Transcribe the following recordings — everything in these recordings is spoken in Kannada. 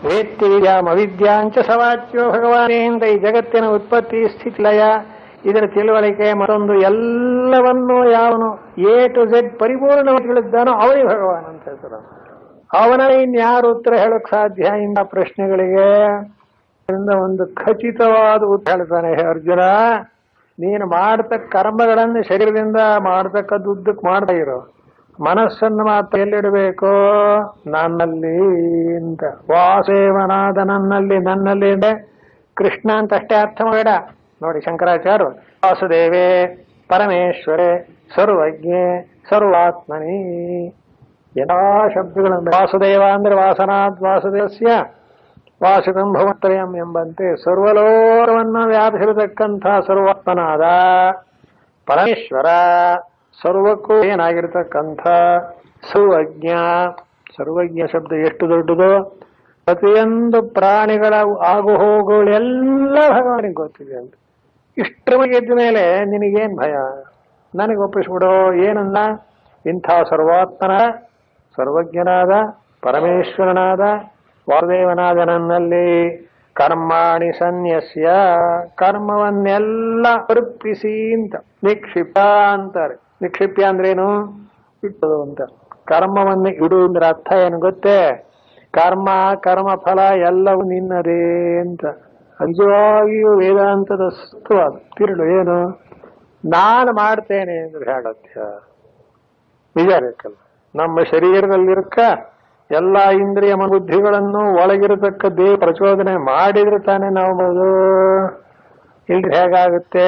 ವೇತ್ತಿ ವಿದ್ಯಾಂ ಅವಿದ್ಯಾಂಚ ಸವಾಚ್ಯೋ ಭಗವಾನೇ ಅಂತ ಈ ಜಗತ್ತಿನ ಉತ್ಪತ್ತಿ ಸ್ಥಿತಿ ಲಯ ಇದರ ತಿಳುವಳಿಕೆ ಮತ್ತೊಂದು ಎಲ್ಲವನ್ನೂ ಯಾವನು ಎ ಟು ಝೆಡ್ ಪರಿಪೂರ್ಣವಾಗಿ ತಿಳಿದ್ದಾನೋ ಅವನೇ ಭಗವಾನ್ ಅಂತ ಹೆಸರು ಅವನ ಇನ್ಯಾರು ಉತ್ತರ ಹೇಳಕ್ ಸಾಧ್ಯ ಇಂಥ ಪ್ರಶ್ನೆಗಳಿಗೆ ಇದರಿಂದ ಒಂದು ಖಚಿತವಾದ ಉತ್ತರ ಹೇಳ್ತಾನೆ ಹೇ ಅರ್ಜುನ ನೀನು ಮಾಡ್ತಕ್ಕ ಕರ್ಮಗಳನ್ನು ಶರೀರದಿಂದ ಮಾಡ್ತಕ್ಕದ್ದು ಉದ್ದಕ್ಕೆ ಮಾಡ್ತಾ ಇರೋ ಮನಸ್ಸನ್ನು ಮಾತ್ರ ಎಲ್ಲಿಡಬೇಕು ನನ್ನಲ್ಲಿ ಅಂತ ವಾಸುದೇವನಾದ ನನ್ನಲ್ಲಿ ನನ್ನಲ್ಲಿ ಅಂದ್ರೆ ಕೃಷ್ಣ ಅಂತ ಅಷ್ಟೇ ಅರ್ಥ ಬೇಡ ನೋಡಿ ಶಂಕರಾಚಾರ್ಯ ವಾಸುದೇವೇ ಪರಮೇಶ್ವರೇ ಸರ್ವಜ್ಞೆ ಸರ್ವಾತ್ಮನಿ ಎಲ್ಲಾ ಶಬ್ದಗಳನ್ನು ವಾಸುದೇವ ಅಂದ್ರೆ ವಾಸನಾದ್ ವಾಸುದೇವಸ್ಯ ವಾಸುಕಂ ಭವತ್ರಯಂ ಎಂಬಂತೆ ಸರ್ವಲೋಕವನ್ನು ವ್ಯಾಪಿಸಿರತಕ್ಕಂಥ ಸರ್ವಾತ್ಮನಾದ ಪರಮೇಶ್ವರ ಸರ್ವಕ್ಕೂ ಏನಾಗಿರ್ತಕ್ಕಂಥ ಸರ್ವಜ್ಞ ಸರ್ವಜ್ಞ ಶಬ್ದ ಎಷ್ಟು ದೊಡ್ಡದು ಪ್ರತಿಯೊಂದು ಪ್ರಾಣಿಗಳ ಆಗು ಹೋಗುಗಳೆಲ್ಲ ಭಗವಾನಿಗೆ ಗೊತ್ತಿದೆ ಅಂತ ಇಷ್ಟರ ಬಗ್ಗೆ ಎದ್ದ ಮೇಲೆ ನಿನಗೇನ್ ಭಯ ನನಗೆ ಒಪ್ಪಿಸ್ಬಿಡೋ ಏನನ್ನ ಇಂಥ ಸರ್ವಾತ್ಮನ ಸರ್ವಜ್ಞನಾದ ಪರಮೇಶ್ವರನಾದ ವಾಸುದೇವನಾದ ನನ್ನಲ್ಲಿ ಕರ್ಮಾಣಿ ಸನ್ಯಸ್ಯ ಕರ್ಮವನ್ನೆಲ್ಲ ಅರ್ಪಿಸಿ ಅಂತ ನಿಕ್ಷಿಪ್ಯ ಅಂತಾರೆ ನಿಕ್ಷಿಪ್ಯ ಅಂದ್ರೇನು ಇಟ್ಟದು ಅಂತ ಕರ್ಮವನ್ನು ಇಡು ಅಂದ್ರೆ ಅರ್ಥ ಏನು ಗೊತ್ತೇ ಕರ್ಮ ಕರ್ಮ ಫಲ ಎಲ್ಲವೂ ನಿನ್ನದೇ ಅಂತ ನಿಜವಾಗಿಯೂ ವೇದಾಂತದ ಸತ್ವವಾದ ತಿರುಳು ಏನು ನಾನು ಮಾಡ್ತೇನೆ ಅಂದ್ರೆ ಹೇಗತ್ಯ ನಿಜ ಬೇಕಲ್ಲ ನಮ್ಮ ಶರೀರದಲ್ಲಿರಕ್ಕ ಎಲ್ಲ ಇಂದ್ರಿಯ ಬುದ್ಧಿಗಳನ್ನು ಒಳಗಿರತಕ್ಕ ದೇವ ಪ್ರಚೋದನೆ ಮಾಡಿದ್ರೆ ತಾನೇ ನಾವು ಮಾಡೋದು ಇಲ್ದ್ರೆ ಹೇಗಾಗುತ್ತೆ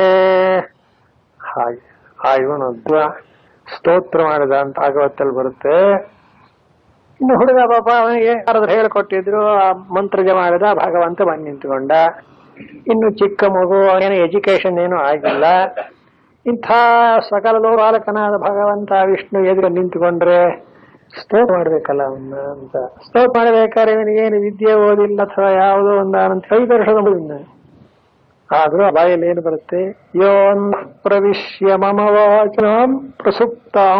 ಹಾಗೆ ಆ ಇವನು ದ್ವ ಸ್ತೋತ್ರ ಮಾಡಿದ ಅಂತ ಭಾಗವತಲ್ಲಿ ಬರುತ್ತೆ ಇನ್ನು ಹುಡುಗ ಪಾಪ ಅವನಿಗೆ ಯಾರಾದ್ರೂ ಹೇಳ್ಕೊಟ್ಟಿದ್ರು ಆ ಮಂತ್ರ ಮಾಡಿದ ಭಗವಂತ ಬಂದು ನಿಂತ್ಕೊಂಡ ಇನ್ನು ಚಿಕ್ಕ ಮಗು ಅವನೇನು ಎಜುಕೇಶನ್ ಏನು ಆಗಿಲ್ಲ ಇಂಥ ಸಕಲ ಲೋಕಾಲಕನಾದ ಭಗವಂತ ವಿಷ್ಣು ಎದುರು ನಿಂತುಕೊಂಡ್ರೆ ಸ್ತೋತ್ರ ಮಾಡ್ಬೇಕಲ್ಲ ಅವನ್ನ ಅಂತ ಸ್ತೋತ್ರ ಮಾಡ್ಬೇಕಾದ್ರೆ ಇವನಿಗೇನು ವಿದ್ಯೆ ಓದಿಲ್ಲ ಅಥವಾ ಯಾವುದೋ ಒಂದು ಅಂತ ಐದು ವರ್ಷದ ಮುಗಿದ ಆದ್ರೂ ಆ ಬಾಯಲ್ಲಿ ಏನು ಬರುತ್ತೆ ಯೋನ್ ಪ್ರವಿಶ್ಯ ಮಮ ವಾಚನಾಂ ಪ್ರಸುಪ್ತಾಂ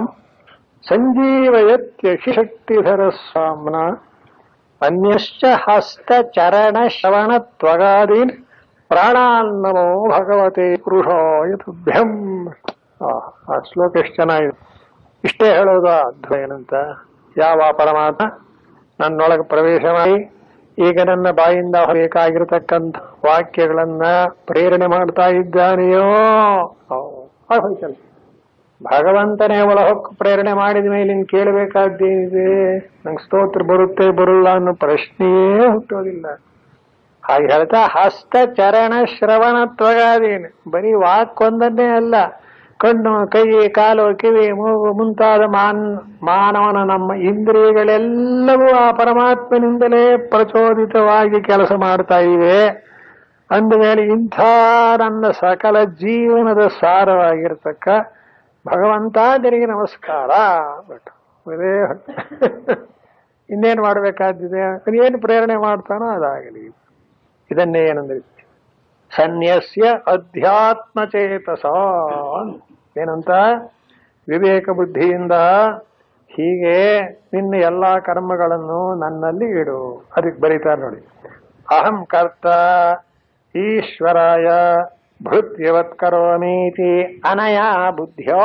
ಸಂಜೀವಯತ್ಯಶಕ್ತಿಧರ ಸ್ವಾಮ್ನ ಅನ್ಯಶ್ಚ ಹಸ್ತ ಚರಣ ಶ್ರವಣ ತ್ವಗಾದೀನ್ ಪ್ರಾಣಾನ್ನಮೋ ಭಗವತೆ ಪುರುಷಾಯ ತುಭ್ಯಂ ಆ, ಆ ಶ್ಲೋಕ ಎಷ್ಟು ಚೆನ್ನಾಗಿದೆ ಇಷ್ಟೇ ಹೇಳೋದು ಅದ್ಭುತ ಏನಂತ ಯಾವ ಪರಮಾತ್ಮ ನನ್ನೊಳಗೆ ಪ್ರವೇಶ ಮಾಡಿ ಈಗ ನನ್ನ ಬಾಯಿಂದ ಬೇಕಾಗಿರತಕ್ಕಂಥ ವಾಕ್ಯಗಳನ್ನ ಪ್ರೇರಣೆ ಮಾಡ್ತಾ ಇದ್ದಾನೆಯೋ ಓ, ಆಗೋಯ್ತಲ್ಲ ಭಗವಂತನೇ ಒಳಹೊಕ್ಕು ಪ್ರೇರಣೆ ಮಾಡಿದ ಮೇಲೆ ಇನ್ ಕೇಳಬೇಕಾದ್ದೇನಿದೆ ನಂಗೆ ಸ್ತೋತ್ರ ಬರುತ್ತೆ ಬರಲ್ಲ ಅನ್ನೋ ಪ್ರಶ್ನೆಯೇ ಹುಟ್ಟೋದಿಲ್ಲ ಹಾಗೆ ಹೇಳ್ತಾ ಹಸ್ತ ಚರಣ ಶ್ರವಣ ತ್ವಗಾದೀನ್ ಬರೀ ವಾಕ್ಕೊಂದನ್ನೇ ಅಲ್ಲ ಕಣ್ಣು ಕೈ ಕಾಲು ಕಿವಿ ಮೂಗು ಮುಂತಾದ ಮಾನ್ ಮಾನವನ ನಮ್ಮ ಇಂದ್ರಿಯಗಳೆಲ್ಲವೂ ಆ ಪರಮಾತ್ಮನಿಂದಲೇ ಪ್ರಚೋದಿತವಾಗಿ ಕೆಲಸ ಮಾಡ್ತಾ ಇವೆ ಅಂದಮೇಲೆ ಇಂಥ ನನ್ನ ಸಕಲ ಜೀವನದ ಸಾರವಾಗಿರ್ತಕ್ಕ ಭಗವಂತ ನಿನಗೆ ನಮಸ್ಕಾರ ಬಟ್ ಬರೇ ಇನ್ನೇನು ಮಾಡಬೇಕಾದಿದೆ ಏನು ಪ್ರೇರಣೆ ಮಾಡ್ತಾನೋ ಅದಾಗಲಿ ಇದನ್ನೇ ಏನಂದ್ರೆ ಸನ್ಯಸ್ಯ ಅಧ್ಯಾತ್ಮ ಚೇತಸ ಏನಂತ ವಿವೇಕ ಬುದ್ಧಿಯಿಂದ ಹೀಗೆ ನಿನ್ನ ಎಲ್ಲಾ ಕರ್ಮಗಳನ್ನು ನನ್ನಲ್ಲಿ ಇಡು ಅದಕ್ಕೆ ಬರೀತಾರೆ ನೋಡಿ ಅಹಂ ಕರ್ತ ಈಶ್ವರಾಯ ಭೃತ್ಯವತ್ ಕರೋಮೀತಿ ಅನಯ ಬುದ್ಧಿಯೋ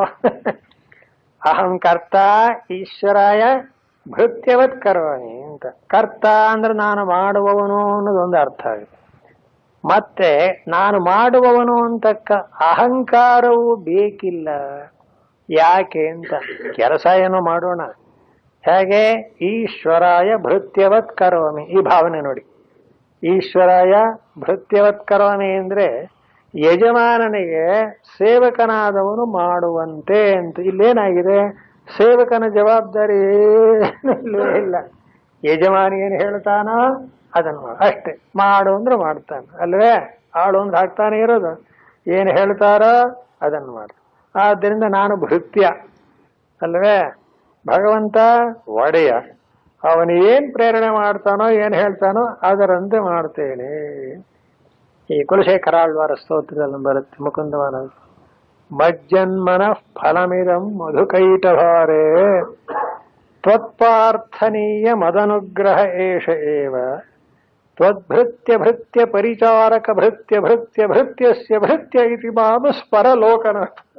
ಅಹಂ ಕರ್ತ ಈಶ್ವರಾಯ ಭೃತ್ಯವತ್ ಕರೋಮಿ ಅಂತ ಕರ್ತ ಅಂದ್ರೆ ನಾನು ಮಾಡುವವನು ಅನ್ನೋದೊಂದು ಅರ್ಥ ಆಗುತ್ತೆ ಮತ್ತೆ ನಾನು ಮಾಡುವವನು ಅಂತಕ್ಕ ಅಹಂಕಾರವು ಬೇಕಿಲ್ಲ ಯಾಕೆ ಅಂತ ಕೆಲಸ ಏನೋ ಮಾಡೋಣ ಹೇಗೆ ಈಶ್ವರಾಯ ಭೃತ್ಯವತ್ ಕರೋಮಿ ಈ ಭಾವನೆ ನೋಡಿ ಈಶ್ವರಾಯ ಭೃತ್ಯವತ್ ಕರೋಮಿ ಅಂದ್ರೆ ಯಜಮಾನನಿಗೆ ಸೇವಕನಾದವನು ಮಾಡುವಂತೆ ಅಂತ ಇಲ್ಲೇನಾಗಿದೆ ಸೇವಕನ ಜವಾಬ್ದಾರಿ ಏನೂ ಇಲ್ಲವೇ ಇಲ್ಲ ಯಜಮಾನಿ ಏನು ಹೇಳ್ತಾನೋ ಅದನ್ನು ಮಾಡು ಅಷ್ಟೇ ಮಾಡು ಅಂದ್ರೆ ಮಾಡ್ತಾನೆ ಅಲ್ವೇ ಆಳು ಅಂದ್ರೆ ಹಾಕ್ತಾನೆ ಇರೋದು ಏನು ಹೇಳ್ತಾರೋ ಅದನ್ನು ಮಾಡು ಆದ್ದರಿಂದ ನಾನು ಭೃತ್ಯ ಅಲ್ವೇ ಭಗವಂತ ಒಡೆಯ ಅವನು ಏನ್ ಪ್ರೇರಣೆ ಮಾಡ್ತಾನೋ ಏನ್ ಹೇಳ್ತಾನೋ ಅದರಂತೆ ಮಾಡ್ತೇನೆ ಈ ಕುಲಶೇಖರಾಳ್ವಾರ ಸ್ತೋತ್ರದಲ್ಲಿ ಬರುತ್ತೆ ಮುಕುಂದವನ ಮಜ್ಜನ್ಮನ ಫಲಮಿದಂ ಮಧುಕೈಟಭಾರೆ ತ್ವತ್ಪಾರ್ಥನೀಯ ಮದನುಗ್ರಹ ಏಷ ಏವ ತ್ವದ್ಭೃತ್ಯ ಭೃತ್ಯ ಪರಿಚಾರಕ ಭೃತ್ಯ ಭೃತ್ಯ ಭೃತ್ಯಸ್ಯ ಭೃತ್ಯ ಇತಿ ಮಾಮ ಸ್ಮರಲೋಕನ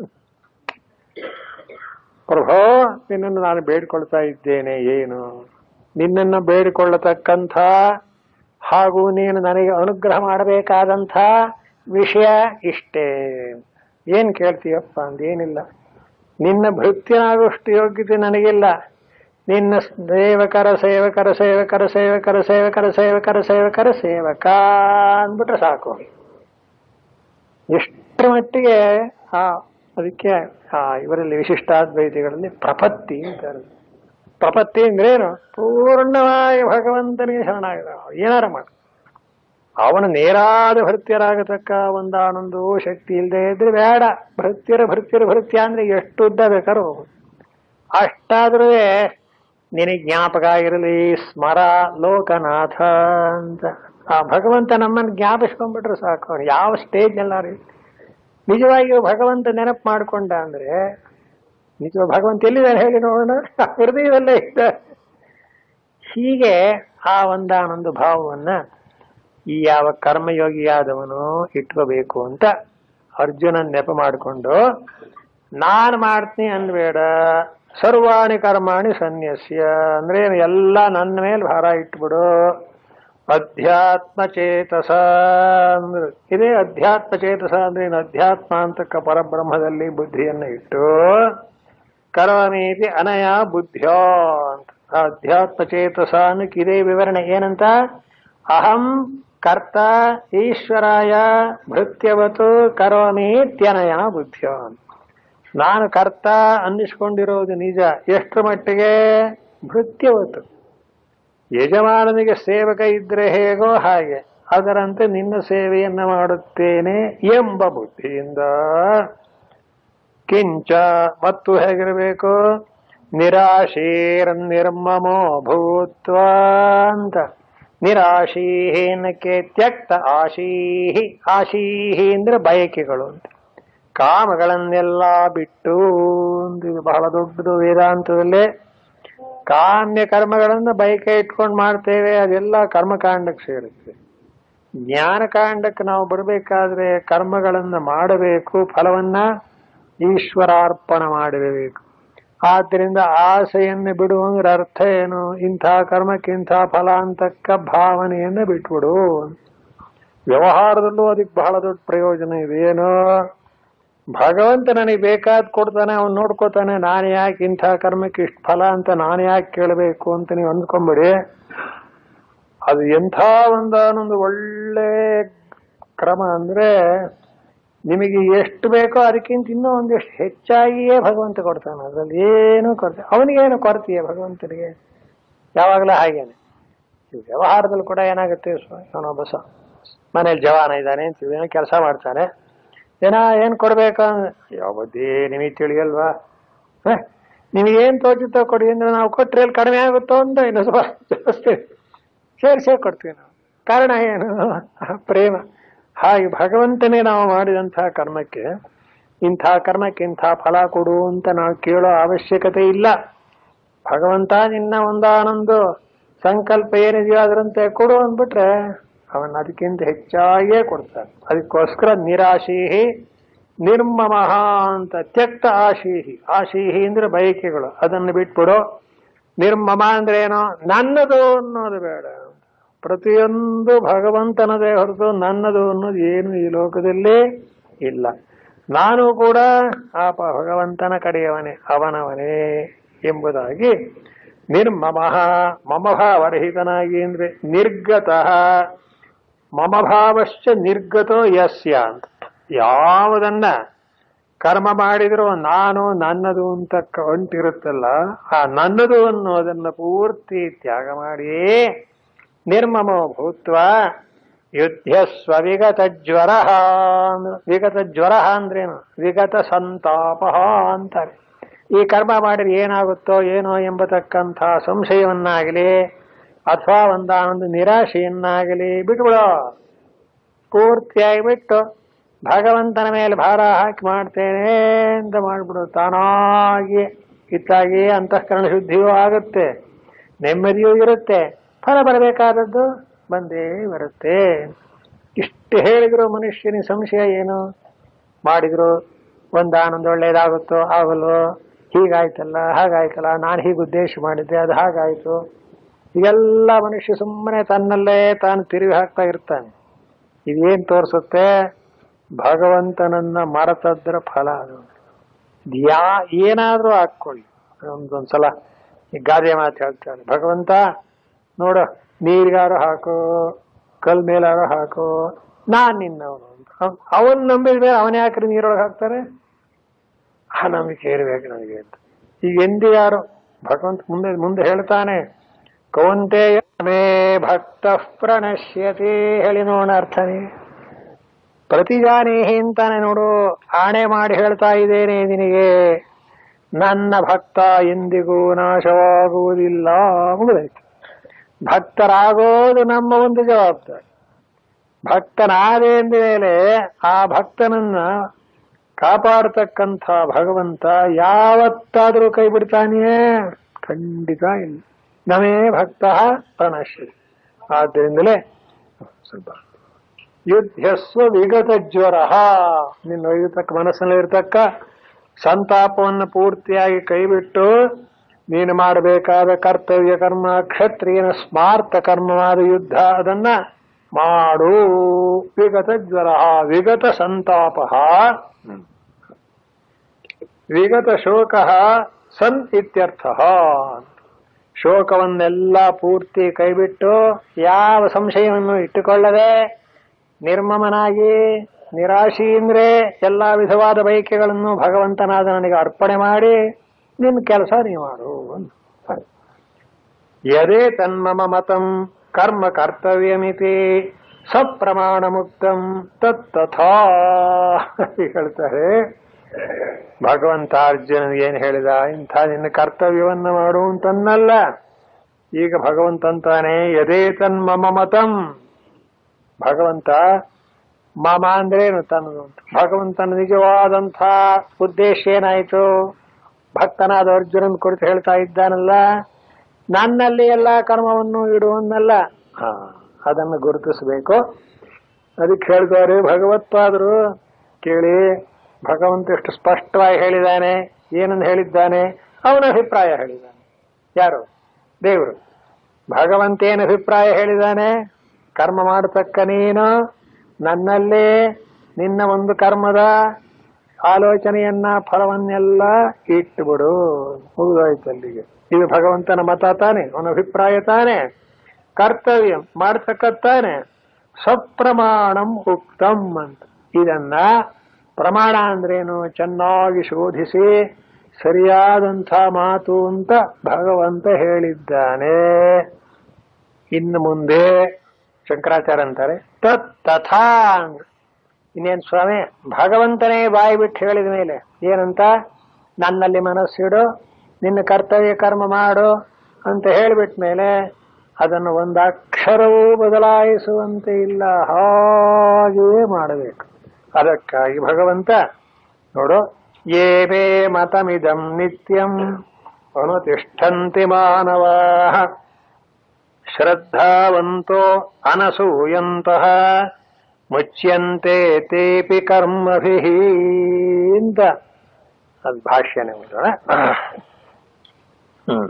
ಪ್ರಭೋ ನಿನ್ನನ್ನು ನಾನು ಬೇಡಿಕೊಳ್ತಾ ಇದ್ದೇನೆ ಏನು ನಿನ್ನನ್ನು ಬೇಡಿಕೊಳ್ಳತಕ್ಕಂಥ ಹಾಗೂ ನೀನು ನನಗೆ ಅನುಗ್ರಹ ಮಾಡಬೇಕಾದಂಥ ವಿಷಯ ಇಷ್ಟೇ ಏನ್ ಕೇಳ್ತೀಯಪ್ಪ ಅಂದೇನಿಲ್ಲ ನಿನ್ನ ಭೃತ್ಯನಾಗುವಷ್ಟು ಯೋಗ್ಯತೆ ನನಗಿಲ್ಲ ನಿನ್ನ ಸೇವಕರ ಸೇವಕರ ಸೇವಕರ ಸೇವಕರ ಸೇವಕರ ಸೇವಕರ ಸೇವಕರ ಸೇವಕ ಅಂದ್ಬಿಟ್ರೆ ಸಾಕು ಎಷ್ಟರ ಮಟ್ಟಿಗೆ ಆ ಅದಕ್ಕೆ ಆ ಇವರಲ್ಲಿ ವಿಶಿಷ್ಟಾದ್ವೈತಿಗಳಲ್ಲಿ ಪ್ರಪತ್ತಿ ಅಂತಾರೆ ಪ್ರಪತ್ತಿ ಅಂದ್ರೇನು ಪೂರ್ಣವಾಗಿ ಭಗವಂತನಿಗೆ ಶರಣಾಗಿದ ಏನಾರ ಮಾಡು ಅವನ ನೇರಾದ ಭೃತ್ಯರಾಗತಕ್ಕ ಒಂದಾನೊಂದು ಶಕ್ತಿ ಇಲ್ಲದೆ ಇದ್ರೆ ಬೇಡ ಭೃತ್ಯರ ಭೃತ್ಯರ ಭೃತ್ಯ ಅಂದ್ರೆ ಎಷ್ಟು ಉದ್ದ ಬೇಕಾದ್ರೂ ಹೋಗುದು ಅಷ್ಟಾದ್ರೂ ನಿನಗೆ ಜ್ಞಾಪಕ ಆಗಿರಲಿ ಸ್ಮರ ಲೋಕನಾಥ ಅಂತ ಆ ಭಗವಂತ ನಮ್ಮನ್ನು ಜ್ಞಾಪಿಸ್ಕೊಂಡ್ಬಿಟ್ರೆ ಸಾಕು ಅವ್ನು ಯಾವ ಸ್ಟೇಜ್ ಎಲ್ಲಾರು ನಿಜವಾಗಿಯೂ ಭಗವಂತ ನೆನಪು ಮಾಡ್ಕೊಂಡ ಅಂದ್ರೆ ನಿಜ ಭಗವಂತ ಎಲ್ಲಿದ್ದಾನೆ ಹೇಳಿ ನೋಡೋಣ ಹೃದಯದಲ್ಲೇ ಇದ್ದ ಹೀಗೆ ಆ ಒಂದಾನೊಂದು ಭಾವವನ್ನ ಈ ಯಾವ ಕರ್ಮಯೋಗಿಯಾದವನು ಇಟ್ಕೋಬೇಕು ಅಂತ ಅರ್ಜುನ ನೆಪ ಮಾಡಿಕೊಂಡು ನಾನು ಮಾಡ್ತೀನಿ ಅನ್ಬೇಡ ಸರ್ವಾಣಿ ಕರ್ಮಾಣಿ ಸನ್ಯಸ್ಯ ಅಂದ್ರೆ ಎಲ್ಲ ನನ್ನ ಮೇಲೆ ಭಾರ ಇಟ್ಬಿಡು ಅಧ್ಯಾತ್ಮ ಚೇತಸ ಅಂದ್ರೆ ಇದೇ ಅಧ್ಯಾತ್ಮ ಚೇತಸ ಅಂದ್ರೆ ಏನು ಅಧ್ಯಾತ್ಮ ಅಂತಕ್ಕ ಪರಬ್ರಹ್ಮದಲ್ಲಿ ಬುದ್ಧಿಯನ್ನು ಇಟ್ಟು ಕರ್ಮೀತಿ ಅನಯ ಬುದ್ಧ್ಯ ಅಂತ ಆ ಅಧ್ಯಾತ್ಮ ಚೇತಸ ಅನ್ನಕ್ಕೆ ಇದೇ ವಿವರಣೆ ಏನಂತ ಅಹಂ ಕರ್ತ ಈಶ್ವರಾಯ ಭೃತ್ಯವತು ಕರೋಮೀತ್ಯನಯ ಬುದ್ಧ್ಯ ಅಂತ ನಾನು ಕರ್ತ ಅನ್ನಿಸ್ಕೊಂಡಿರೋದು ನಿಜ ಎಷ್ಟರ ಮಟ್ಟಿಗೆ ಭೃತ್ಯವತ್ತು ಯಜಮಾನನಿಗೆ ಸೇವಕ ಇದ್ರೆ ಹೇಗೋ ಹಾಗೆ ಅದರಂತೆ ನಿನ್ನ ಸೇವೆಯನ್ನ ಮಾಡುತ್ತೇನೆ ಎಂಬ ಬುದ್ಧಿಯಿಂದ ಕಿಂಚ ಮತ್ತು ಹೇಗಿರಬೇಕು ನಿರಾಶೀರ್ ನಿರ್ಮಮೋ ಭೂತ್ವ ಅಂತ ನಿರಾಶೀಹೀನಕ್ಕೆ ತ್ಯಕ್ತ ಆಶೀಹಿ ಆಶೀಹಿ ಅಂದ್ರೆ ಬಯಕೆಗಳು ಅಂತ ಕಾಮಗಳನ್ನೆಲ್ಲ ಬಿಟ್ಟು ಒಂದು ಇದು ಬಹಳ ದೊಡ್ಡದು ವೇದಾಂತದಲ್ಲೇ ಕಾಮ್ಯ ಕರ್ಮಗಳನ್ನ ಬಯಕೆ ಇಟ್ಕೊಂಡು ಮಾಡ್ತೇವೆ ಅದೆಲ್ಲ ಕರ್ಮಕಾಂಡಕ್ಕೆ ಸೇರುತ್ತೆ ಜ್ಞಾನಕಾಂಡಕ್ಕೆ ನಾವು ಬರಬೇಕಾದ್ರೆ ಕರ್ಮಗಳನ್ನ ಮಾಡಬೇಕು ಫಲವನ್ನ ಈಶ್ವರಾರ್ಪಣ ಮಾಡಬೇಕು ಆದ್ದರಿಂದ ಆಸೆಯನ್ನು ಬಿಡುವಂದ್ರೆ ಅರ್ಥ ಏನು ಇಂಥ ಕರ್ಮಕ್ಕೆ ಇಂಥ ಫಲ ಅಂತಕ್ಕ ಭಾವನೆಯನ್ನು ಬಿಟ್ಬಿಡು ವ್ಯವಹಾರದಲ್ಲೂ ಅದಕ್ಕೆ ಬಹಳ ದೊಡ್ಡ ಪ್ರಯೋಜನ ಇದೆ ಏನು ಭಗವಂತ ನನಗೆ ಬೇಕಾದ್ ಕೊಡ್ತಾನೆ ಅವ್ನು ನೋಡ್ಕೋತಾನೆ ನಾನು ಯಾಕೆ ಇಂಥ ಕರ್ಮಕ್ಕೆ ಇಷ್ಟು ಫಲ ಅಂತ ನಾನು ಯಾಕೆ ಕೇಳಬೇಕು ಅಂತ ನೀವು ಅಂದ್ಕೊಂಬಿಡಿ ಅದು ಎಂಥ ಒಂದಾನೊಂದು ಒಳ್ಳೆ ಕ್ರಮ ಅಂದ್ರೆ ನಿಮಗೆ ಎಷ್ಟು ಬೇಕೋ ಅದಕ್ಕಿಂತ ಇನ್ನೂ ಒಂದಿಷ್ಟು ಹೆಚ್ಚಾಗಿಯೇ ಭಗವಂತ ಕೊಡ್ತಾನೆ ಅದ್ರಲ್ಲಿ ಏನು ಕೊರತೆ ಅವನಿಗೇನು ಕೊರತೆಯೇ ಭಗವಂತನಿಗೆ ಯಾವಾಗಲೂ ಹಾಗೇನೆ ಈ ವ್ಯವಹಾರದಲ್ಲಿ ಕೂಡ ಏನಾಗುತ್ತೆ ಅವನೊಬ್ಬ ಸ ಮನೇಲಿ ಜವಾನ ಇದ್ದಾನೆ ಅಂತೀವಿ ಏನೋ ಕೆಲಸ ಮಾಡ್ತಾನೆ ಏನ ಏನ್ ಕೊಡ್ಬೇಕಾ ಯಾವತ್ತೇ ನಿಮಗೆ ತಿಳಿಯಲ್ವಾ ಹ? ನಿಮಗೇನ್ ತೋಚುತ್ತೋ ಕೊಡಿ ಅಂದ್ರೆ ನಾವು ಕೊಟ್ರೆ ಅಲ್ಲಿ ಕಡಿಮೆ ಆಗುತ್ತೋ ಅಂತ ಇನ್ನು ಸ್ವಲ್ಪ ಜಾಸ್ತಿ ಸೇರಿಸೇ ಕೊಡ್ತೀವಿ ನಾವು ಕಾರಣ ಏನು ಪ್ರೇಮ ಹಾಗೆ ಭಗವಂತನೇ ನಾವು ಮಾಡಿದಂತಹ ಕರ್ಮಕ್ಕೆ ಇಂಥ ಕರ್ಮಕ್ಕೆ ಇಂಥ ಫಲ ಕೊಡು ಅಂತ ನಾವು ಕೇಳೋ ಅವಶ್ಯಕತೆ ಇಲ್ಲ ಭಗವಂತ ನಿನ್ನ ಒಂದಾನೊಂದು ಸಂಕಲ್ಪ ಏನಿದೆಯೋ ಅದರಂತೆ ಕೊಡು ಅಂದ್ಬಿಟ್ರೆ ಅವನ್ ಅದಕ್ಕಿಂತ ಹೆಚ್ಚಾಗಿಯೇ ಕೊಡ್ತಾನೆ ಅದಕ್ಕೋಸ್ಕರ ನಿರಾಶೀಹಿ ನಿರ್ಮಮಃ ಅಂತ ತ್ಯಕ್ತ ಆಶೀಹಿ ಆಶೀಹಿ ಅಂದ್ರೆ ಬಯಕೆಗಳು ಅದನ್ನು ಬಿಟ್ಬಿಡು ನಿರ್ಮಮ ಅಂದ್ರೆ ಏನೋ ನನ್ನದು ಅನ್ನೋದು ಬೇಡ ಪ್ರತಿಯೊಂದು ಭಗವಂತನದೇ ಹೊರತು ನನ್ನದು ಅನ್ನೋದು ಏನು ಈ ಲೋಕದಲ್ಲಿ ಇಲ್ಲ ನಾನು ಕೂಡ ಆ ಪ- ಭಗವಂತನ ಕಡೆಯವನೇ ಅವನವನೇ ಎಂಬುದಾಗಿ ನಿರ್ಮಮಃ ಮಮ ಭಾವರಹಿತನಾಗಿ ಅಂದ್ರೆ ನಿರ್ಗತಃ ಮಮ ಭಾವಶ್ಚ ನಿರ್ಗತೋ ಯಸ್ಯ ಅಂತ ಯಾವುದನ್ನ ಕರ್ಮ ಮಾಡಿದ್ರು ನಾನು ನನ್ನದು ಅಂತ ಅಂಟಿರುತ್ತಲ್ಲ ಆ ನನ್ನದು ಅನ್ನೋದನ್ನ ಪೂರ್ತಿ ತ್ಯಾಗ ಮಾಡಿ ನಿರ್ಮಮೋ ಭೂತ್ವ ಯುದ್ಧಸ್ವ ವಿಗತ ಜ್ವರ ವಿಗತ ಜ್ವರ ಅಂದ್ರೇನು ವಿಗತ ಸಂತಾಪ ಅಂತಾರೆ ಈ ಕರ್ಮ ಮಾಡಿದ್ರೆ ಏನಾಗುತ್ತೋ ಏನೋ ಎಂಬತಕ್ಕಂಥ ಸಂಶಯವನ್ನಾಗಲಿ ಅಥವಾ ಒಂದಾನೊಂದು ನಿರಾಶೆಯನ್ನಾಗಲಿ ಬಿಟ್ಬಿಡೋ ಪೂರ್ತಿಯಾಗಿ ಬಿಟ್ಟು ಭಗವಂತನ ಮೇಲೆ ಭಾರ ಹಾಕಿ ಮಾಡ್ತೇನೆ ಅಂತ ಮಾಡ್ಬಿಡು ತಾನಾಗಿ ಇತ್ತಾಗಿ ಅಂತಃಕರಣ ಶುದ್ಧಿಯೂ ಆಗುತ್ತೆ ನೆಮ್ಮದಿಯೂ ಇರುತ್ತೆ ಫಲ ಬರಬೇಕಾದದ್ದು ಬಂದೇ ಬರುತ್ತೆ ಇಷ್ಟು ಹೇಳಿದ್ರು ಮನುಷ್ಯನಿಗೆ ಸಂಶಯ ಏನು ಮಾಡಿದ್ರು ಒಂದಾನೊಂದು ಒಳ್ಳೇದಾಗುತ್ತೋ ಆಗಲ್ವೋ ಹೀಗಾಯ್ತಲ್ಲ ಹಾಗಾಯ್ತಲ್ಲ ನಾನು ಹೀಗೆ ಉದ್ದೇಶ ಮಾಡಿದ್ದೆ ಅದು ಹಾಗಾಯ್ತು ಇದೆಲ್ಲ ಮನುಷ್ಯ ಸುಮ್ಮನೆ ತನ್ನಲ್ಲೇ ತಾನು ತಿರುಗಿ ಹಾಕ್ತಾ ಇರ್ತಾನೆ ಇದೇನ್ ತೋರಿಸುತ್ತೆ ಭಗವಂತನನ್ನ ಮರೆತದ್ರ ಫಲ ಅದು ಯಾ ಏನಾದ್ರೂ ಹಾಕೊಳ್ಳಿ ಒಂದೊಂದ್ಸಲ ಈ ಗಾದೆ ಮಾತು ಹೇಳ್ತಾರೆ ಭಗವಂತ ನೋಡು ನೀರಿಗಾರು ಹಾಕು ಕಲ್ ಮೇಲಾರು ಹಾಕು ನಾನ್ ನಿನ್ನವನು ಅಂತ ಅವನ್ ನಂಬಿದ್ರೆ ಅವನೇ ಹಾಕ್ರಿ ನೀರೊಳಗೆ ಹಾಕ್ತಾರೆ ಆ ನಂಬಿಕೆ ಇರಬೇಕು ನನಗೆ ಅಂತ ಈಗ ಎಂದಿ ಯಾರು ಭಗವಂತ ಮುಂದೆ ಮುಂದೆ ಹೇಳ್ತಾನೆ ಕೌಂತೆಯ ಮೇ ಭಕ್ತ ಪ್ರಣಶ್ಯತೆ ಹೇಳಿ ನೋಡೋಣ ಅರ್ಥನೇ ಪ್ರತಿಜಾನೇಹಿ ಅಂತಾನೆ ನೋಡು ಆಣೆ ಮಾಡಿ ಹೇಳ್ತಾ ಇದ್ದೇನೆ ನಿನಗೆ ನನ್ನ ಭಕ್ತ ಎಂದಿಗೂ ನಾಶವಾಗುವುದಿಲ್ಲ ಮುಗಿದಾಯ್ತು ಭಕ್ತರಾಗೋದು ನಮ್ಮ ಒಂದು ಜವಾಬ್ದಾರಿ ಭಕ್ತನಾದೆ ಎಂದ ಮೇಲೆ ಆ ಭಕ್ತನನ್ನ ಕಾಪಾಡತಕ್ಕಂಥ ಭಗವಂತ ಯಾವತ್ತಾದರೂ ಕೈ ಬಿಡ್ತಾನೆಯೇ ಖಂಡಿತ ಇಲ್ಲ ನಮೇ ಭಕ್ತ ಪ್ರಣಶ್ಯ ಆದ್ದರಿಂದಲೇ ಸ್ವಲ್ಪ ಯುದ್ಧಸ್ವ ವಿಗತ ಜ್ವರ ನಿನ್ನ ಇರತಕ್ಕ ಮನಸ್ಸಿನಲ್ಲಿ ಇರತಕ್ಕ ಸಂತಾಪವನ್ನು ಪೂರ್ತಿಯಾಗಿ ಕೈಬಿಟ್ಟು ನೀನು ಮಾಡಬೇಕಾದ ಕರ್ತವ್ಯ ಕರ್ಮ ಕ್ಷತ್ರಿಯನ ಸ್ಮಾರ್ಥ ಕರ್ಮವಾದ ಯುದ್ಧ ಅದನ್ನ ಮಾಡು ವಿಗತ ಜ್ವರ ವಿಗತ ಸಂತಾಪ ವಿಗತ ಶೋಕ ಸನ್ ಇತ್ಯರ್ಥ ಶೋಕವನ್ನೆಲ್ಲ ಪೂರ್ತಿ ಕೈಬಿಟ್ಟು ಯಾವ ಸಂಶಯವನ್ನು ಇಟ್ಟುಕೊಳ್ಳದೆ ನಿರ್ಮಮನಾಗಿ ನಿರಾಶಿ ಅಂದ್ರೆ ಎಲ್ಲಾ ವಿಧವಾದ ಬಯಕೆಗಳನ್ನು ಭಗವಂತನಾದ ನನಗೆ ಅರ್ಪಣೆ ಮಾಡಿ ನಿನ್ನ ಕೆಲಸ ನೀ ಮಾಡು ಅಂತ. ಯದೇ ತನ್ಮಮ ಮತಂ ಕರ್ಮ ಕರ್ತವ್ಯಮಿತಿ ಸಪ್ರಮಾಣ ಮುಕ್ತಂ ತತ್ತಥಾ ಹೇಳ್ತಾರೆ ಭಗವಂತ ಅರ್ಜುನ ಏನ್ ಹೇಳಿದ ಇಂಥ ನಿನ್ನ ಕರ್ತವ್ಯವನ್ನ ಮಾಡು ಅಂತನ್ನಲ್ಲ ಈಗ ಭಗವಂತ ಅಂತಾನೆ ಯದೇ ತನ್ಮಮ ಮತಂ ಭಗವಂತ ಮಮ ಅಂದ್ರೇನು ತನ್ನದು ಅಂತ ಭಗವಂತನ ನಿಜವಾದಂಥ ಉದ್ದೇಶ ಏನಾಯ್ತು ಭಕ್ತನಾದ ಅರ್ಜುನನ್ ಕುರಿತು ಹೇಳ್ತಾ ಇದ್ದಾನಲ್ಲ ನನ್ನಲ್ಲಿ ಎಲ್ಲಾ ಕರ್ಮವನ್ನು ಇಡುವನ್ನಲ್ಲ ಹಾ ಅದನ್ನು ಗುರುತಿಸಬೇಕು ಅದಕ್ಕೆ ಹೇಳ್ತಾರೆ ಭಗವತ್ಪಾದರು ಕೇಳಿ ಭಗವಂತ ಎಷ್ಟು ಸ್ಪಷ್ಟವಾಗಿ ಹೇಳಿದ್ದಾನೆ ಏನನ್ನು ಹೇಳಿದ್ದಾನೆ ಅವನ ಅಭಿಪ್ರಾಯ ಹೇಳಿದ್ದಾನೆ ಯಾರು ದೇವರು ಭಗವಂತ ಏನು ಅಭಿಪ್ರಾಯ ಹೇಳಿದ್ದಾನೆ ಕರ್ಮ ಮಾಡತಕ್ಕ ನೀನು ನನ್ನಲ್ಲೇ ನಿನ್ನ ಒಂದು ಕರ್ಮದ ಆಲೋಚನೆಯನ್ನ ಫಲವನ್ನೆಲ್ಲ ಇಟ್ಟುಬಿಡು ಮುಗಿದೋಯ್ತು ಅಲ್ಲಿಗೆ ಇದು ಭಗವಂತನ ಮತ ತಾನೆ ಅವನ ಅಭಿಪ್ರಾಯ ತಾನೆ ಕರ್ತವ್ಯ ಮಾಡ್ತಕ್ಕತ್ತಾನೆ ಸಪ್ರಮಾಣಂ ಉಕ್ತಂ ಅಂತ ಇದನ್ನ ಪ್ರಮಾಣ ಅಂದ್ರೇನು ಚೆನ್ನಾಗಿ ಶೋಧಿಸಿ ಸರಿಯಾದಂಥ ಮಾತು ಅಂತ ಭಗವಂತ ಹೇಳಿದ್ದಾನೆ ಇನ್ನು ಮುಂದೆ ಶಂಕರಾಚಾರ್ಯ ಅಂತಾರೆ ತತ್ ತಥಾ ಇನ್ನೇನ್ ಸ್ವಾಮಿ ಭಗವಂತನೇ ಬಾಯಿ ಬಿಟ್ಟು ಹೇಳಿದ ಮೇಲೆ ಏನಂತ ನನ್ನಲ್ಲಿ ಮನಸ್ಸಿಡು ನಿನ್ನ ಕರ್ತವ್ಯ ಕರ್ಮ ಮಾಡು ಅಂತ ಹೇಳಿಬಿಟ್ಟ ಮೇಲೆ ಅದನ್ನು ಒಂದು ಅಕ್ಷರವೂ ಬದಲಾಯಿಸುವಂತೆ ಇಲ್ಲ ಹಾಗೆಯೇ ಮಾಡಬೇಕು ಅದಕ್ಕಾಗಿ ಭಗವಂತ ನೋಡು ಯೇ ಮೇ ಮತಮಿದಂ ನಿತ್ಯಂ ಅನುತಿಷ್ಠಂತಿ ಮಾನವ ಶ್ರದ್ಧಾವಂತೋ ಅನಸೂಯಂತಹ ಮುಚ್ಯಂತೆ ತೇಪಿ ಕರ್ಮಭಿ ಅಂತ ಅದು ಭಾಷ್ಯನೇ ಓದೋಣ ಹ್ಮ್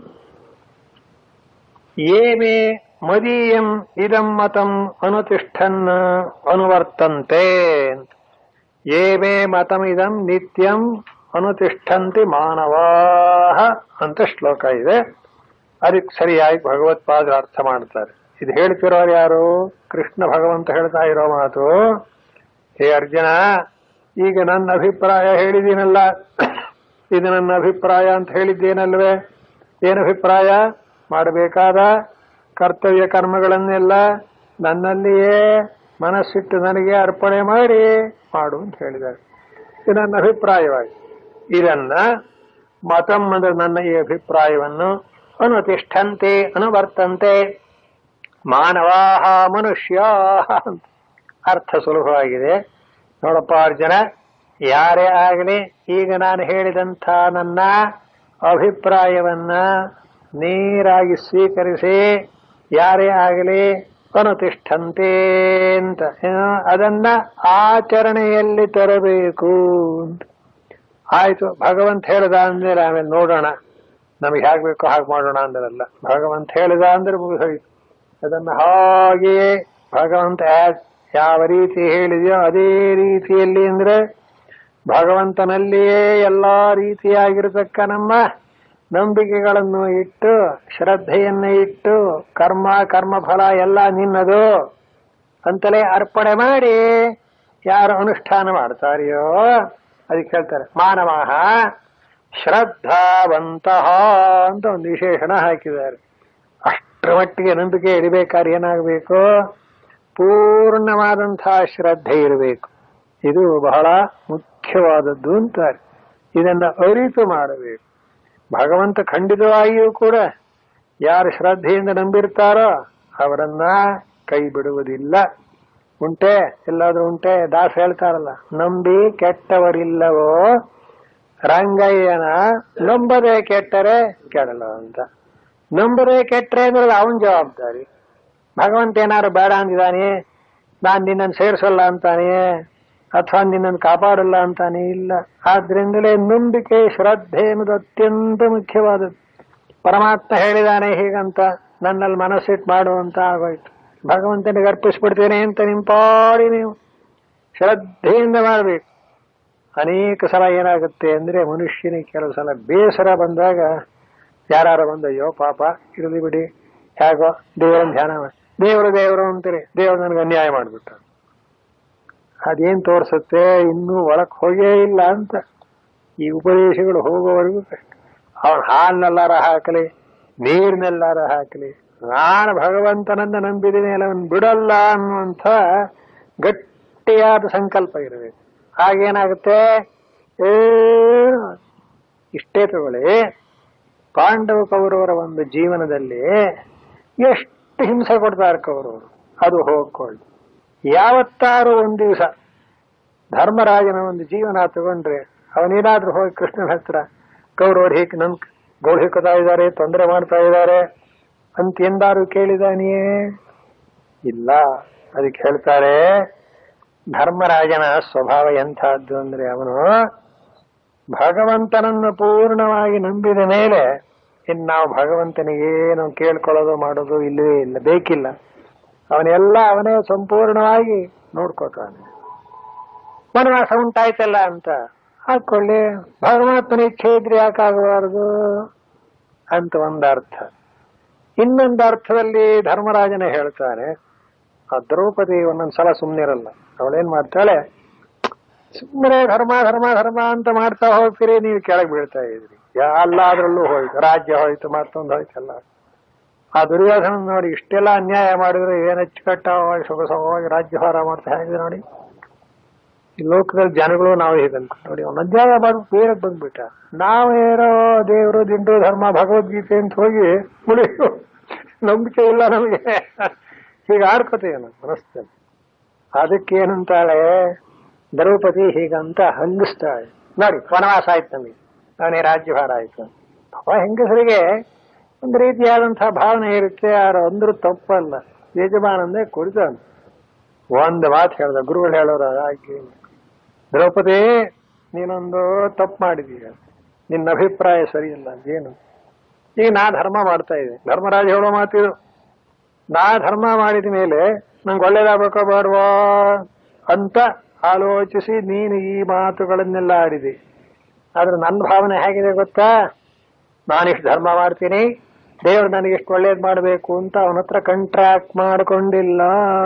ಯೇ ಮೇ ಮದೀಯಂ ಇದಂ ಮತಂ ಅನುತಿಷ್ಠನ್ ಅನುವರ್ತಂತೆ ಅಂತ ಯೇ ಮೇ ಮತಮಿದಂ ನಿತ್ಯಂ ಅನುತಿಷ್ಠಂತಿ ಮಾನವಾ ಅಂತ ಶ್ಲೋಕ ಇದೆ ಅದಕ್ಕೆ ಸರಿಯಾಗಿ ಭಗವತ್ಪಾದರು ಅರ್ಥ ಮಾಡ್ತಾರೆ ಇದು ಹೇಳ್ತಿರೋರು ಯಾರು ಕೃಷ್ಣ ಭಗವಂತ ಹೇಳ್ತಾ ಇರೋ ಮಾತು ಹೇ ಅರ್ಜುನ ಈಗ ನನ್ನ ಅಭಿಪ್ರಾಯ ಹೇಳಿದ್ದೀನಲ್ಲ ಇದು ನನ್ನ ಅಭಿಪ್ರಾಯ ಅಂತ ಹೇಳಿದ್ದೇನಲ್ವೇ ಏನು ಅಭಿಪ್ರಾಯ ಮಾಡಬೇಕಾದ ಕರ್ತವ್ಯ ಕರ್ಮಗಳನ್ನೆಲ್ಲ ನನ್ನಲ್ಲಿಯೇ ಮನಸ್ಸಿಟ್ಟು ನನಗೆ ಅರ್ಪಣೆ ಮಾಡಿ ಮಾಡು ಅಂತ ಹೇಳಿದ್ದಾರೆ ಇದು ನನ್ನ ಅಭಿಪ್ರಾಯವಾಗಿ ಇದನ್ನ ಮತಂ ಅಂದ್ರೆ ನನ್ನ ಈ ಅಭಿಪ್ರಾಯವನ್ನು ಅನುತಿಷ್ಠಂತೆ ಅನುವರ್ತಂತೆ ಮಾನವಾಹ ಮನುಷ್ಯ ಅರ್ಥ ಸುಲಭವಾಗಿದೆ ನೋಡಪ್ಪ ಅರ್ಜುನ ಯಾರೇ ಆಗಲಿ ಈಗ ನಾನು ಹೇಳಿದಂಥ ನನ್ನ ಅಭಿಪ್ರಾಯವನ್ನ ನೇರಾಗಿ ಸ್ವೀಕರಿಸಿ ಯಾರೇ ಆಗಲಿ ಅನುತಿಷ್ಠಂತೆ ಅಂತ ಏನು? ಅದನ್ನ ಆಚರಣೆಯಲ್ಲಿ ತರಬೇಕು ಅಂತ ಆಯ್ತು ಭಗವಂತ ಹೇಳ್ದ ಅಂದ್ಮೇಲೆ ಆಮೇಲೆ ನೋಡೋಣ ನಮಗೆ ಹೇಗೆ ಬೇಕೋ ಹಾಗೆ ಮಾಡೋಣ ಅಂದ್ರಲ್ಲ ಭಗವಂತ ಹೇಳಿದ ಅಂದ್ರೆ ಮುಗಿದೋಯ್ತು ಅದನ್ನ ಹಾಗೆಯೇ ಭಗವಂತ ಯಾ- ಯಾವ ರೀತಿ ಹೇಳಿದೆಯೋ ಅದೇ ರೀತಿಯಲ್ಲಿ ಅಂದ್ರೆ ಭಗವಂತನಲ್ಲಿಯೇ ಎಲ್ಲಾ ರೀತಿಯಾಗಿರತಕ್ಕ ನಮ್ಮ ನಂಬಿಕೆಗಳನ್ನು ಇಟ್ಟು ಶ್ರದ್ಧೆಯನ್ನ ಇಟ್ಟು ಕರ್ಮ ಕರ್ಮಫಲ ಎಲ್ಲ ನಿನ್ನದು ಅಂತಲೇ ಅರ್ಪಣೆ ಮಾಡಿ ಯಾರು ಅನುಷ್ಠಾನ ಮಾಡ್ತಾರೆಯೋ ಅದಕ್ಕೆ ಹೇಳ್ತಾರೆ ಮಾನವಃ ಶ್ರದ್ಧಾವಂತಹ ಅಂತ ಒಂದು ವಿಶೇಷಣ ಹಾಕಿದ್ದಾರೆ ಅಷ್ಟರ ಮಟ್ಟಿಗೆ ನಂಬಿಕೆ ಇಡಬೇಕಾದ್ರೆ ಏನಾಗಬೇಕು ಪೂರ್ಣವಾದಂತಹ ಶ್ರದ್ಧೆ ಇರಬೇಕು ಇದು ಬಹಳ ಮುಖ್ಯವಾದದ್ದು ಅಂತಾರೆ ಇದನ್ನ ಅರಿತು ಮಾಡಬೇಕು ಭಗವಂತ ಖಂಡಿತವಾಗಿಯೂ ಕೂಡ ಯಾರು ಶ್ರದ್ಧೆಯಿಂದ ನಂಬಿರ್ತಾರೋ ಅವರನ್ನ ಕೈ ಬಿಡುವುದಿಲ್ಲ ಉಂಟೆ ಎಲ್ಲಾದ್ರೂ ಉಂಟೆ ದಾಸ ಹೇಳ್ತಾರಲ್ಲ ನಂಬಿ ಕೆಟ್ಟವರಿಲ್ಲವೋ ರಂಗಯ್ಯನ ನಂಬದೆ ಕೆಟ್ಟರೆ ಕೆಡಲು ಅಂತ ನಂಬದೆ ಕೆಟ್ಟರೆ ಅಂದ್ರೆ ಅವನ ಜವಾಬ್ದಾರಿ ಭಗವಂತ ಏನಾದ್ರು ಬೇಡ ಅಂದಿದ್ದಾನೆ ನಾನ್ ನಿನ್ನನ್ನು ಸೇರಿಸಲ್ಲ ಅಂತಾನೆ ಅಥವಾ ನಿನ್ನನ್ನು ಕಾಪಾಡಲ್ಲ ಅಂತಾನೆ ಇಲ್ಲ ಆದ್ರಿಂದಲೇ ನಂಬಿಕೆ ಶ್ರದ್ಧೆ ಅನ್ನೋದು ಅತ್ಯಂತ ಮುಖ್ಯವಾದದ್ದು ಪರಮಾತ್ಮ ಹೇಳಿದಾನೆ ಹೀಗಂತ ನನ್ನಲ್ಲಿ ಮನಸ್ಸಿಟ್ಟು ಮಾಡು ಅಂತ ಆಗೋಯ್ತು ಭಗವಂತನಿಗೆ ಅರ್ಪಿಸ್ಬಿಡ್ತೇನೆ ಅಂತ ನಿಂಪಾಡಿ ನೀವು ಶ್ರದ್ಧೆಯಿಂದ ಮಾಡಬೇಕು ಅನೇಕ ಸಲ ಏನಾಗುತ್ತೆ ಅಂದ್ರೆ ಮನುಷ್ಯನಿಗೆ ಕೆಲವು ಸಲ ಬೇಸರ ಬಂದಾಗ ಯಾರು ಬಂದು ಅಯ್ಯೋ ಪಾಪ ಇರಲಿ ಬಿಡಿ ಹೇಗೋ ದೇವರನ್ನ ಧ್ಯಾನ ಮಾಡಿ ದೇವರು ದೇವರು ಅಂತೀರಿ ದೇವರು ನನಗೆ ಅನ್ಯಾಯ ಮಾಡಿಬಿಟ್ಟ ಅದೇನ್ ತೋರ್ಸುತ್ತೆ ಇನ್ನೂ ಒಳಕ್ ಹೋಗೇ ಇಲ್ಲ ಅಂತ ಈ ಉಪದೇಶಗಳು ಹೋಗೋವರೆಗೂ ಕಷ್ಟ ಅವನ ಹಾಲ್ನೆಲ್ಲಾರ ಹಾಕಲಿ ನೀರ್ನೆಲ್ಲಾರ ಹಾಕಲಿ ನಾನು ಭಗವಂತನನ್ನ ನಂಬಿದ್ದೀನಿ ಅವನ್ ಬಿಡಲ್ಲ ಅನ್ನುವಂಥ ಗಟ್ಟಿಯಾದ ಸಂಕಲ್ಪ ಇರಬೇಕು ಹಾಗೇನಾಗುತ್ತೆ ಏನು ಇಷ್ಟೇ ತಗೊಳ್ಳಿ ಪಾಂಡವ ಕೌರವರ ಒಂದು ಜೀವನದಲ್ಲಿ ಎಷ್ಟು ಹಿಂಸೆ ಕೊಡ್ತಾರೆ ಕೌರವರು ಅದು ಹೋಗ್ಕೊಳ್ಳಿ ಯಾವತ್ತಾರು ಒಂದ್ ದಿವಸ ಧರ್ಮರಾಜನ ಒಂದು ಜೀವನ ತಗೊಂಡ್ರೆ ಅವನೇನಾದ್ರೂ ಹೋಗಿ ಕೃಷ್ಣನ ಹತ್ರ ಕೌರವರು ಹೀಗೆ ನನ್ ಗೋಳು ಹಿಕ್ಕುತ್ತಾ ಇದ್ದಾರೆ ತೊಂದರೆ ಮಾಡ್ತಾ ಇದ್ದಾರೆ ಅಂತ ಎಂದಾರು ಕೇಳಿದಾನಿಯೇ ಇಲ್ಲ ಅದಕ್ಕೆ ಹೇಳ್ತಾರೆ ಧರ್ಮರಾಜನ ಸ್ವಭಾವ ಎಂಥದ್ದು ಅಂದ್ರೆ ಅವನು ಭಗವಂತನನ್ನು ಪೂರ್ಣವಾಗಿ ನಂಬಿದ ಮೇಲೆ ಇನ್ನು ನಾವು ಭಗವಂತನಿಗೇನು ಕೇಳ್ಕೊಳ್ಳೋದು ಮಾಡೋದು ಇಲ್ಲವೇ ಇಲ್ಲ ಬೇಕಿಲ್ಲ ಅವನೆಲ್ಲ ಅವನೇ ಸಂಪೂರ್ಣವಾಗಿ ನೋಡ್ಕೋತಾನೆ ವನವಾಸ ಉಂಟಾಯ್ತಲ್ಲ ಅಂತ ಹಾಕೊಳ್ಳಿ ಭಗವಂತನ ಇಚ್ಛೆ ಇದ್ರೆ ಯಾಕಾಗಬಾರದು ಅಂತ ಒಂದು ಅರ್ಥ ಇನ್ನೊಂದು ಅರ್ಥದಲ್ಲಿ ಧರ್ಮರಾಜನೇ ಹೇಳ್ತಾನೆ ಆ ದ್ರೌಪದಿ ಒಂದೊಂದ್ ಸಲ ಸುಮ್ಮನಿರಲ್ಲ ಅವಳೇನ್ ಮಾಡ್ತಾಳೆ ಸುಮ್ಮನೆ ಧರ್ಮ ಧರ್ಮ ಧರ್ಮ ಅಂತ ಮಾಡ್ತಾ ಹೋಗ್ತೀರಿ ನೀವು ಕೆಳಗೆ ಬೀಳ್ತಾ ಇದ್ರಿ ಎಲ್ಲಾದ್ರಲ್ಲೂ ಹೋಯ್ತು ರಾಜ್ಯ ಹೋಯ್ತು ಮತ್ತೊಂದು ಹೋಯ್ತಲ್ಲ ಆ ದುರ್ಯೋಧನ ನೋಡಿ ಇಷ್ಟೆಲ್ಲ ಅನ್ಯಾಯ ಮಾಡಿದ್ರೆ ಏನ್ ಅಚ್ಚುಕಟ್ಟವಾಗಿ ಸೊಗಸವಾಗಿ ರಾಜ್ಯಭಾರ ಮಾಡ್ತಾ ಹೇಗಿದೆ ನೋಡಿ ಈ ಲೋಕದಲ್ಲಿ ಜನಗಳು ನಾವು ಹೇಗಂತ ನೋಡಿ ಅವ್ನು ಅನ್ಯಾಯ ಮಾಡ್ಬಿಟ್ಟು ಬೇರೆ ಬಂದ್ಬಿಟ್ಟ ನಾವೇನೋ ದೇವರು ದಿಂಡು ಧರ್ಮ ಭಗವದ್ಗೀತೆ ಅಂತ ಹೋಗಿ ಮುಳಿ ನಂಬಿಕೆ ಇಲ್ಲ ನಮಗೆ ಹೀಗೆ ಆಡ್ಕೋತೀವಿ ನಾವು ಮನಸ್ಸಲ್ಲಿ ಅದಕ್ಕೆ ಏನಂತಾಳೆ ದ್ರೌಪದಿ ಹೀಗಂತ ಹಂಗಿಸ್ತಾಳೆ ನೋಡಿ ವನವಾಸ ಆಯ್ತು ನಮಗೆ ಅವನೇ ರಾಜ್ಯಭಾರ ಆಯ್ತು ಅವ ಹೆಂಗಸರಿಗೆ ಒಂದು ರೀತಿಯಾದಂತಹ ಭಾವನೆ ಇರುತ್ತೆ ಯಾರು ಅಂದ್ರೂ ತಪ್ಪಲ್ಲ ಯಜಮಾನಂದೇ ಕುಡಿತಾನೆ ಒಂದು ಮಾತು ಹೇಳ್ದ ಗುರುಗಳು ಹೇಳೋರು ಹಾಗೆ ದ್ರೌಪದಿ ನೀನೊಂದು ತಪ್ಪು ಮಾಡಿದೀಯ ನಿನ್ನ ಅಭಿಪ್ರಾಯ ಸರಿಯಿಲ್ಲ ಏನು ಈಗ ನಾ ಧರ್ಮ ಮಾಡ್ತಾ ಇದ್ದೆ ಧರ್ಮರಾಜ ಹೇಳೋ ಮಾತಿದು ನಾ ಧರ್ಮ ಮಾಡಿದ ಮೇಲೆ ನಂಗೆ ಒಳ್ಳೇದಾಗಬೇಕೋ ಬೇಡವಾ ಅಂತ ಆಲೋಚಿಸಿ ನೀನು ಈ ಮಾತುಗಳನ್ನೆಲ್ಲ ಆಡಿದೆ ಆದ್ರೆ ನನ್ನ ಭಾವನೆ ಹೇಗಿದೆ ಗೊತ್ತಾ ನಾನಿಷ್ಟು ಧರ್ಮ ಮಾಡ್ತೀನಿ ದೇವ್ರು ನನಗೆ ಎಷ್ಟು ಒಳ್ಳೇದು ಮಾಡಬೇಕು ಅಂತ ಅವನ ಹತ್ರ ಕಾಂಟ್ರಾಕ್ಟ್ ಮಾಡಿಕೊಂಡಿಲ್ಲ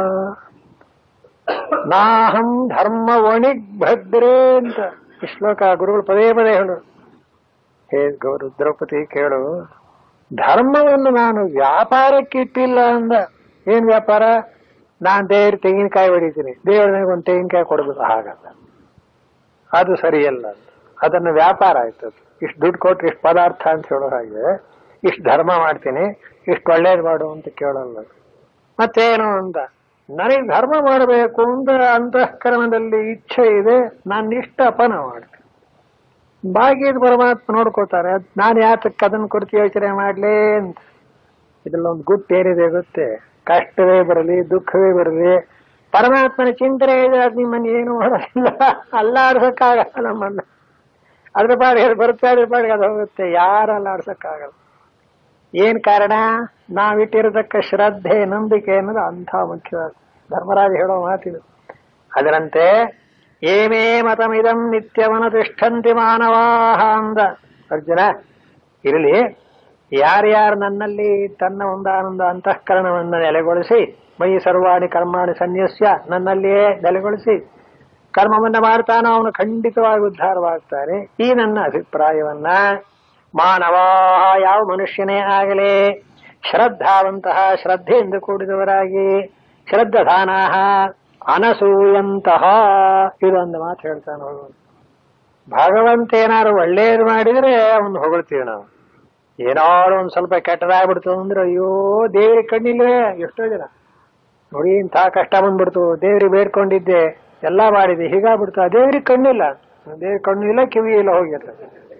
ನಾಹಂ ಧರ್ಮ ವಣಿಗ್ ಭದ್ರೇ ಅಂತ ಈ ಶ್ಲೋಕ ಗುರುಗಳು ಪದೇ ಪದೇ ಹೇಳು ಹೇ ಗೌರು ದ್ರೌಪದಿ ಕೇಳು ಧರ್ಮವನ್ನು ನಾನು ವ್ಯಾಪಾರಕ್ಕೆ ಇಟ್ಟಿಲ್ಲ ಅಂದ ಏನ್ ವ್ಯಾಪಾರ ನಾನ್ ದೇವ್ರ ತೆಂಗಿನಕಾಯಿ ಹೊಡಿತೀನಿ ದೇವ್ರ ನನಗೆ ಒಂದು ತೆಂಗಿನಕಾಯಿ ಕೊಡ್ಬೇಕು ಹಾಗಲ್ಲ ಅದು ಸರಿಯಲ್ಲ ಅದನ್ನು ವ್ಯಾಪಾರ ಆಯ್ತು ಇಷ್ಟು ದುಡ್ಡು ಕೊಟ್ರೆ ಇಷ್ಟು ಪದಾರ್ಥ ಅಂತ ಹೇಳೋ ಹಾಗೆ ಇಷ್ಟು ಧರ್ಮ ಮಾಡ್ತೀನಿ ಇಷ್ಟು ಒಳ್ಳೇದು ಮಾಡು ಅಂತ ಕೇಳಲ್ಲ ಮತ್ತೇನು ಅಂತ ನನಗೆ ಧರ್ಮ ಮಾಡಬೇಕು ಅಂತ ಅಂತಃಕರಣದಲ್ಲಿ ಇಚ್ಛೆ ಇದೆ ನಾನು ಇಷ್ಟಪನ ಮಾಡ್ತೀನಿ ಬಾಗಿದ ಪರಮಾತ್ಮ ನೋಡ್ಕೋತಾರೆ ನಾನು ಯಾತಕ್ಕೆ ಅದನ್ನು ಕುರಿತು ಯೋಚನೆ ಮಾಡ್ಲಿ ಅಂತ ಇದ್ರಲ್ಲಿ ಒಂದು ಗುಟ್ಟು ಏನಿದೆ ಗೊತ್ತೇ ಕಷ್ಟವೇ ಬರಲಿ ದುಃಖವೇ ಬರಲಿ ಪರಮಾತ್ಮನ ಚಿಂತನೆ ಇದೆ ಅದು ನಿಮ್ಮನ್ನು ಏನು ಮಾಡೋದಿಲ್ಲ ಅಲ್ಲಾಡ್ಸಕ್ಕಾಗಲ್ಲ ನಮ್ಮನ್ನ ಅದ್ರ ಪಾಡಿಗೆ ಅದು ಬರ್ತಾ ಇದ್ರ ಪಾಡಿಗೆ ಅದು ಹೋಗುತ್ತೆ ಯಾರು ಅಲ್ಲಾಡ್ಸಕ್ಕಾಗಲ್ಲ ಏನ್ ಕಾರಣ ನಾವಿಟ್ಟಿರತಕ್ಕ ಶ್ರದ್ಧೆ ನಂಬಿಕೆ ಅನ್ನೋದು ಅಂಥ ಮುಖ್ಯವಾದ ಧರ್ಮರಾಜ ಹೇಳೋ ಮಾತಿದು ಅದರಂತೆ ಏಮೇ ಮತಮಿದಂ ನಿತ್ಯವನ ತಿಷ್ಠಂತಿ ಮಾನವಾಹ ಅಂದ ಅರ್ಜುನ ಇರಲಿ ಯಾರ್ಯಾರು ನನ್ನಲ್ಲಿ ತನ್ನ ಒಂದಾನೊಂದು ಅಂತಃಕರಣವನ್ನು ನೆಲೆಗೊಳಿಸಿ ಮೈ ಸರ್ವಾಣಿ ಕರ್ಮಾಣಿ ಸನ್ಯಸ್ಯ ನನ್ನಲ್ಲಿಯೇ ನೆಲೆಗೊಳಿಸಿ ಕರ್ಮವನ್ನ ಮಾಡ್ತಾನೋ ಅವನು ಖಂಡಿತವಾಗಿ ಉದ್ಧಾರವಾಗ್ತಾನೆ ಈ ನನ್ನ ಅಭಿಪ್ರಾಯವನ್ನ ಮಾನವ ಯಾವ ಮನುಷ್ಯನೇ ಆಗಲಿ ಶ್ರದ್ಧಾವಂತಹ ಶ್ರದ್ಧೆಯಿಂದ ಕೂಡಿದವರಾಗಿ ಶ್ರದ್ಧಾನಾಹ ಅನಸೂಯಂತಹ ಇದೊಂದು ಮಾತು ಹೇಳ್ತಾನೆ ಭಗವಂತ ಭಗವಂತ ಏನಾದ್ರು ಒಳ್ಳೇದು ಮಾಡಿದ್ರೆ ಅವನು ಹೊಗಳ್ತೀವಿ ನಾವು ಏನಾದ್ರು ಒಂದ್ ಸ್ವಲ್ಪ ಕೆಟ್ಟದಾಗ್ಬಿಡ್ತು ಅಂದ್ರೆ ಅಯ್ಯೋ ದೇವ್ರಿಗೆ ಕಣ್ಣಿಲ್ವೇ ಎಷ್ಟೋ ಜನ ನೋಡಿ ಇಂಥ ಕಷ್ಟ ಬಂದ್ಬಿಡ್ತು ದೇವ್ರಿಗೆ ಬೇಡ್ಕೊಂಡಿದ್ದೆ ಎಲ್ಲ ಮಾಡಿದೆ ಹೀಗಾಗ್ಬಿಡ್ತು ಆ ದೇವ್ರಿಗೆ ಕಣ್ಣಿಲ್ಲ ದೇವ್ರಿಗೆ ಕಣ್ಣು ಇಲ್ಲ ಕಿವಿ ಇಲ್ಲ ಹೋಗಿಲ್ಲ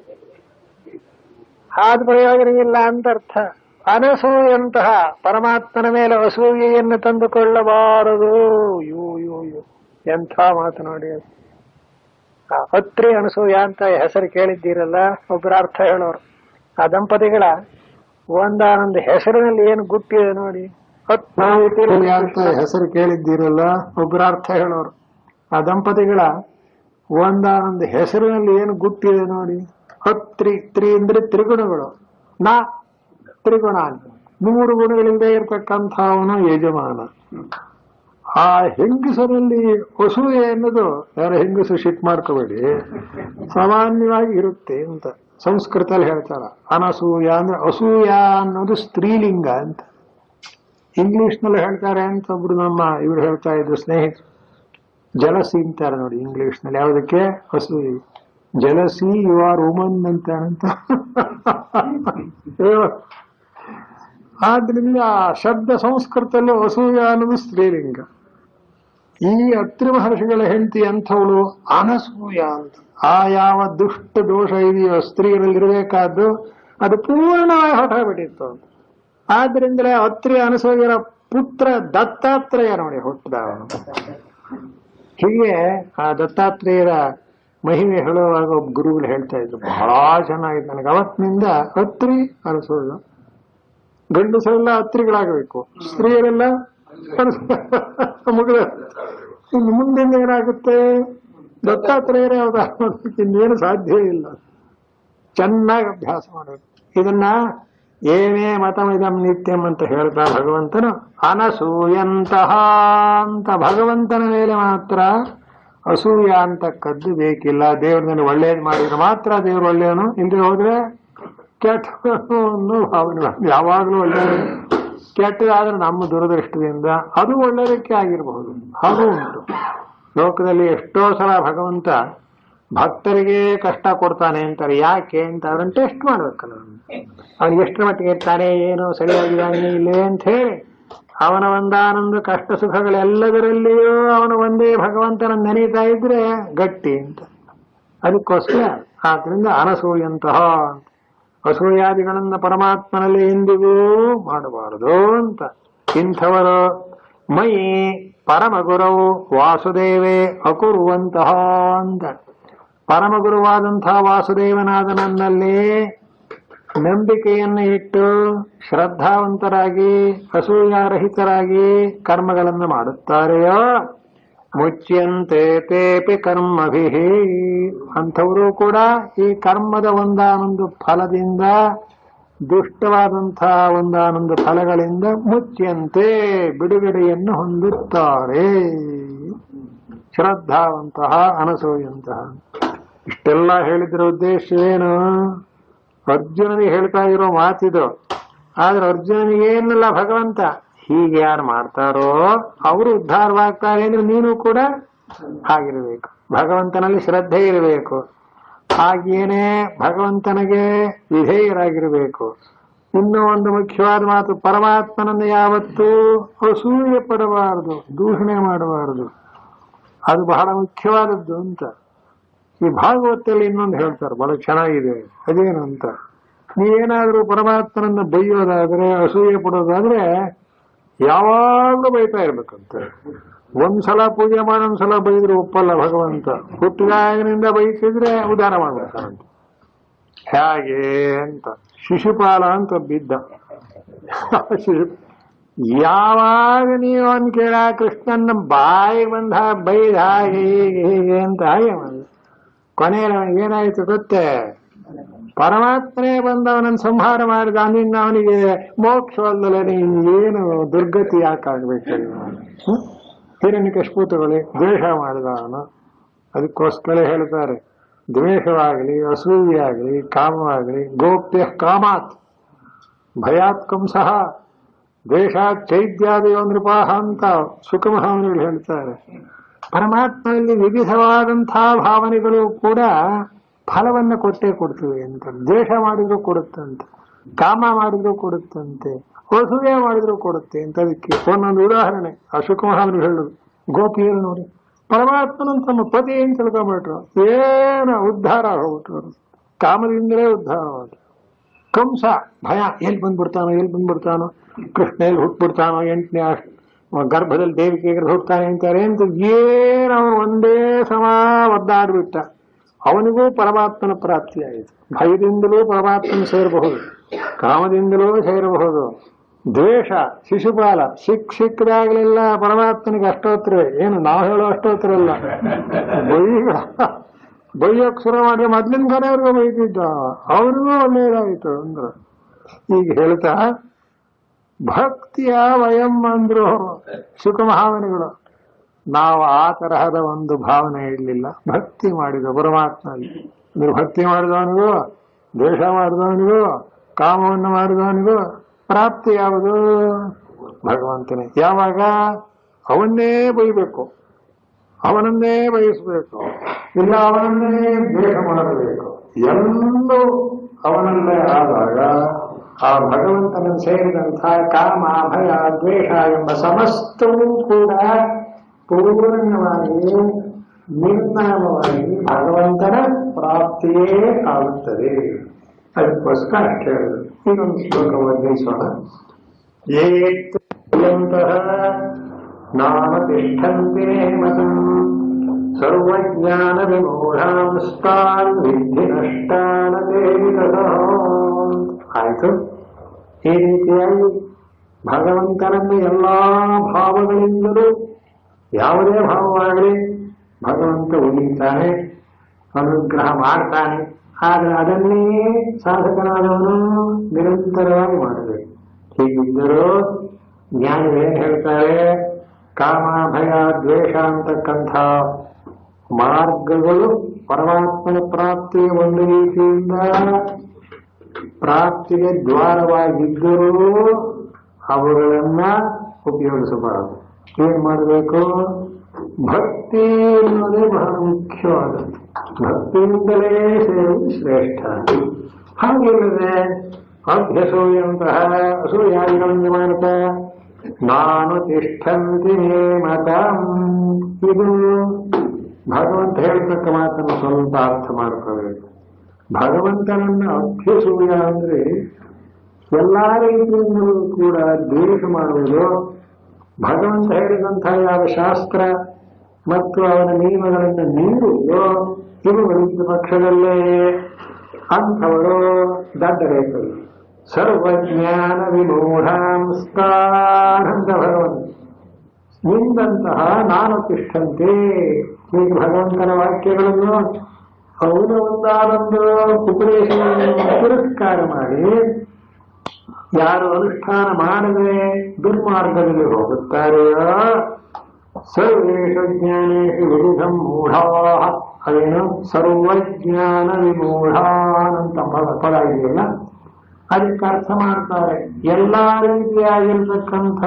ಆದ ಪ್ರಯೋಜನ ಇಲ್ಲ ಅಂತ ಅರ್ಥ ಅನಸೂಯಂತಹ ಪರಮಾತ್ಮನ ಮೇಲೆ ಅಸೂಯೆಯನ್ನು ತಂದುಕೊಳ್ಳಬಾರದು ಯೋ ಯೋ ಯೋ ಎಂಥ ಮಾತು ನೋಡಿ ಅದು. ಆ ಅತ್ರಿ ಅನಸೂಯ ಅಂತ ಹೆಸರು ಕೇಳಿದ್ದೀರಲ್ಲ ಒಬ್ಬರ ಅರ್ಥ ಹೇಳೋರು ಆ ದಂಪತಿಗಳ ಒಂದಾನೊಂದು ಹೆಸರಿನಲ್ಲಿ ಏನು ಗುಟ್ಟಿದೆ ನೋಡಿ ಅತ್ರಿ ಅಂತ ಹೆಸರು ಕೇಳಿದ್ದೀರಲ್ಲ ಒಬ್ಬರ ಅರ್ಥ ಹೇಳೋರು ಆ ದಂಪತಿಗಳ ಒಂದಾನೊಂದು ಹೆಸರಿನಲ್ಲಿ ಏನು ಗುಟ್ಟಿದೆ ನೋಡಿ ಹತ್ರಿ ತ್ರಿ ಅಂದ್ರೆ ತ್ರಿಗುಣಗಳು ನಾ ತ್ರಿಗುಣ ಮೂರು ಗುಣಗಳಿಂದ ಇರತಕ್ಕಂಥವನು ಯಜಮಾನ ಆ ಹೆಂಗಸರಲ್ಲಿ ಅಸೂಯೆ ಅನ್ನೋದು ಯಾರ ಹೆಂಗಸು ಶಿಟ್ ಮಾಡ್ಕೋಬೇಡಿ ಸಾಮಾನ್ಯವಾಗಿ ಇರುತ್ತೆ ಅಂತ ಸಂಸ್ಕೃತದಲ್ಲಿ ಹೇಳ್ತಾರ ಅನಸೂಯ ಅಂದ್ರೆ ಅಸೂಯ ಅನ್ನೋದು ಸ್ತ್ರೀಲಿಂಗ ಅಂತ ಇಂಗ್ಲಿಷ್ ನಲ್ಲಿ ಹೇಳ್ತಾರೆ ಅಂತ ಒಬ್ರು ನಮ್ಮ ಇವ್ರು ಹೇಳ್ತಾ ಇದ್ರು ಸ್ನೇಹಿತರು ಜಲಸಿ ಅಂತಾರೆ ನೋಡಿ ಇಂಗ್ಲಿಷ್ ನಲ್ಲಿ ಯಾವುದಕ್ಕೆ ಅಸೂಯೆ ಜಲಸಿ ಯು ಆರ್ ವುಮನ್ ಅಂತಾರಂತ ಆದ್ರಿಂದ ಆ ಶಬ್ದ ಸಂಸ್ಕೃತಲ್ಲೂ ಅಸೂಯ ಅನ್ನೋದು ಸ್ತ್ರೀಲಿಂಗ ಈ ಅತ್ರಿ ಮಹರ್ಷಿಗಳ ಹೆಂಡತಿ ಅಂಥವಳು ಅನಸೂಯ ಅಂತ ಆ ಯಾವ ದುಷ್ಟ ದೋಷ ಇದೆಯೋ ಸ್ತ್ರೀಯರಲ್ಲಿ ಇರಬೇಕಾದ್ದು ಅದು ಪೂರ್ಣವಾಗಿ ಹೊರಬಿಟ್ಟಿತ್ತು ಅಂತ ಆದ್ರಿಂದಲೇ ಅತ್ರಿ ಅನಸೂಯರ ಪುತ್ರ ದತ್ತಾತ್ರೇಯ ನೋಡಿ ಹುಟ್ಟಿದ ಹೀಗೆ ಆ ದತ್ತಾತ್ರೇಯರ ಮಹಿಮೆ ಹೇಳುವಾಗ ಒಬ್ಬ ಗುರುಗಳು ಹೇಳ್ತಾ ಇದ್ರು ಬಹಳ ಚೆನ್ನಾಗಿತ್ತು ನನಗೆ ಅವತ್ತಿನಿಂದ ಅತ್ರಿ ಅನಸೂಯ ಗಂಡಸರೆಲ್ಲ ಅತ್ರಿಗಳಾಗಬೇಕು ಸ್ತ್ರೀಯರೆಲ್ಲ ಮುಗಿದ ಇನ್ನು ಮುಂದಿನ ಏನಾಗುತ್ತೆ ದತ್ತಾತ್ರೇಯರೇ ಅವತಾರ ಇನ್ನೇನು ಸಾಧ್ಯವೇ ಇಲ್ಲ ಚೆನ್ನಾಗಿ ಅಭ್ಯಾಸ ಮಾಡಬೇಕು ಇದನ್ನ ಏನೇ ಮತಮಿದಂ ನಿತ್ಯಂ ಅಂತ ಹೇಳ್ತಾ ಭಗವಂತನು ಅನಸೂಯಂತಹ ಅಂತ ಭಗವಂತನ ಮೇಲೆ ಮಾತ್ರ ಅಸೂಯ ಅಂತ ಕದ್ದು ಬೇಕಿಲ್ಲ ದೇವ್ರ ನನಗೆ ಒಳ್ಳೇದು ಮಾಡಿದ್ರೆ ಮಾತ್ರ ದೇವ್ರು ಒಳ್ಳೆಯವನು ಇಲ್ಲದೆ ಹೋದ್ರೆ ಕೆಟ್ಟವನು ಭಾವನೆ ಬರ್ತದೆ. ಯಾವಾಗಲೂ ಒಳ್ಳೆಯದು ಕೆಟ್ಟದಾದ್ರೆ ನಮ್ಮ ದುರದೃಷ್ಟದಿಂದ ಅದು ಒಳ್ಳೆಯದಕ್ಕೆ ಆಗಿರಬಹುದು ಹಾಗೂ ಉಂಟು ಲೋಕದಲ್ಲಿ ಎಷ್ಟೋ ಸಲ ಭಗವಂತ ಭಕ್ತರಿಗೆ ಕಷ್ಟ ಕೊಡ್ತಾನೆ ಅಂತಾರೆ ಯಾಕೆ ಅಂತ ಅದನ್ನು ಟೆಸ್ಟ್ ಮಾಡ್ಬೇಕಲ್ಲ ಅವನಿಗೆ ಎಷ್ಟರ ಮಟ್ಟಿಗೆ ಇರ್ತಾನೆ ಏನು ಸರಿಯಾಗಿದ್ದಾನೆ ಇಲ್ಲೇ ಅಂತ ಹೇಳಿ ಅವನ ಒಂದಾನೊಂದು ಕಷ್ಟ ಸುಖಗಳೆಲ್ಲದರಲ್ಲಿಯೂ ಅವನು ಒಂದೇ ಭಗವಂತನ ನೆನೀತಾ ಇದ್ರೆ ಗಟ್ಟಿ ಅಂತ ಅದಕ್ಕೋಸ್ಕರ ಆದ್ರಿಂದ ಅನಸೂಯಂತಹ ಅಸೂಯಾದಿಗಳನ್ನ ಪರಮಾತ್ಮನಲ್ಲಿ ಎಂದಿಗೂ ಮಾಡಬಾರದು ಅಂತ ಇಂಥವರು ಮೈ ಪರಮಗುರವು ವಾಸುದೇವೇ ಅಕುರುವಂತಹ ಅಂತ ಪರಮಗುರುವಾದಂತಹ ವಾಸುದೇವನಾದ ನನ್ನಲ್ಲಿ ನಂಬಿಕೆಯನ್ನು ಇಟ್ಟು ಶ್ರದ್ಧಾವಂತರಾಗಿ ಅಸೂಯಾರಹಿತರಾಗಿ ಕರ್ಮಗಳನ್ನು ಮಾಡುತ್ತಾರೆಯೋ ಮುಚ್ಯಂತೆ ತೇಪಿ ಕರ್ಮಭಿ ಅಂಥವರು ಕೂಡ ಈ ಕರ್ಮದ ಒಂದಾನೊಂದು ಫಲದಿಂದ ದುಷ್ಟವಾದಂತಹ ಒಂದಾನೊಂದು ಫಲಗಳಿಂದ ಮುಚ್ಯಂತೆ ಬಿಡುಗಡೆಯನ್ನು ಹೊಂದುತ್ತಾರೆ ಶ್ರದ್ಧಾವಂತಹ ಅನಸೂಯಂತಹ ಇಷ್ಟೆಲ್ಲ ಹೇಳಿದ್ರ ಉದ್ದೇಶ ಏನು ಅರ್ಜುನನಿಗೆ ಹೇಳ್ತಾ ಇರೋ ಮಾತಿದು ಆದ್ರೆ ಅರ್ಜುನನಿಗೆ ಏನಲ್ಲ ಭಗವಂತ ಹೀಗೆ ಯಾರು ಮಾಡ್ತಾರೋ ಅವರು ಉದ್ಧಾರವಾಗ್ತಾರೆ ಅಂದ್ರೆ ನೀನು ಕೂಡ ಹಾಗಿರಬೇಕು ಭಗವಂತನಲ್ಲಿ ಶ್ರದ್ಧೆ ಇರಬೇಕು ಹಾಗೇನೆ ಭಗವಂತನಿಗೆ ವಿಧೇಯರಾಗಿರಬೇಕು ಇನ್ನೂ ಒಂದು ಮುಖ್ಯವಾದ ಮಾತು ಪರಮಾತ್ಮನನ್ನು ಯಾವತ್ತೂ ಅಸೂಯೆ ಪಡಬಾರದು ದೂಷಣೆ ಮಾಡಬಾರದು ಅದು ಬಹಳ ಮುಖ್ಯವಾದದ್ದು ಅಂತ ಈ ಭಾಗವತದಲ್ಲಿ ಇನ್ನೊಂದು ಹೇಳ್ತಾರೆ ಬಹಳ ಚೆನ್ನಾಗಿದೆ ಅದೇನು ಅಂತ ನೀವೇನಾದ್ರೂ ಪರಮಾತ್ಮನನ್ನ ಬೈಯೋದಾದ್ರೆ ಅಸೂಯೆ ಪಡೋದಾದ್ರೆ ಯಾವಾಗ್ಲೂ ಬೈತಾ ಇರ್ಬೇಕಂತೆ ಒಂದ್ಸಲ ಪೂಜೆ ಮಾಡೊಂದ್ಸಲ ಬೈದ್ರೆ ಒಪ್ಪಲ್ಲ ಭಗವಂತ ಹುಟ್ಟಿದಾಗಿನಿಂದ ಬೈಸಿದ್ರೆ ಉದ್ಧಾರ ಮಾಡ್ಬಿಡ್ತಾನಂತೆ ಹೇಗೆ ಅಂತ ಶಿಶುಪಾಲ ಅಂತ ಬಿದ್ದ ಶಿಶು- ಯಾವಾಗ ನೀವು ಅವನ್ ಕೇಳ ಕೃಷ್ಣನ ಬಾಯಿ ಬಂದ ಬೈದ ಹಾಗೆ ಹೀಗೆ ಹೀಗೆ ಅಂತ ಹಾಗೆ ಮಾಡಿದ ಕೊನೆಯಲ್ಲಿ ಅವನಿಗೆ ಏನಾಯ್ತು ಗೊತ್ತೇ ಪರಮಾತ್ಮನೇ ಬಂದು ಅವನನ್ನು ಸಂಹಾರ ಮಾಡಿದ ನಿನ್ನ ಅವನಿಗೆ ಮೋಕ್ಷವಲ್ಲದೆ ಏನು ದುರ್ಗತಿ ಯಾಕಾಗ್ಬೇಕು ಹಿರಣ್ಯಕಶ್ಪೂತಗಳೇ ದ್ವೇಷ ಮಾಡಿದ ಅವನು ಅದಕ್ಕೋಸ್ಕರ ಹೇಳ್ತಾರೆ ದ್ವೇಷವಾಗಲಿ ಅಸೂಯೆಯಾಗಲಿ ಕಾಮವಾಗಲಿ ಗೋಪ್ಯ ಕಾಮಾತ್ ಭಯಾತ್ ಕಂಸಃ ದ್ವೇಷಾತ್ ಚೈತ್ಯಾದಿಯೋ ನೃಪಾಹ ಅಂತ ಸುಖಮಹಾಮನಿಗಳು ಹೇಳ್ತಾರೆ ಪರಮಾತ್ಮನಲ್ಲಿ ವಿವಿಧವಾದಂತಹ ಭಾವನೆಗಳು ಕೂಡ ಫಲವನ್ನ ಕೊಟ್ಟೇ ಕೊಡ್ತವೆ ಅಂತ ದ್ವೇಷ ಮಾಡಿದ್ರು ಕೊಡುತ್ತಂತೆ ಕಾಮ ಮಾಡಿದ್ರು ಕೊಡುತ್ತಂತೆ ಅಸೂಯೆ ಮಾಡಿದ್ರು ಕೊಡುತ್ತೆ ಅಂತ ಅದಕ್ಕೆ ಒಂದೊಂದು ಉದಾಹರಣೆ ಆ ಸುಖಮಹಾಮನಿಗಳು ಹೇಳುದು ಗೋಪಿಯರು ನೋಡಿ ಪರಮಾತ್ಮನಂತ ತಮ್ಮ ಪತಿ ಏನ್ ತಿಳ್ಕೊಂಡ್ಬಿಟ್ರು ಏನು ಉದ್ಧಾರ ಹೋಗ್ಬಿಟ್ರು ಅವ್ರು. ಕಾಮದಿಂದಲೇ ಉದ್ಧಾರ ಹೋಗ್ಬಿಟ್ರು ಕಂಸ ಭಯ ಎಲ್ಲಿ ಬಂದ್ಬಿಡ್ತಾನೋ ಎಲ್ಲಿ ಬಂದ್ಬಿಡ್ತಾನೋ ಕೃಷ್ಣ ಎಲ್ಲಿ ಹುಟ್ಬಿಡ್ತಾನೋ ಎಂಟನೇ ಅಷ್ಟ್ ಗರ್ಭದಲ್ಲಿ ದೇವಿಕೆ ಹುಟ್ತಾನೆ ಅಂತಾರೆ ಅಂತ ಏನು ಅವನು ಒಂದೇ ಸಮ ಒದ್ದಾಡ್ಬಿಟ್ಟ ಅವನಿಗೂ ಪರಮಾತ್ಮನ ಪ್ರಾಪ್ತಿ ಆಯಿತು ಭಯದಿಂದಲೂ ಪರಮಾತ್ಮನ ಸೇರಬಹುದು ಕಾಮದಿಂದಲೂ ಸೇರಬಹುದು ದ್ವೇಷ ಶಿಶುಪಾಲ ಸಿಕ್ ಸಿಕ್ಕದಾಗಲೆಲ್ಲ ಪರಮಾತ್ಮನಿಗೆ ಅಷ್ಟೋತ್ತರ ಏನು ನಾವು ಹೇಳೋ ಅಷ್ಟೋತ್ತರ ಅಲ್ಲ ಬೈಗ ಬೈಯೋಕ್ ಶುರು ಮಾಡಿ ಮೊದ್ಲಿನ ಕಡೆಯವ್ರಿಗೂ ಬೈತಿದ್ದ ಅವ್ರಿಗೂ ಒಳ್ಳೆಯದಾಯಿತು ಅಂದ್ರು ಈಗ ಹೇಳ್ತಾ ಭಕ್ತಿಯ ವಯಂ ಅಂದ್ರು ಸುಖಮಹಾವನಿಗಳು ನಾವು ಆ ತರಹದ ಒಂದು ಭಾವನೆ ಇರಲಿಲ್ಲ ಭಕ್ತಿ ಮಾಡಿದ ಪರಮಾತ್ಮನಲ್ಲಿ ಅಂದ್ರೆ ಭಕ್ತಿ ಮಾಡಿದವನಿಗೂ ದ್ವೇಷ ಮಾಡಿದವನಿಗೂ ಕಾಮವನ್ನು ಮಾಡಿದವನಿಗೂ ಪ್ರಾಪ್ತಿ ಯಾವುದು ಭಗವಂತನೇ ಯಾವಾಗ ಅವನ್ನೇ ಬೈಬೇಕು ಅವನನ್ನೇ ಬಯಸಬೇಕು ಇಲ್ಲ ಅವನನ್ನೇ ದ್ವೇಷ ಮಾಡಬೇಕು ಎಲ್ಲೂ ಅವನಲ್ಲೇ ಆದಾಗ ಆ ಭಗವಂತನನ್ನು ಸೇರಿದಂತಹ ಕಾಮ ಭಯ ದ್ವೇಷ ಎಂಬ ಸಮಸ್ತವೂ ಕೂಡ ಪೂರ್ಣವಾಗಿ ನಿರ್ನಾಮವಾಗಿ ಭಗವಂತನ ಪ್ರಾಪ್ತಿಯೇ ಆಗುತ್ತದೆ ಅದಕ್ಕೋಸ್ಕರ ಅಷ್ಟೇ ಹೇಳುದು ಇನ್ನೊಂದು ಶ್ಲೋಕ ವರ್ಣಿಸೋಣ ಏತಂತಹ ನಾಮ ತಿಷ್ಠಂತೆ ಮತಂ ಸರ್ವಜ್ಞಾನ ವಿಮೂಢಾಂಸ್ತಾನ್ ವಿಧಿ ನಷ್ಟಾನ ಆಯ್ತು ಈ ರೀತಿಯಾಗಿ ಭಗವಂತನನ್ನು ಎಲ್ಲಾ ಭಾವಗಳಿಂದಲೂ ಯಾವುದೇ ಭಾವವಾಗಲಿ ಭಗವಂತ ಉಳಿತಾನೆ ಅನುಗ್ರಹ ಮಾಡ್ತಾನೆ ಆದ್ರೆ ಅದನ್ನೇ ಸಾಧಕನಾದವನು ನಿರಂತರವಾಗಿ ಮಾಡಬೇಕು ಹೀಗಿದ್ದರೂ ಜ್ಞಾನಿಗಳೇನು ಹೇಳ್ತಾರೆ ಕಾಮ ಭಯ ದ್ವೇಷ ಅಂತಕ್ಕಂಥ ಮಾರ್ಗಗಳು ಪರಮಾತ್ಮನ ಪ್ರಾಪ್ತಿ ಒಂದು ರೀತಿಯಿಂದ ಪ್ರಾಪ್ತಿಗೆ ದ್ವಾರವಾಗಿದ್ದರೂ ಅವುಗಳನ್ನ ಉಪಯೋಗಿಸಬಾರದು ಏನ್ ಮಾಡಬೇಕು ಭಕ್ತಿ ಅನ್ನೋದೇ ಬಹಳ ಮುಖ್ಯವಾದದ್ದು ಭಕ್ತಿಯಿಂದಲೇ ಸೇರುವುದು ಶ್ರೇಷ್ಠ ಹಾಗಿಲ್ಲದೆ ಅಭ್ಯಸೂಯಂತಹ ಅಸೂಯಾದಿಗಳನ್ನು ಮಾಡ್ತಾ ನಾನು ತಿಷ್ಠಂತಿ ಮೇ ಮತಂ ಇದು ಭಗವಂತ ಹೇಳ್ತಕ್ಕ ಮಾತನ್ನು ಸ್ವಲ್ಪ ಅರ್ಥ ಮಾಡ್ಕೋಬೇಕು ಭಗವಂತನನ್ನ ಅಭ್ಯಸೂಯ ಅಂದ್ರೆ ಎಲ್ಲಾ ರೀತಿಯಿಂದಲೂ ಕೂಡ ದ್ವೇಷ ಮಾಡುವುದು ಭಗವಂತ ಹೇಳಿದಂತಹ ಯಾವ ಶಾಸ್ತ್ರ ಮತ್ತು ಅವನ ನಿಯಮಗಳನ್ನು ಮೀರುವುದು ಇದು ಒಂದು ಪಕ್ಷದಲ್ಲೇ ಅಂಥವರು ದಡ್ಡರೇಕರು ಸರ್ವಜ್ಞಾನ ವಿಮೂಢಾಂಸ್ತಾನಂದ ಭಗವಂತ ನಿಂದಂತಹ ನಾನು ತಿಷ್ಠಂತೆ ಹೀಗೆ ಭಗವಂತನ ವಾಕ್ಯಗಳನ್ನು ಅವನ ಒಂದಾದೊಂದು ಉಪದೇಶವನ್ನು ತಿರಸ್ಕಾರ ಮಾಡಿ ಯಾರು ಅನುಷ್ಠಾನ ಮಾಡದೆ ದುರ್ಮಾರ್ಗದಲ್ಲಿ ಹೋಗುತ್ತಾರೆಯೋ ಸರ್ವೇಷು ಜ್ಞಾನೇಶು ವಿವಿಧಂ ಮೂಢಾ ಅದೇನು ಸರ್ವಜ್ಞಾನ ವಿಮೂಢಾನಂತ ಪದ ಪದ ಇದೆಯಲ್ಲ ಅದಕ್ಕೆ ಅರ್ಥ ಮಾಡ್ತಾರೆ ಎಲ್ಲಾ ರೀತಿಯಾಗಿರ್ತಕ್ಕಂಥ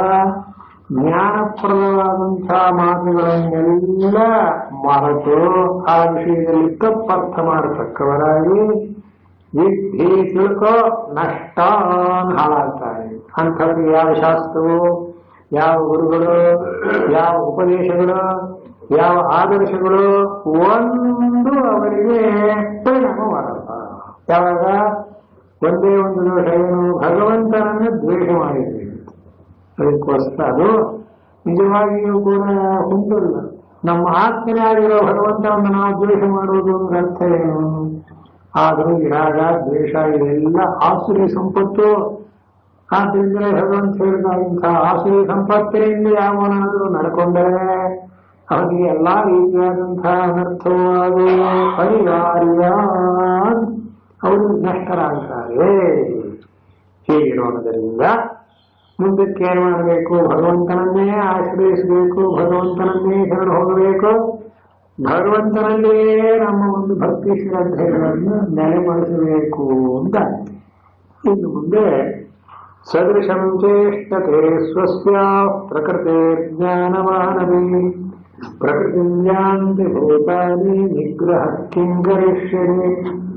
ಜ್ಞಾನಪ್ರದವಾದಂತಹ ಮಾತುಗಳನ್ನೆಲ್ಲ ಮರೆತು ಆ ವಿಷಯದಲ್ಲಿ ತಪ್ಪರ್ಥ ಮಾಡತಕ್ಕವರಾಗಿ ವಿದ್ಧಿ ತಿಳ್ಕೋ ನಷ್ಟಾನ್ ಹಾಳಾಗ್ತಾರೆ ಅಂಥವ್ರಿಗೆ ಯಾವ ಶಾಸ್ತ್ರವು ಯಾವ ಗುರುಗಳು ಯಾವ ಉಪದೇಶಗಳು ಯಾವ ಆದರ್ಶಗಳು ಒಂದು ಅವರಿಗೆ ಪರಿಣಾಮ ಮಾಡಲ್ಲ ಯಾವಾಗ ಒಂದೇ ಒಂದು ದೋಷ ಏನು ಭಗವಂತನನ್ನು ದ್ವೇಷ ಮಾಡಿದ್ವಿ ಅದಕ್ಕೋಸ್ಕರ ಅದು ನಿಜವಾಗಿಯೂ ಕೂಡ ಹೊಂದಲ್ಲ ನಮ್ಮ ಆತ್ಮನೇ ಆಗಿರೋ ಭಗವಂತನನ್ನು ನಾವು ದ್ವೇಷ ಮಾಡುವುದು ಅಂದ್ರೆ ಅರ್ಥ ಏನು ಆದರೂ ಈ ರಾಗ ದ್ವೇಷ ಇದೆಲ್ಲ ಆಸುರಿ ಸಂಪತ್ತು ಆದ್ರಿಂದಲೇ ಭಗವಂತ ಹೇಳಿದಂತಹ ಆಸುರಿ ಸಂಪತ್ತಿನಿಂದ ಯಾವನಾದರೂ ನಡ್ಕೊಂಡರೆ ಅವನಿಗೆ ಎಲ್ಲಾ ರೀತಿಯಾದಂತಹ ಅನರ್ಥವೂ ಅದು ಅನಿವಾರ್ಯ ಅವರು ನಷ್ಟರಾಗ್ತಾರೆ ಹೀಗಿರೋದರಿಂದ ಮುಂದಕ್ಕೆ ಏನು ಮಾಡಬೇಕು ಭಗವಂತನನ್ನೇ ಆಶ್ರಯಿಸಬೇಕು ಭಗವಂತನನ್ನೇ ಶರಣ ಹೋಗಬೇಕು ಭಗವಂತನಲ್ಲಿಯೇ ನಮ್ಮ ಒಂದು ಭಕ್ತಿ ಶ್ರದ್ಧೆಗಳನ್ನು ನೆಲೆಗೊಳಿಸಬೇಕು ಅಂತ ಇನ್ನು ಮುಂದೆ ಸದೃಶಂ ಚೇಷ್ಟತೆ ಸ್ವಸ್ಯ ಪ್ರಕೃತಿ ಜ್ಞಾನವಾನವಿ ಪ್ರಕೃತಿ ಯಾಂತಿ ಭೂತಾನಿ ನಿಗ್ರಹ ಕಿಂ ಕರಿಷ್ಯತೆ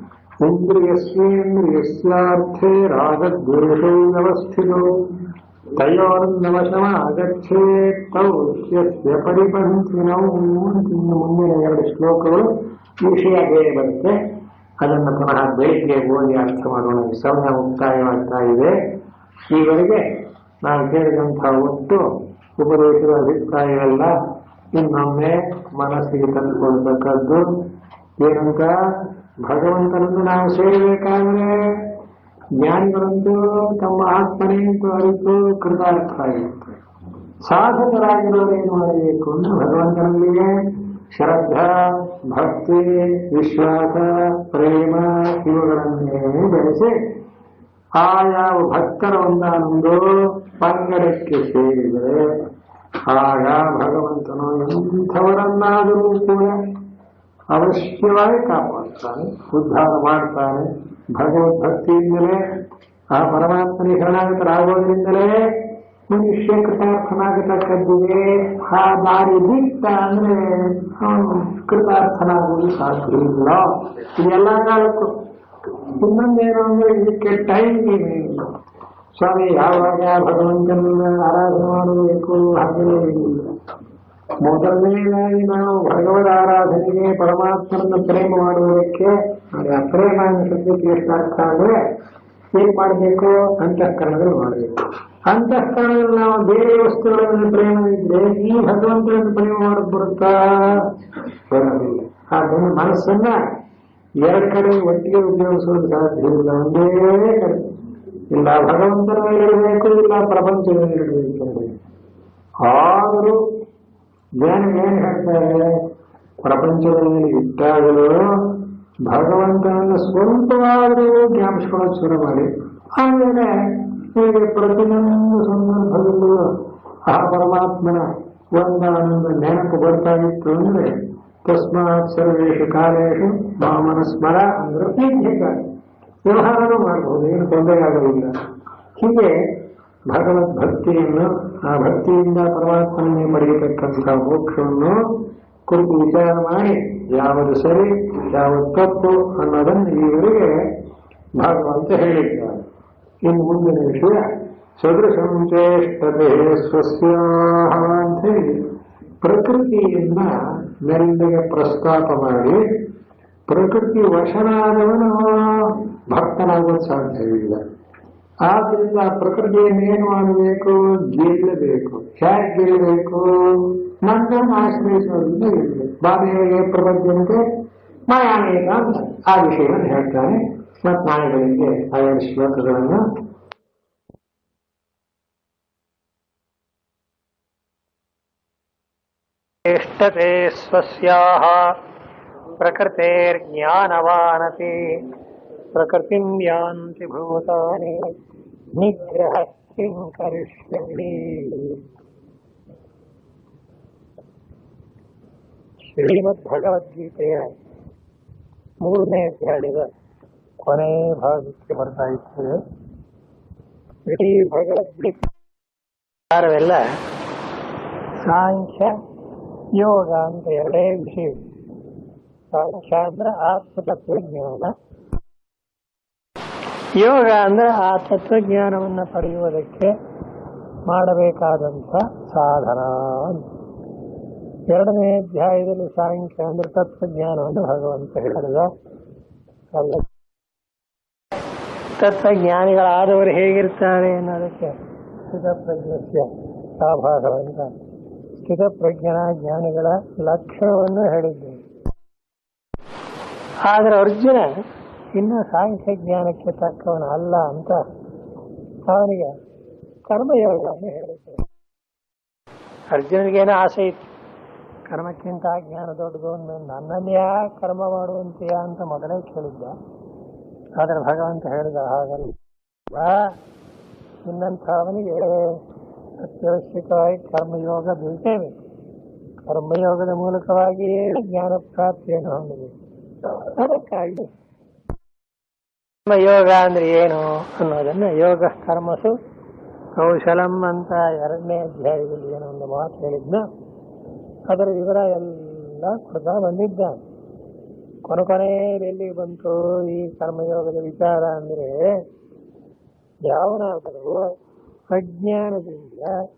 ಇಂದ್ರಿಯಸ್ಯೇಂದ್ರಿಯಸ್ಯಾರ್ಥೇ ರಾಗದ್ವೇಷೌ ವ್ಯವಸ್ಥಿತೋ ತಯೋರ್ನವಶಮಾಗಚ್ಚೇತ್ ತೌ ಯಸ್ಯ ಪರಿಪಂಥಿನೌ ಅಂತ ಇನ್ನು ಮುಂದಿನ ಎರಡು ಶ್ಲೋಕಗಳು ಈ ವಿಷಯ ಬೇರೆ ಬರುತ್ತೆ ಅದನ್ನು ಪುನಃ ಬೆಳಿಗ್ಗೆ ಓದಿ ಅರ್ಥ ಮಾಡೋಣ ಈ ಸಮಯ ಮುಕ್ತಾಯವಾಗ್ತಾ ಇದೆ ಈವರೆಗೆ ನಾವು ಕೇಳಿದಂತಹ ಒಟ್ಟು ಉಪದೇಶದ ಅಭಿಪ್ರಾಯವೆಲ್ಲ ಇನ್ನೊಮ್ಮೆ ಮನಸ್ಸಿಗೆ ತಂದುಕೊಳ್ಬೇಕಾದ್ದು ಏನಂತ ಭಗವಂತನನ್ನು ನಾವು ಸೇರಬೇಕಾದ್ರೆ ಜ್ಞಾನಿಗಳಂತೂ ತಮ್ಮ ಆತ್ಮನೇ ಅಂತ ಅರಿತು ಕೃತಾರ್ಥ ಆಗಿರ್ತಾರೆ ಸಾಧಕರಾಗಿರೋರು ಏನು ಮಾಡಬೇಕು ಅಂದ್ರೆ ಭಗವಂತನಲ್ಲಿಯೇ ಶ್ರದ್ಧಾ ಭಕ್ತಿ ವಿಶ್ವಾಸ ಪ್ರೇಮ ಇವುಗಳನ್ನೇ ಬೆಳೆಸಿ ಆ ಯಾವ ಭಕ್ತರ ಒಂದಾನೊಂದು ಪಂಗಡಕ್ಕೆ ಸೇರಿದರೆ ಆಗ ಭಗವಂತನು ಎಂಥವರನ್ನಾದರೂ ಕೂಡ ಅವಶ್ಯವಾಗಿ ಕಾಪಾಡ್ತಾನೆ ಉದ್ಧಾರ ಮಾಡ್ತಾನೆ ಭಗವದ್ಭಕ್ತಿಯಿಂದಲೇ ಆ ಪರಮಾತ್ಮನಿಗೆ ಶರಣಾಗತರಾಗೋದ್ರಿಂದಲೇ ಮನುಷ್ಯ ಕೃತಾರ್ಥನಾಗತಕ್ಕದ್ದಿದೆ ಆ ದಾರಿ ಬಿಟ್ಟ ಅಂದ್ರೆ ಅವನು ಕೃತಾರ್ಥನಾಗುವುದು ಸಾಧ್ಯ ಇಲ್ಲ ಇದೆಲ್ಲ ಕಾಲಕ್ಕೂ ಇನ್ನೊಂದೇನು ಅಂದ್ರೆ ಇದಕ್ಕೆ ಟೈಮ್ ಇಲ್ಲ ಸ್ವಾಮಿ ಯಾವಾಗ ಭಗವಂತನನ್ನ ಆರಾಧನೆ ಮಾಡಬೇಕು ಹಾಗೆಯೇ ಇಲ್ಲ ಮೊದಲನೇದಾಗಿ ನಾವು ಭಗವದ್ ಆರಾಧನೆಗೆ ಪರಮಾತ್ಮನನ್ನು ಪ್ರೇಮ ಮಾಡುವುದಕ್ಕೆ ಆ ಪ್ರೇಮ ಅನ್ನೋ ಶಬ್ದಕ್ಕೆ ಎಷ್ಟು ಅರ್ಥ ಅಂದ್ರೆ ಏನ್ ಮಾಡಬೇಕು ಅಂತಃಕರಣದಲ್ಲಿ ಮಾಡಬೇಕು ಅಂತಃಕರಣದಲ್ಲಿ ನಾವು ಬೇರೆ ವಸ್ತುಗಳ ಮೇಲೆ ಪ್ರೇಮ ಇದ್ರೆ ಈ ಭಗವಂತನನ್ನು ಪ್ರೇಮ ಮಾಡಕ್ ಬರುತ್ತಾ ಬರೋದಿಲ್ಲ ಆದ್ದರಿಂದ ಮನಸ್ಸನ್ನ ಎರಡು ಕಡೆ ಒಟ್ಟಿಗೆ ಉಪಯೋಗಿಸೋದು ಸಾಧ್ಯ ಇಲ್ಲ ಒಂದೇ ಕಡೆ ಇಲ್ಲ ಭಗವಂತನ ಮೇಲೆ ಇರಬೇಕು ಇಲ್ಲ ಪ್ರಪಂಚದ ಮೇಲೆ ಇರಬೇಕು ಆದರೂ ಜ್ಞಾನ ಏನ್ ಹೇಳ್ತಾರೆ ಪ್ರಪಂಚದ ಮೇಲೆ ಇಟ್ಟಾಗಲೂ ಭಗವಂತನನ್ನು ಸ್ವಲ್ಪವಾದರೂ ಜ್ಞಾಪಿಸ್ಕೊಳ್ಳೋದು ಶುರು ಮಾಡಿ ಆಮೇಲೆ ಹೀಗೆ ಪ್ರತಿಯೊಂದು ಸಂದರ್ಭದಲ್ಲೂ ಆ ಪರಮಾತ್ಮನ ಒಂದಾನೊಂದು ನೆನಪು ಬರ್ತಾ ಇತ್ತು ಅಂದ್ರೆ ತಸ್ಮಾತ್ ಸರ್ವೇಶು ಕಾಲೇಶು ಮಾಮನ ಸ್ಮರ ಅಂದ್ರೆ ಹೀಗೆ ವ್ಯವಹಾರನೂ ಮಾಡಬಹುದು ಏನು ತೊಂದರೆ ಆಗೋದಿಲ್ಲ ಹೀಗೆ ಭಗವದ್ ಭಕ್ತಿಯನ್ನು ಆ ಭಕ್ತಿಯಿಂದ ಪರಮಾತ್ಮನೇ ಪಡೆಯತಕ್ಕಂತಹ ಮೋಕ್ಷವನ್ನು ಕುರಿತು ವಿಚಾರ ಮಾಡಿ ಯಾವುದು ಸರಿ ಯಾವುದು ತಪ್ಪು ಅನ್ನೋದನ್ನು ಈವರೆಗೆ ಭಗವಂತ ಹೇಳಿದ್ದಾರೆ ಇನ್ನು ಮುಂದಿನ ವಿಷಯ ಸದೃಶಂ ಚೇಷ್ಟತೆ ಸ್ವಸ್ಯ ಅಂತ ಹೇಳಿ ಪ್ರಕೃತಿಯನ್ನ ಮೆಲ್ಲಗೆ ಪ್ರಸ್ತಾಪ ಮಾಡಿ ಪ್ರಕೃತಿ ವಶನಾದವನು ಭಕ್ತನಾಗೋದು ಸಾಧ್ಯವಿಲ್ಲ ಆದ್ರಿಂದ ಪ್ರಕೃತಿಯನ್ನು ಏನು ಮಾಡಬೇಕು ಗೆಲ್ಲಬೇಕು ಹೇಗೆ ಗೆಲ್ಲಬೇಕು ನನ್ನನ್ನು ಆಶ್ರಯಿಸೋದ್ರಿಂದ ಗೆಲ್ಲಬೇಕು ಬಾಬೆಗೆ ಪ್ರಪಂಚಕ್ಕೆ ಮಾಯಾನೇಕ ಅಂತ ಆ ವಿಷಯವನ್ನು ಹೇಳ್ತಾನೆ ಮತ್ತು ನಾಳೆ ಬೆಳಿಗ್ಗೆ ಆ ಎರಡು ಶ್ಲೋಕಗಳನ್ನು चेष्टते स्वस्याः प्रकृतेर्ज्ञानवानपि प्रकृतिं यान्ति भूतानि निग्रहः किं करिष्यति ಶ್ರೀಮದ್ಭಗವದ್ಗೀತೆಯ ಮೂರನೇ ಅಧ್ಯಾಯದ ಕೊನೆ ಭಾಗಕ್ಕೆ ಬರ್ತಾ ಇರ್ತದೆ ಇಡೀ ಭಗವದ್ಗೀತೆ ಸಾರವೆಲ್ಲ ಸಾಂಖ್ಯ ಯೋಗ ಅಂತ ಎರಡೇ ವಿಷಯ ಸಾಂಖ್ಯ ಅಂದ್ರೆ ಆತ್ಮತತ್ವಜ್ಞಾನ ಯೋಗ ಅಂದ್ರೆ ಆ ತತ್ವಜ್ಞಾನವನ್ನು ಪಡೆಯುವುದಕ್ಕೆ ಮಾಡಬೇಕಾದಂಥ ಸಾಧನ ಅಂತ ಎರಡನೇ ಅಧ್ಯಾಯದಲ್ಲಿ ಸಾಂಖ್ಯ ಅಂದ್ರೆ ತತ್ವಜ್ಞಾನವನ್ನು ಭಗವಂತ ಹೇಳಿದ ಅಲ್ಲ ತತ್ವಜ್ಞಾನಿಗಳಾದವರು ಹೇಗಿರ್ತಾರೆ ಅನ್ನೋದಕ್ಕೆ ಸ್ಥಿತಪ್ರಜ್ಞಸ್ಯ ಆಭಾಸವಂತ ಸ್ಥಿತಪ್ರಜ್ಞನ ಜ್ಞಾನಿಗಳ ಲಕ್ಷಣವನ್ನು ಹೇಳಿದ್ದೇವೆ ಆದರೆ ಅರ್ಜುನ ಇನ್ನು ಸಾಂಖ್ಯ ಜ್ಞಾನಕ್ಕೆ ತಕ್ಕವನು ಅಲ್ಲ ಅಂತ ಅವನಿಗೆ ಕರ್ಮಯೋಗವನ್ನು ಹೇಳಿದ್ದೇವೆ ಅರ್ಜುನಿಗೇನೋ ಆಸೆ ಇತ್ತು ಕರ್ಮಕ್ಕಿಂತ ಜ್ಞಾನ ದೊಡ್ಡದು ಅಂದ್ಮೇಲೆ ನನ್ನಲ್ಲಿ ಯಾಕೆ ಕರ್ಮ ಮಾಡುವಂತೀಯ ಅಂತ ಮೊದಲೇ ಕೇಳಿದ್ದ ಆದರೆ ಭಗವಂತ ಹೇಳಿದ ಹಾಗಲ್ಲ ನಿನ್ನಂಥವನಿಗೆ ಅತ್ಯವಶ್ಯಕವಾಗಿ ಕರ್ಮಯೋಗ ಬೇಕೇ ಬೇಕು ಕರ್ಮಯೋಗದ ಮೂಲಕವಾಗಿಯೇ ಜ್ಞಾನ ಪ್ರಾಪ್ತಿಯನ್ನು ಹೊಂದಬೇಕು ಅದಕ್ಕಾಗಿ ಕರ್ಮಯೋಗ ಅಂದ್ರೆ ಏನು ಅನ್ನೋದನ್ನ ಯೋಗ ಕರ್ಮಸು ಕೌಶಲಂ ಅಂತ ಎರಡನೇ ಅಧ್ಯಾಯದಲ್ಲಿ ಏನೋ ಒಂದು ಮಾತು ಹೇಳಿದ್ನ ಅದರ ವಿವರ ಎಲ್ಲ ಕೊಡ್ತಾ ಬಂದಿದ್ದಾನೆ ಕೊನೆ ಕೊನೆಯಲ್ಲಿ ಬಂತು ಈ ಕರ್ಮಯೋಗದ ವಿಚಾರ ಅಂದ್ರೆ ಯಾವನಾದರೂ ಅಜ್ಞಾನದಿಂದ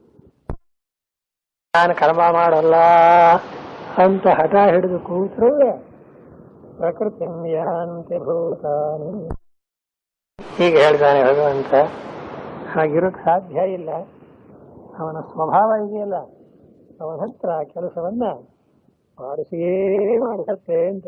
ನಾನು ಕರ್ಮ ಮಾಡಲ್ಲ ಅಂತ ಹಠ ಹಿಡಿದು ಕೂತರು ಪ್ರಕೃತಿ ಯಾಂತೆ ಭೂತಾನಿ ಹೀಗೆ ಹೇಳ್ತಾನೆ ಭಗವಂತ ಹಾಗಿರೋಕ್ ಸಾಧ್ಯ ಇಲ್ಲ ಅವನ ಸ್ವಭಾವ ಇದೆಯಲ್ಲ ಅವನ ಹತ್ರ ಆ ಕೆಲಸವನ್ನ ಮಾಡಿಸಿಯೇ ಮಾಡುತ್ತೆ ಅಂತ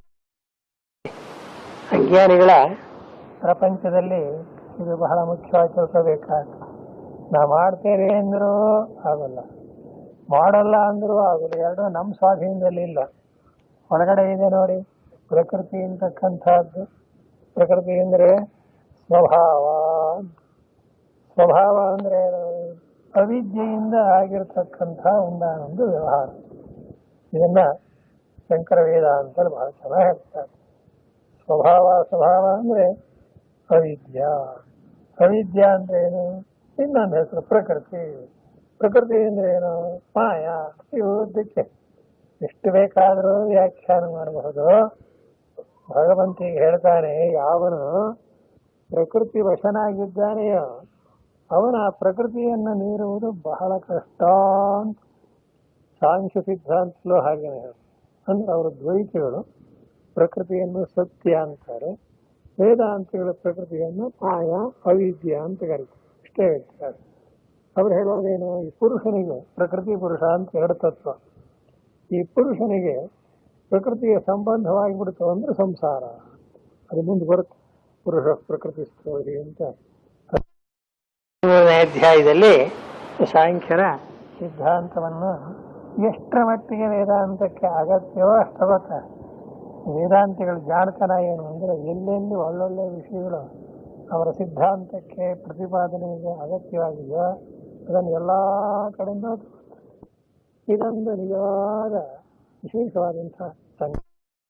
ಅಜ್ಞಾನಿಗಳ ಪ್ರಪಂಚದಲ್ಲಿ ಇದು ಬಹಳ ಮುಖ್ಯವಾಗಿ ತಿಳ್ಕೋಬೇಕಾದ ನಾ ಮಾಡ್ತೇನೆ ಅಂದ್ರೂ ಆಗಲ್ಲ ಮಾಡಲ್ಲ ಅಂದ್ರೂ ಆಗಲ್ಲ ಎರಡು ನಮ್ಮ ಸ್ವಾಧೀನದಲ್ಲಿ ಇಲ್ಲ ಒಳಗಡೆ ಇದೆ ನೋಡಿ ಪ್ರಕೃತಿ ಅಂತಕ್ಕಂಥದ್ದು ಪ್ರಕೃತಿ ಅಂದ್ರೆ ಸ್ವಭಾವ ಸ್ವಭಾವ ಅಂದ್ರೆ ಏನು? ಅವಿದ್ಯೆಯಿಂದ ಆಗಿರ್ತಕ್ಕಂಥ ಒಂದಾನೊಂದು ವ್ಯವಹಾರ ಇದನ್ನ ಶಂಕರ ವೇದ ಅಂತ ಬಹಳ ಚೆನ್ನಾಗಿ ಹೇಳ್ತಾರೆ ಸ್ವಭಾವ ಸ್ವಭಾವ ಅಂದ್ರೆ ಅವಿದ್ಯಾ ಅವಿದ್ಯಾ ಅಂದ್ರೆ ಏನು ಇನ್ನೊಂದು ಹೆಸರು ಪ್ರಕೃತಿ ಪ್ರಕೃತಿ ಅಂದ್ರೆ ಏನು ಮಾಯಾ ಇವುದಕ್ಕೆ ಎಷ್ಟು ಬೇಕಾದರೂ ವ್ಯಾಖ್ಯಾನ ಮಾಡಬಹುದು ಭಗವಂತಿಗೆ ಹೇಳ್ತಾನೆ ಯಾವನು ಪ್ರಕೃತಿ ವಶನಾಗಿದ್ದಾನೆಯೋ ಅವನ ಆ ಪ್ರಕೃತಿಯನ್ನು ಮೀರುವುದು ಬಹಳ ಕಷ್ಟ ಅಂತ ಸಾಂಖ್ಯ ಸಿದ್ಧಾಂತಲೂ ಹಾಗೇನೆ ಹೇಳು. ಅಂದ್ರೆ ಅವರು ದ್ವೈತಿಗಳು ಪ್ರಕೃತಿಯನ್ನು ಸತ್ಯ ಅಂತಾರೆ ವೇದಾಂತಿಗಳ ಪ್ರಕೃತಿಯನ್ನು ಮಾಯ ಅವಿದ್ಯ ಅಂತ ಕರೀತಾರೆ ಇಷ್ಟೇ ವ್ಯತ್ಯಾಸ ಅವ್ರು ಹೇಳೋದೇನು ಈ ಪುರುಷನಿಗೆ ಪ್ರಕೃತಿ ಪುರುಷ ಅಂತ ಎರಡು ತತ್ವ ಈ ಪುರುಷನಿಗೆ ಪ್ರಕೃತಿಯ ಸಂಬಂಧವಾಗಿಬಿಡ್ತು ಅಂದ್ರೆ ಸಂಸಾರ ಅದು ಮುಂದೆ ಬರುತ್ತೆ ಪುರುಷ ಪ್ರಕೃತಿ ಸ್ಥೋರಿ ಅಂತ ಮೂರನೇ ಅಧ್ಯಾಯದಲ್ಲಿ ಸಾಂಖ್ಯರ ಸಿದ್ಧಾಂತವನ್ನು ಎಷ್ಟರ ಮಟ್ಟಿಗೆ ವೇದಾಂತಕ್ಕೆ ಅಗತ್ಯವೋ ಅಷ್ಟು ಗೊತ್ತ ವೇದಾಂತಿಗಳ ಜಾಣತನ ಏನು ಅಂದ್ರೆ ಎಲ್ಲೆಲ್ಲಿ ಒಳ್ಳೊಳ್ಳೆ ವಿಷಯಗಳು ಅವರ ಸಿದ್ಧಾಂತಕ್ಕೆ ಪ್ರತಿಪಾದನೆಗೆ ಅಗತ್ಯವಾಗಿದೆಯೋ ಅದನ್ನು ಎಲ್ಲಾ ಕಡೆಯಿಂದ ಇದೊಂದು ನಿಜವಾದ ವಿಶೇಷವಾದಂತಹ ಸಂಗತಿ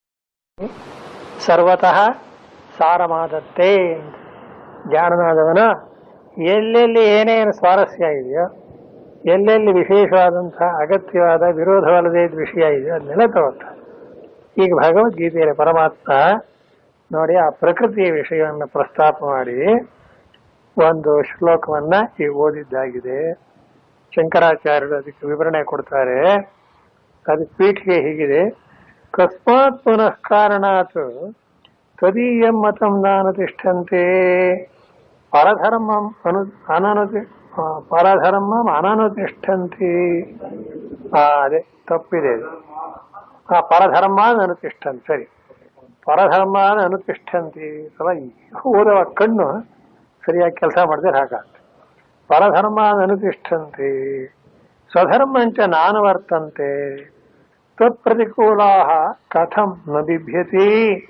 ಸರ್ವತಃ ಸಾರಮಾದತ್ತೆ ಅಂತ ಜಾಣನಾದವನು ಎಲ್ಲೆಲ್ಲಿ ಏನೇನು ಸ್ವಾರಸ್ಯ ಇದೆಯೋ ಎಲ್ಲೆಲ್ಲಿ ವಿಶೇಷವಾದಂತಹ ಅಗತ್ಯವಾದ ವಿರೋಧವಲ್ಲದೆ ಇದ್ದ ವಿಷಯ ಇದೆಯೋ ಅದನ್ನೆಲ್ಲ ತಗೋತಾರೆ ಈಗ ಭಗವದ್ಗೀತೆಯಲ್ಲಿ ಪರಮಾತ್ಮ ನೋಡಿ ಆ ಪ್ರಕೃತಿಯ ವಿಷಯವನ್ನು ಪ್ರಸ್ತಾಪ ಮಾಡಿ ಒಂದು ಶ್ಲೋಕವನ್ನ ಈಗ ಓದಿದ್ದಾಗಿದೆ ಶಂಕರಾಚಾರ್ಯರು ಅದಕ್ಕೆ ವಿವರಣೆ ಕೊಡ್ತಾರೆ ಅದಕ್ಕೆ ಪೀಠಿಗೆ ಹೀಗಿದೆ ಕಸ್ಮಾತ್ ಪುನಃ ಕಾರಣಾತ್ ತದೀಯಂ ಮತಂ ನಾನತಿಷ್ಠಂತೆ ಪರಧರ್ಮಂ ಅನು ಅನನುತಿ ಆ, ಪರಧರ್ಮಂ ಅನನುತಿಷ್ಠಂತಿ ಆ, ಅದೇ ತಪ್ಪಿದೆ ಅದು. ಆ ಪರಧರ್ಮ ಅನುತಿಷ್ಠಂತಿ ಸರಿ ಪರಧರ್ಮ ಅನುತಿಷ್ಠಂತಿ ಅಥವಾ ಈ ಓದುವ ಕಣ್ಣು ಸರಿಯಾಗಿ ಕೆಲಸ ಮಾಡಿದ್ರೆ ಹಾಗಾಗ್ತದೆ ಪರಧರ್ಮ ಅನುತಿಷ್ಠಂತಿ ಸ್ವಧರ್ಮಂಚ ನಾನು ವರ್ತಂತೆ ತತ್ಪ್ರತಿಕೂಲಾ ಕಥಂ ನ ಬಿಭ್ಯತಿ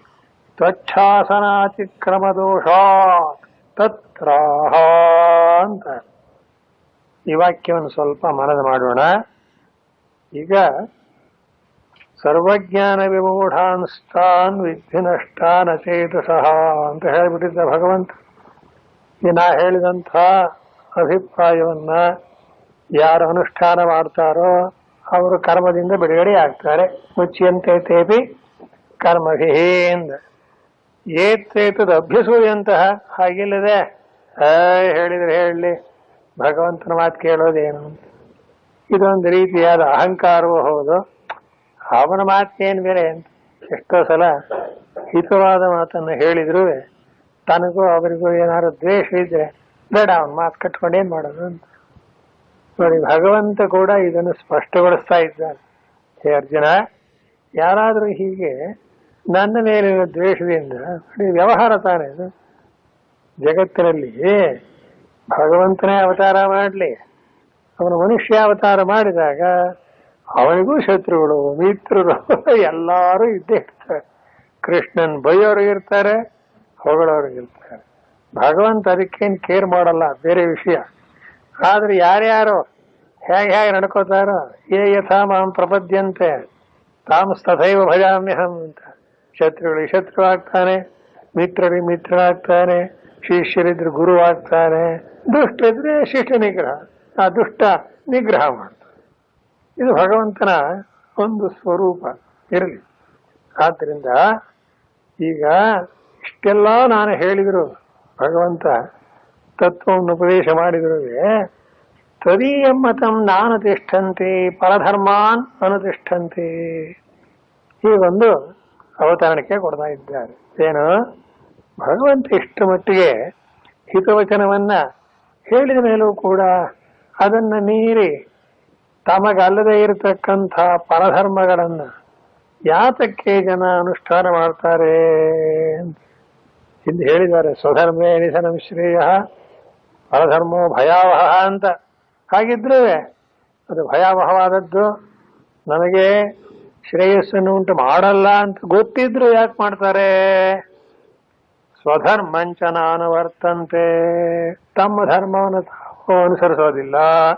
ತ್ವಚ್ಛಾಸನಾತಿಕ್ರಮದೋಷ ತತ್ರಾಹ ಅಂತ ಈ ವಾಕ್ಯವನ್ನು ಸ್ವಲ್ಪ ಮನದ ಮಾಡೋಣ ಈಗ ಸರ್ವಜ್ಞಾನ ವಿಮೂಢಾನ್ಸ್ತಾನ್ ವಿದ್ಯುನಷ್ಟಾನ್ ಅಚೇತಸಃ ಅಂತ ಹೇಳಿಬಿಟ್ಟಿದ್ದ ಭಗವಂತ ಈ ನಾ ಹೇಳಿದಂಥ ಅಭಿಪ್ರಾಯವನ್ನ ಯಾರು ಅನುಷ್ಠಾನ ಮಾಡ್ತಾರೋ ಅವರು ಕರ್ಮದಿಂದ ಬಿಡುಗಡೆ ಆಗ್ತಾರೆ ಮುಚ್ಚಿಯಂತೆ ತೇಪಿ ಕರ್ಮಭಿಹೇಂದ ಏತೇತದ ಅಭ್ಯಸೂಯಂತಹ ಹಾಗಿಲ್ಲದೆ ಆ ಹೇಳಿದ್ರೆ ಹೇಳಲಿ ಭಗವಂತನ ಮಾತು ಕೇಳೋದೇನು ಇದೊಂದು ರೀತಿಯಾದ ಅಹಂಕಾರವೂ ಹೌದು ಅವನ ಮಾತೇನು ಬೇರೆ ಅಂತ ಎಷ್ಟೋ ಸಲ ಹಿತವಾದ ಮಾತನ್ನು ಹೇಳಿದ್ರು ತನಗೂ ಅವರಿಗೂ ಏನಾದ್ರು ದ್ವೇಷ ಇದ್ರೆ ಬೇಡ ಅವನ ಮಾತು ಕಟ್ಕೊಂಡು ಏನ್ ಮಾಡೋದು ಅಂತ ನೋಡಿ ಭಗವಂತ ಕೂಡ ಇದನ್ನು ಸ್ಪಷ್ಟಗೊಳಿಸ್ತಾ ಇದ್ದಾನೆ ಹೇ ಅರ್ಜುನ ಯಾರಾದ್ರೂ ಹೀಗೆ ನನ್ನ ಮೇಲಿನ ದ್ವೇಷದಿಂದ ನೋಡಿ, ವ್ಯವಹಾರ ತಾನೇ ಇದು ಜಗತ್ತಿನಲ್ಲಿ ಭಗವಂತನೇ ಅವತಾರ ಮಾಡಲಿ ಅವನು ಮನುಷ್ಯ ಅವತಾರ ಮಾಡಿದಾಗ ಅವನಿಗೂ ಶತ್ರುಗಳು ಮಿತ್ರರು ಎಲ್ಲರೂ ಇದ್ದೇ ಇರ್ತಾರೆ ಕೃಷ್ಣನ್ ಬೈಯೋರು ಇರ್ತಾರೆ ಹೊಗಳೋರು ಇರ್ತಾರೆ ಭಗವಂತ ಅದಕ್ಕೇನು ಕೇರ್ ಮಾಡಲ್ಲ ಬೇರೆ ವಿಷಯ ಆದ್ರೆ ಯಾರ್ಯಾರು ಹೇಗೆ ಹೇಗೆ ನಡ್ಕೋತಾರೋ ಏ ಯಥಾ ಮಾಂ ಪ್ರಪದ್ಯಂತೆ ತಾಮಸ್ತಥೈವ ಭಜಾಮ್ಯಹಂ ಅಂತ ಶತ್ರುಗಳಿಗೆ ಶತ್ರು ಆಗ್ತಾನೆ ಮಿತ್ರರಿಗೆ ಮಿತ್ರ ಆಗ್ತಾನೆ ಶಿಷ್ಯರಿದ್ರೆ ಗುರು ಆಗ್ತಾನೆ ದುಷ್ಟರಿದ್ರೆ ಶಿಷ್ಟ ನಿಗ್ರಹ ಆ ದುಷ್ಟ ನಿಗ್ರಹ ಮಾಡ್ತಾನೆ ಇದು ಭಗವಂತನ ಒಂದು ಸ್ವರೂಪ ಇರಲಿ ಆದ್ದರಿಂದ ಈಗ ಇಷ್ಟೆಲ್ಲ ನಾನು ಹೇಳಿದ್ರು ಭಗವಂತ ತತ್ವವನ್ನು ಉಪದೇಶ ಮಾಡಿದ್ರು ತದೀಯ ಮತಂ ನಾನು ತಿಷ್ಠಂತೆ ಪರಧರ್ಮಾನ್ ಅನುತಿಷ್ಠಂತೆ ಹೀಗೊಂದು ಅವತರಣಿಕೆ ಕೊಡ್ತಾ ಇದ್ದಾರೆ ಏನು ಭಗವಂತ ಇಷ್ಟು ಮಟ್ಟಿಗೆ ಹಿತವಚನವನ್ನ ಹೇಳಿದ ಮೇಲೂ ಕೂಡ ಅದನ್ನ ಮೀರಿ ತಮಗಲ್ಲದೆ ಇರತಕ್ಕಂಥ ಪರಧರ್ಮಗಳನ್ನ ಯಾತಕ್ಕೆ ಜನ ಅನುಷ್ಠಾನ ಮಾಡ್ತಾರೆ ಅಂತ ಇಲ್ಲಿ ಹೇಳಿದ್ದಾರೆ ಸ್ವಧರ್ಮೇ ನಿಧನಂ ಶ್ರೇಯ ಪರಧರ್ಮೋ ಭಯಾವಹ ಅಂತ ಹಾಗಿದ್ರೆ ಅದು ಭಯಾವಹವಾದದ್ದು ನಮಗೆ ಶ್ರೇಯಸ್ಸನ್ನು ಉಂಟು ಮಾಡಲ್ಲ ಅಂತ ಗೊತ್ತಿದ್ರು ಯಾಕೆ ಮಾಡ್ತಾರೆ ಸ್ವಧರ್ಮಂಚನ ಅನುವರ್ತಂತೆ ತಮ್ಮ ಧರ್ಮವನ್ನು ತಾವು ಅನುಸರಿಸೋದಿಲ್ಲ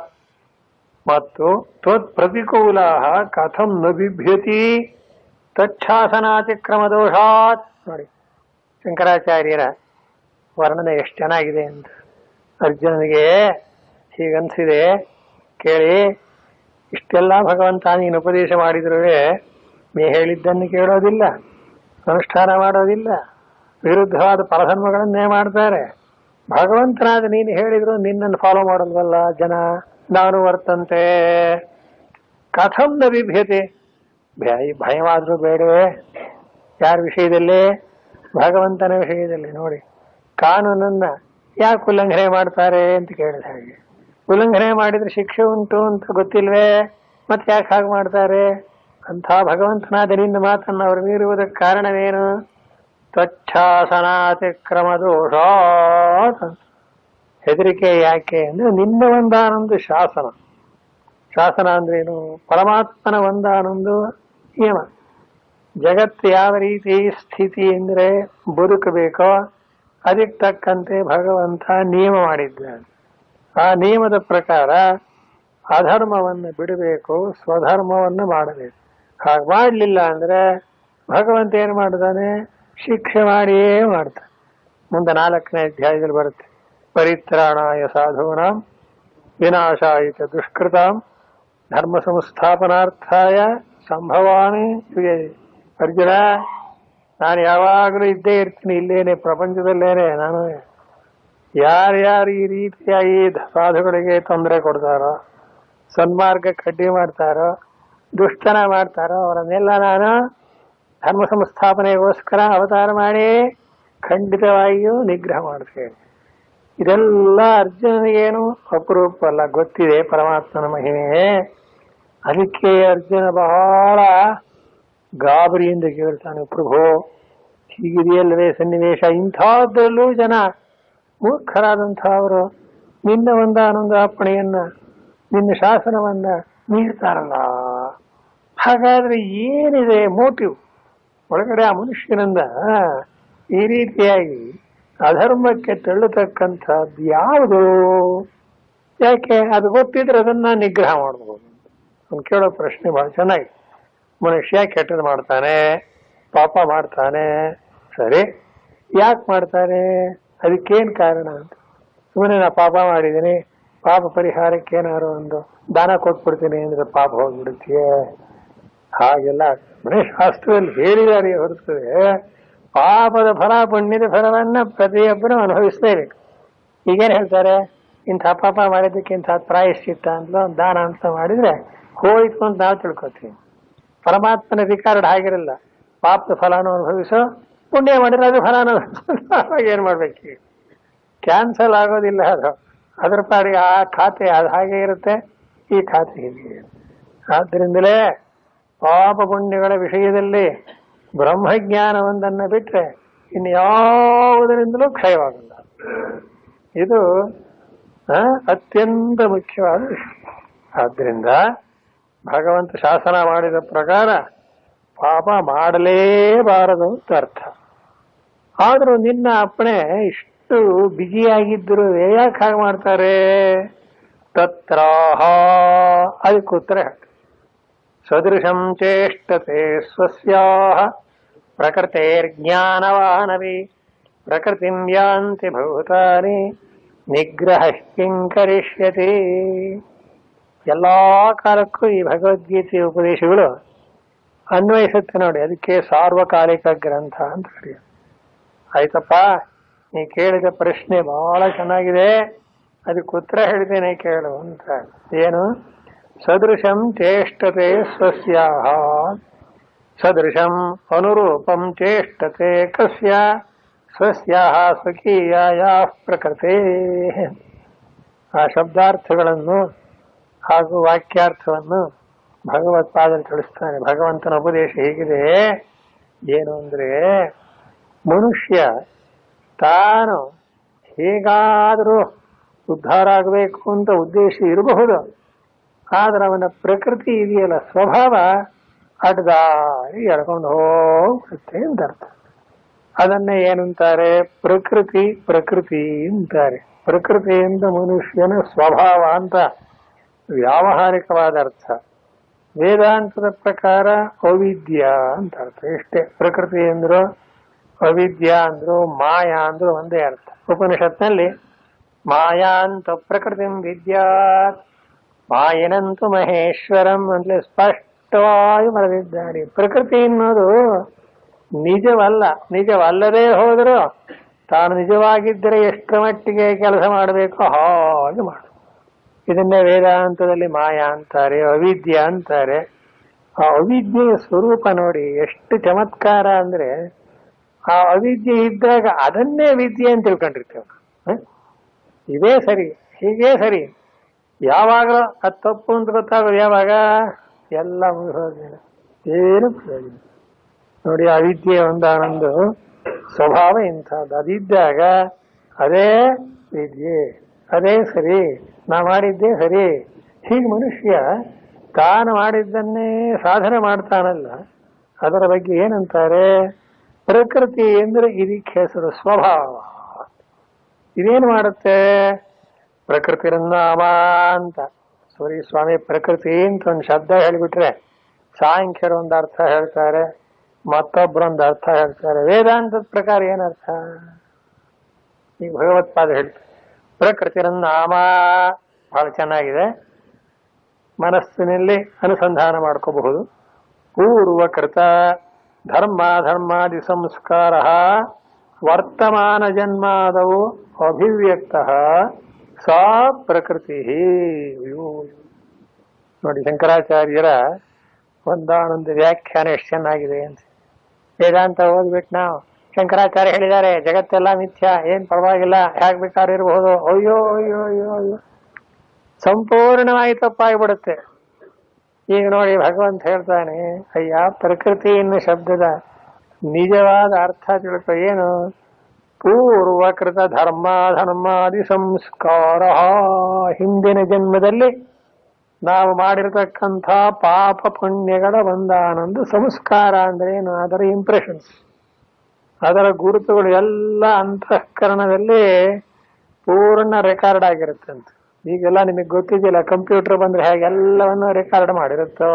ಮತ್ತು ತ್ವತ್ ಪ್ರತಿಕೂಲ ಕಥಂ ನ ಬಿಭ್ಯತಿ ತಚ್ಛಾಸನಾತಿಕ್ರಮ ದೋಷಾತ್ ನೋಡಿ ಶಂಕರಾಚಾರ್ಯರ ವರ್ಣನೆ ಎಷ್ಟು ಚೆನ್ನಾಗಿದೆ ಅಂತ ಅರ್ಜುನನಿಗೆ ಹೀಗನ್ಸಿದೆ ಕೇಳಿ ಇಷ್ಟೆಲ್ಲ ಭಗವಂತ ನೀನು ಉಪದೇಶ ಮಾಡಿದ್ರು ನೀ ಹೇಳಿದ್ದನ್ನು ಕೇಳೋದಿಲ್ಲ ಅನುಷ್ಠಾನ ಮಾಡೋದಿಲ್ಲ ವಿರುದ್ಧವಾದ ಪರಧರ್ಮಗಳನ್ನೇ ಮಾಡ್ತಾರೆ ಭಗವಂತನಾದ ನೀನು ಹೇಳಿದ್ರು ನಿನ್ನನ್ನು ಫಾಲೋ ಮಾಡಲ್ವಲ್ಲ ಜನ ನಾನು ವರ್ತಂತೆ ಕಥಂ ನ ಬಿಭ್ಯತೆ ಭಯ ಭಯವಾದ್ರೂ ಬೇಡವೇ ಯಾರ ವಿಷಯದಲ್ಲಿ ಭಗವಂತನ ವಿಷಯದಲ್ಲಿ ನೋಡಿ ಕಾನೂನನ್ನ ಯಾಕೆ ಉಲ್ಲಂಘನೆ ಮಾಡ್ತಾರೆ ಅಂತ ಕೇಳಿದ ಹಾಗೆ ಉಲ್ಲಂಘನೆ ಮಾಡಿದ್ರೆ ಶಿಕ್ಷೆ ಉಂಟು ಅಂತ ಗೊತ್ತಿಲ್ವೇ ಮತ್ತೆ ಯಾಕೆ ಹಾಗೆ ಮಾಡ್ತಾರೆ ಅಂಥ ಭಗವಂತನಾದ ನಿನ್ನ ಮಾತನ್ನು ಅವರು ಮೀರುವುದಕ್ಕೆ ಕಾರಣವೇನು ತ್ವಚ್ಛಾಸನಾತಿಕ್ರಮ ದೋಷಾತ್ ಅಂತ. ಹೆದರಿಕೆ ಯಾಕೆ ಅಂದ್ರೆ ನಿನ್ನ ಒಂದಾನೊಂದು ಶಾಸನ ಶಾಸನ ಅಂದ್ರೇನು ಪರಮಾತ್ಮನ ಒಂದಾನೊಂದು ನಿಯಮ ಜಗತ್ತು ಯಾವ ರೀತಿ ಸ್ಥಿತಿ ಅಂದ್ರೆ ಬದುಕಬೇಕೋ ಅದಕ್ಕೆ ತಕ್ಕಂತೆ ಭಗವಂತ ನಿಯಮ ಮಾಡಿದ್ದಾನೆ ಆ ನಿಯಮದ ಪ್ರಕಾರ ಅಧರ್ಮವನ್ನು ಬಿಡಬೇಕು ಸ್ವಧರ್ಮವನ್ನು ಮಾಡಬೇಕು ಹಾಗೆ ಮಾಡಲಿಲ್ಲ ಅಂದ್ರೆ ಭಗವಂತ ಏನು ಮಾಡ್ತಾನೆ ಶಿಕ್ಷೆ ಮಾಡಿಯೇ ಮಾಡ್ತಾನೆ ಮುಂದೆ ನಾಲ್ಕನೇ ಅಧ್ಯಾಯದಲ್ಲಿ ಬರುತ್ತೆ ಪರಿತ್ರಾಣಾಯ ಸಾಧೂನಾಂ ವಿನಾಶಾಯಿತ ದುಷ್ಕೃತಾಂ ಧರ್ಮ ಸಂಸ್ಥಾಪನಾರ್ಥಾಯ ಸಂಭವಾಮಿ ಯುಗೆ. ಅರ್ಜುನ ನಾನು ಯಾವಾಗಲೂ ಇದ್ದೇ ಇರ್ತೀನಿ ಇಲ್ಲೇನೆ ಪ್ರಪಂಚದಲ್ಲೇನೆ ನಾನು ಯಾರ್ಯಾರು ಈ ರೀತಿಯಾಗಿ ಸಾಧುಗಳಿಗೆ ತೊಂದರೆ ಕೊಡ್ತಾರೋ ಸನ್ಮಾರ್ಗ ಕಡ್ಡಿ ಮಾಡ್ತಾರೋ ದುಷ್ಟನ ಮಾಡ್ತಾರೋ ಅವರನ್ನೆಲ್ಲ ನಾನು ಧರ್ಮ ಸಂಸ್ಥಾಪನೆಗೋಸ್ಕರ ಅವತಾರ ಮಾಡಿ ಖಂಡಿತವಾಗಿಯೂ ನಿಗ್ರಹ ಮಾಡ್ತೇನೆ ಇದೆಲ್ಲ ಅರ್ಜುನನಿಗೇನು ಅಪರೂಪ ಅಲ್ಲ ಗೊತ್ತಿದೆ ಪರಮಾತ್ಮನ ಮಹಿಮೆ ಅದಕ್ಕೆ ಅರ್ಜುನ ಬಹಳ ಗಾಬರಿಯಿಂದ ಕೇಳ್ತಾನೆ ಪ್ರಭು ಹೀಗಿದೆಯಲ್ಲವೇ ಸನ್ನಿವೇಶ ಇಂಥದ್ರಲ್ಲೂ ಜನ ಮೂರ್ಖರಾದಂಥವರು ನಿನ್ನ ಒಂದಾನೊಂದು ಅಪ್ಪಣೆಯನ್ನ ನಿನ್ನ ಶಾಸನವನ್ನ ಮೀರ್ತಾರಲ್ಲ ಹಾಗಾದ್ರೆ ಏನಿದೆ ಮೋಟಿವ್ ಒಳಗಡೆ ಆ ಮನುಷ್ಯನಿಂದ ಈ ರೀತಿಯಾಗಿ ಅಧರ್ಮಕ್ಕೆ ತಳ್ಳತಕ್ಕಂಥದ್ದು ಯಾವುದು ಯಾಕೆ ಅದು ಗೊತ್ತಿದ್ರೆ ಅದನ್ನ ನಿಗ್ರಹ ಮಾಡಬಹುದು ಅವ್ನು ಕೇಳೋ ಪ್ರಶ್ನೆ ಬಹಳ ಚೆನ್ನಾಗಿ ಮನುಷ್ಯ ಕೆಟ್ಟದ್ದು ಮಾಡ್ತಾನೆ ಪಾಪ ಮಾಡ್ತಾನೆ ಸರಿ ಯಾಕೆ ಮಾಡ್ತಾನೆ ಅದಕ್ಕೇನ್ ಕಾರಣ ಅಂತ ಸುಮ್ಮನೆ ನಾ ಪಾಪ ಮಾಡಿದ್ದೀನಿ ಪಾಪ ಪರಿಹಾರಕ್ಕೆ ಏನಾರು ಒಂದು ದಾನ ಕೊಟ್ಬಿಡ್ತೀನಿ ಅಂದ್ರೆ ಪಾಪ ಹೋಗ್ಬಿಡುತ್ತೆ ಹಾಗೆಲ್ಲ ಮನೆ ಶಾಸ್ತ್ರದಲ್ಲಿ ಹೇಳಿದ್ದಾರೆ ಹೊರತದೆ ಪಾಪದ ಫಲ ಪುಣ್ಯದ ಫಲವನ್ನ ಪ್ರತಿಯೊಬ್ಬರು ಅನುಭವಿಸಲೇಬೇಕು ಈಗೇನ್ ಹೇಳ್ತಾರೆ ಇಂಥ ಪಾಪ ಮಾಡಿದ್ದಕ್ಕೆ ಇಂಥ ಪ್ರಾಯಶ್ಚಿತ್ತ ಅಂತಲೋ ದಾನ ಅಂತ ಮಾಡಿದ್ರೆ ಹೋಯ್ತು ಅಂತ ನಾವು ತಿಳ್ಕೊತೀವಿ ಪರಮಾತ್ಮನ ರಿಕಾರ್ಡ್ ಆಗಿರಲ್ಲ ಪಾಪದ ಫಲಾನು ಅನುಭವಿಸೋ ಪುಣ್ಯ ಮಾಡಿದ್ರೆ ಅದು ಫಲಾನು ಅನುಭವಿಸೋ ಏನ್ ಮಾಡ್ಬೇಕು ಕ್ಯಾನ್ಸಲ್ ಆಗೋದಿಲ್ಲ ಅದು ಅದ್ರ ಪಾಡಿಗೆ ಆ ಖಾತೆ ಅದು ಹಾಗೆ ಇರುತ್ತೆ ಈ ಖಾತೆ ಹೀಗೆ ಇರುತ್ತೆ. ಆದ್ರಿಂದಲೇ ಪಾಪ ಪುಣ್ಯಗಳ ವಿಷಯದಲ್ಲಿ ಬ್ರಹ್ಮಜ್ಞಾನವೊಂದನ್ನ ಬಿಟ್ರೆ ಇನ್ನು ಯಾವುದರಿಂದಲೂ ಕ್ಷಯವಾಗಲ್ಲ ಇದು ಆ, ಅತ್ಯಂತ ಮುಖ್ಯವಾದ ವಿಷಯ ಆದ್ರಿಂದ ಭಗವಂತ ಶಾಸನ ಮಾಡಿದ ಪ್ರಕಾರ ಪಾಪ ಮಾಡಲೇಬಾರದು ಅಂತ ಅರ್ಥ ಆದ್ರೂ ನಿನ್ನ ಅಪ್ಪಣೆ ಇಷ್ಟು ಬಿಗಿಯಾಗಿದ್ದರು ಯಾಕೆ ಹಾಗೆ ಮಾಡ್ತಾರೆ ತತ್ರಾಹ ಅದಕ್ಕೆ ಉತ್ತರ ಹೇಳ್ತಾರೆ. ಸದೃಶಂ ಚೇಷ್ಟತೆ ಸ್ವಸ್ಯಾಹ ಪ್ರಕೃತೇರ್ಜ್ಞಾನವಾನವಿ ಪ್ರಕೃತಿಂ ಯಾಂತಿ ಭೂತಾನಿ ನಿಗ್ರಹ ಕಿಂ ಕರಿಷ್ಯತಿ ಎಲ್ಲಾ ಕಾಲಕ್ಕೂ ಈ ಭಗವದ್ಗೀತೆಯ ಉಪದೇಶಗಳು ಅನ್ವಯಿಸುತ್ತೆ ನೋಡಿ ಅದಕ್ಕೆ ಸಾರ್ವಕಾಲಿಕ ಗ್ರಂಥ ಅಂತ ಕರೆಯೋದು ಆಯ್ತಪ್ಪ ನೀ ಕೇಳಿದ ಪ್ರಶ್ನೆ ಬಹಳ ಚೆನ್ನಾಗಿದೆ ಅದಕ್ಕೆ ಉತ್ತರ ಹೇಳಿದ್ದೇನೆ ಕೇಳು ಅಂತ ಏನು ಸದೃಶಂ ಚೇಷ್ಟತೆ ಸ್ವಸ್ಯಾಹ ಸದೃಶಂ ಅನುರೂಪಂ ಚೇಷ್ಟತೆ ಕಸ್ಯ ಸ್ವಸ್ಯಾಹ ಸ್ವಕೀಯಾಯ ಪ್ರಕೃತೆ ಆ ಶಬ್ದಾರ್ಥಗಳನ್ನು ಹಾಗೂ ವಾಕ್ಯಾರ್ಥವನ್ನು ಭಗವತ್ಪಾದರು ತಿಳಿಸ್ತಾನೆ ಭಗವಂತನ ಉಪದೇಶ ಹೇಗಿದೆ ಏನು ಅಂದ್ರೆ ಮನುಷ್ಯ ತಾನು ಹೇಗಾದರೂ ಉದ್ಧಾರ ಆಗಬೇಕು ಅಂತ ಉದ್ದೇಶ ಇರಬಹುದು ಆದ್ರೆ ಅವನ ಪ್ರಕೃತಿ ಇದೆಯಲ್ಲ ಸ್ವಭಾವ ಅಡ್ದಾರಿ ಎಳ್ಕೊಂಡು ಹೋಗುತ್ತೆ ಅಂತ ಅರ್ಥ ಅದನ್ನೇ ಏನಂತಾರೆ ಪ್ರಕೃತಿ ಪ್ರಕೃತಿ ಅಂತಾರೆ ಪ್ರಕೃತಿಯಿಂದ ಮನುಷ್ಯನ ಸ್ವಭಾವ ಅಂತ ವ್ಯಾವಹಾರಿಕವಾದ ಅರ್ಥ ವೇದಾಂತದ ಪ್ರಕಾರ ಅವಿದ್ಯ ಅಂತ ಅರ್ಥ ಇಷ್ಟೇ ಪ್ರಕೃತಿ ಅಂದ್ರು ಅವಿದ್ಯ ಅಂದ್ರು ಮಾಯಾ ಅಂದ್ರು ಒಂದೇ ಅರ್ಥ ಉಪನಿಷತ್ನಲ್ಲಿ ಮಾಯಾಂತ ಪ್ರಕೃತಿ ವಿದ್ಯಾ ಮಾಯನಂತು ಮಹೇಶ್ವರಂ ಅಂತಲೇ ಸ್ಪಷ್ಟವಾಗಿ ಬರೆದಿದ್ದಾರೆ ಪ್ರಕೃತಿ ಅನ್ನೋದು ನಿಜವಲ್ಲ ನಿಜವಲ್ಲದೆ ಹೋದರೂ ತಾನು ನಿಜವಾಗಿದ್ದರೆ ಎಷ್ಟರ ಮಟ್ಟಿಗೆ ಕೆಲಸ ಮಾಡಬೇಕೋ ಹಾಗೆ ಮಾಡು ಇದನ್ನೇ ವೇದಾಂತದಲ್ಲಿ ಮಾಯಾ ಅಂತಾರೆ ಅವಿದ್ಯ ಅಂತಾರೆ ಆ ಅವಿದ್ಯೆಯ ಸ್ವರೂಪ ನೋಡಿ ಎಷ್ಟು ಚಮತ್ಕಾರ ಅಂದ್ರೆ ಆ ಅವಿದ್ಯೆ ಇದ್ದಾಗ ಅದನ್ನೇ ವಿದ್ಯೆ ಅಂತ ತಿಳ್ಕೊಂಡಿರ್ತೇವೆ ಹ? ಇದೇ ಸರಿ ಹೀಗೆ ಸರಿ ಯಾವಾಗ ಅದು ತಪ್ಪು ಅಂತ ಗೊತ್ತಾಗೋದು ಯಾವಾಗ ಎಲ್ಲ ಮುಗಿಸೋದಿಲ್ಲ ಏನು ಪ್ರಯೋಜನ ನೋಡಿ ಅವಿದ್ಯೆ ಒಂದಾನೊಂದು ಸ್ವಭಾವ ಇಂಥದ್ದು ಅದಿದ್ದಾಗ ಅದೇ ವಿದ್ಯೆ ಅದೇ ಸರಿ ನಾ ಮಾಡಿದ್ದೇ ಸರಿ ಹೀಗೆ ಮನುಷ್ಯ ತಾನು ಮಾಡಿದ್ದನ್ನೇ ಸಾಧನೆ ಮಾಡ್ತಾನಲ್ಲ ಅದರ ಬಗ್ಗೆ ಏನಂತಾರೆ ಪ್ರಕೃತಿ ಅಂದ್ರೆ ಇದಕ್ಕೆ ಹೆಸರು ಸ್ವಭಾವ ಇದೇನು ಮಾಡುತ್ತೆ ಪ್ರಕೃತಿ ನಾಮ ಅಂತ ಸೂರ್ಯ ಸ್ವಾಮಿ ಪ್ರಕೃತಿ ಅಂತ ಒಂದು ಶಬ್ದ ಹೇಳಿಬಿಟ್ರೆ ಸಾಂಖ್ಯರು ಒಂದು ಅರ್ಥ ಹೇಳ್ತಾರೆ ಮತ್ತೊಬ್ಬರೊಂದು ಅರ್ಥ ಹೇಳ್ತಾರೆ ವೇದಾಂತದ ಪ್ರಕಾರ ಏನರ್ಥ ಈಗ ಭಗವತ್ಪಾದ ಹೇಳ್ತಾರೆ ಪ್ರಕೃತಿ ನಾಮ ಬಹಳ ಚೆನ್ನಾಗಿದೆ ಮನಸ್ಸಿನಲ್ಲಿ ಅನುಸಂಧಾನ ಮಾಡ್ಕೋಬಹುದು ಪೂರ್ವಕೃತ ಧರ್ಮ ಧರ್ಮಾದಿ ಸಂಸ್ಕಾರ ವರ್ತಮಾನ ಜನ್ಮಾದವು ಅಭಿವ್ಯಕ್ತ ಸಾ ಪ್ರಕೃತಿ ಅಯ್ಯೋ. ನೋಡಿ ಶಂಕರಾಚಾರ್ಯರ ಒಂದಾನೊಂದು ವ್ಯಾಖ್ಯಾನ ಎಷ್ಟು ಚೆನ್ನಾಗಿದೆ ಅಂತ ವೇದಾಂತ ಓದ್ಬಿಟ್ಟು ನಾವು ಶಂಕರಾಚಾರ್ಯ ಹೇಳಿದ್ದಾರೆ ಜಗತ್ತೆಲ್ಲ ಮಿಥ್ಯ ಏನ್ ಪರವಾಗಿಲ್ಲ ಹೇಗ್ ಬೇಕಾದ್ರೂ ಇರಬಹುದು ಅಯ್ಯೋ ಅಯ್ಯೋ ಅಯ್ಯೋ ಅಯ್ಯೋ ಸಂಪೂರ್ಣವಾಗಿ ತಪ್ಪಾಗಿಬಿಡುತ್ತೆ ಈಗ ನೋಡಿ ಭಗವಂತ ಹೇಳ್ತಾನೆ ಅಯ್ಯ ಪ್ರಕೃತಿ ಎನ್ನುವ ಶಬ್ದದ ನಿಜವಾದ ಅರ್ಥ ತಿಳ್ಕೊ ಏನು ಪೂರ್ವಕೃತ ಧರ್ಮ ಧರ್ಮಾದಿ ಸಂಸ್ಕಾರ ಹಿಂದಿನ ಜನ್ಮದಲ್ಲಿ ನಾವು ಮಾಡಿರತಕ್ಕಂಥ ಪಾಪ ಪುಣ್ಯಗಳ ಒಂದಾನೊಂದು ಸಂಸ್ಕಾರ ಅಂದ್ರೆ ಏನು ಅದರ ಇಂಪ್ರೆಷನ್ಸ್ ಅದರ ಗುರುತುಗಳು ಎಲ್ಲ ಅಂತಃಕರಣದಲ್ಲಿ ಪೂರ್ಣ ರೆಕಾರ್ಡ್ ಆಗಿರುತ್ತಂತೆ ಈಗೆಲ್ಲ ನಿಮಗೆ ಗೊತ್ತಿದೆಯಲ್ಲ ಕಂಪ್ಯೂಟರ್ ಬಂದ್ರೆ ಹೇಗೆ ಎಲ್ಲವನ್ನು ರೆಕಾರ್ಡ್ ಮಾಡಿರುತ್ತೋ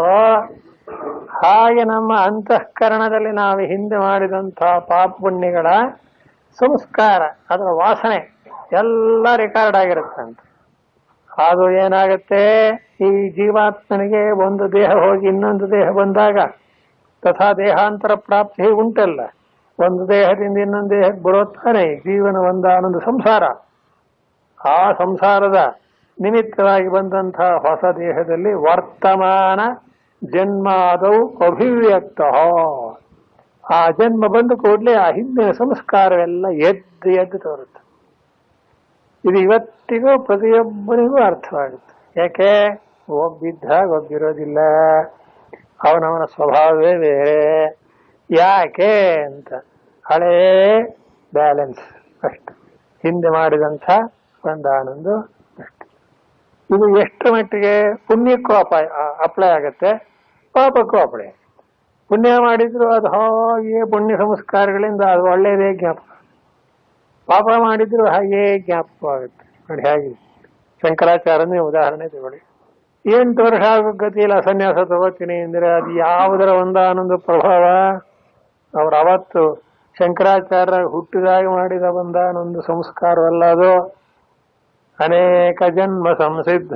ಹಾಗೆ ನಮ್ಮ ಅಂತಃಕರಣದಲ್ಲಿ ನಾವು ಹಿಂದೆ ಮಾಡಿದಂತಹ ಪಾಪ ಪುಣ್ಯಗಳ ಸಂಸ್ಕಾರ ಅದರ ವಾಸನೆ ಎಲ್ಲ ರೆಕಾರ್ಡ್ ಆಗಿರುತ್ತಂತೆ ಅದು ಏನಾಗುತ್ತೆ ಈ ಜೀವಾತ್ಮನಿಗೆ ಒಂದು ದೇಹ ಹೋಗಿ ಇನ್ನೊಂದು ದೇಹ ಬಂದಾಗ ತಥಾ ದೇಹಾಂತರ ಪ್ರಾಪ್ತಿ ಉಂಟಲ್ಲ ಒಂದು ದೇಹದಿಂದ ಇನ್ನೊಂದು ದೇಹಕ್ಕೆ ಬರುತ್ತಾನೆ ಜೀವನ ಒಂದಾನೊಂದು ಸಂಸಾರ ಆ ಸಂಸಾರದ ನಿಮಿತ್ತವಾಗಿ ಬಂದಂತಹ ಹೊಸ ದೇಹದಲ್ಲಿ ವರ್ತಮಾನ ಜನ್ಮಾದವು ಅಭಿವ್ಯಕ್ತ ಆ ಜನ್ಮ ಬಂದ ಕೂಡಲೇ ಆ ಹಿಂದಿನ ಸಂಸ್ಕಾರವೆಲ್ಲ ಎದ್ದು ಎದ್ದು ತೋರುತ್ತೆ ಇದು ಇವತ್ತಿಗೂ ಪ್ರತಿಯೊಬ್ಬರಿಗೂ ಅರ್ಥವಾಗುತ್ತೆ ಯಾಕೆ ಒಬ್ಬಿದ್ದಾಗ ಒಬ್ಬಿರೋದಿಲ್ಲ ಅವನವನ ಸ್ವಭಾವವೇ ಬೇರೆ ಯಾಕೆ ಅಂತ ಹಳೇ ಬ್ಯಾಲೆನ್ಸ್ ಅಷ್ಟು ಹಿಂದೆ ಮಾಡಿದಂಥ ಒಂದಾನೊಂದು ಅಷ್ಟು ಇದು ಎಷ್ಟು ಮಟ್ಟಿಗೆ ಪುಣ್ಯಕ್ಕೂ ಅಪಾಯ ಅಪ್ಲೈ ಆಗತ್ತೆ ಪಾಪಕ್ಕೂ ಅಪ್ಲೈ ಪುಣ್ಯ ಮಾಡಿದ್ರು ಅದು ಹಾಗೆ ಪುಣ್ಯ ಸಂಸ್ಕಾರಗಳಿಂದ ಅದು ಒಳ್ಳೆಯದೇ ಜ್ಞಾಪಕ ಪಾಪ ಮಾಡಿದ್ರು ಹಾಗೇ ಜ್ಞಾಪಕವಾಗುತ್ತೆ ನೋಡಿ ಹೇಗೆ ಶಂಕರಾಚಾರ್ಯನೇ ಉದಾಹರಣೆ ತಗೊಳ್ಳಿ ಎಂಟು ವರ್ಷ ಆಗೋ ಗತಿಯಲ್ಲಿ ಸನ್ಯಾಸ ತಗೋತೀನಿ ಅಂದ್ರೆ ಅದು ಯಾವುದರ ಒಂದಾನೊಂದು ಪ್ರಭಾವ ಅವ್ರು ಅವತ್ತು ಶಂಕರಾಚಾರ್ಯ ಹುಟ್ಟಿದಾಗ ಮಾಡಿದ ಒಂದಾನೊಂದು ಸಂಸ್ಕಾರವಲ್ಲ ಅದು ಅನೇಕ ಜನ್ಮ ಸಂಸಿದ್ಧ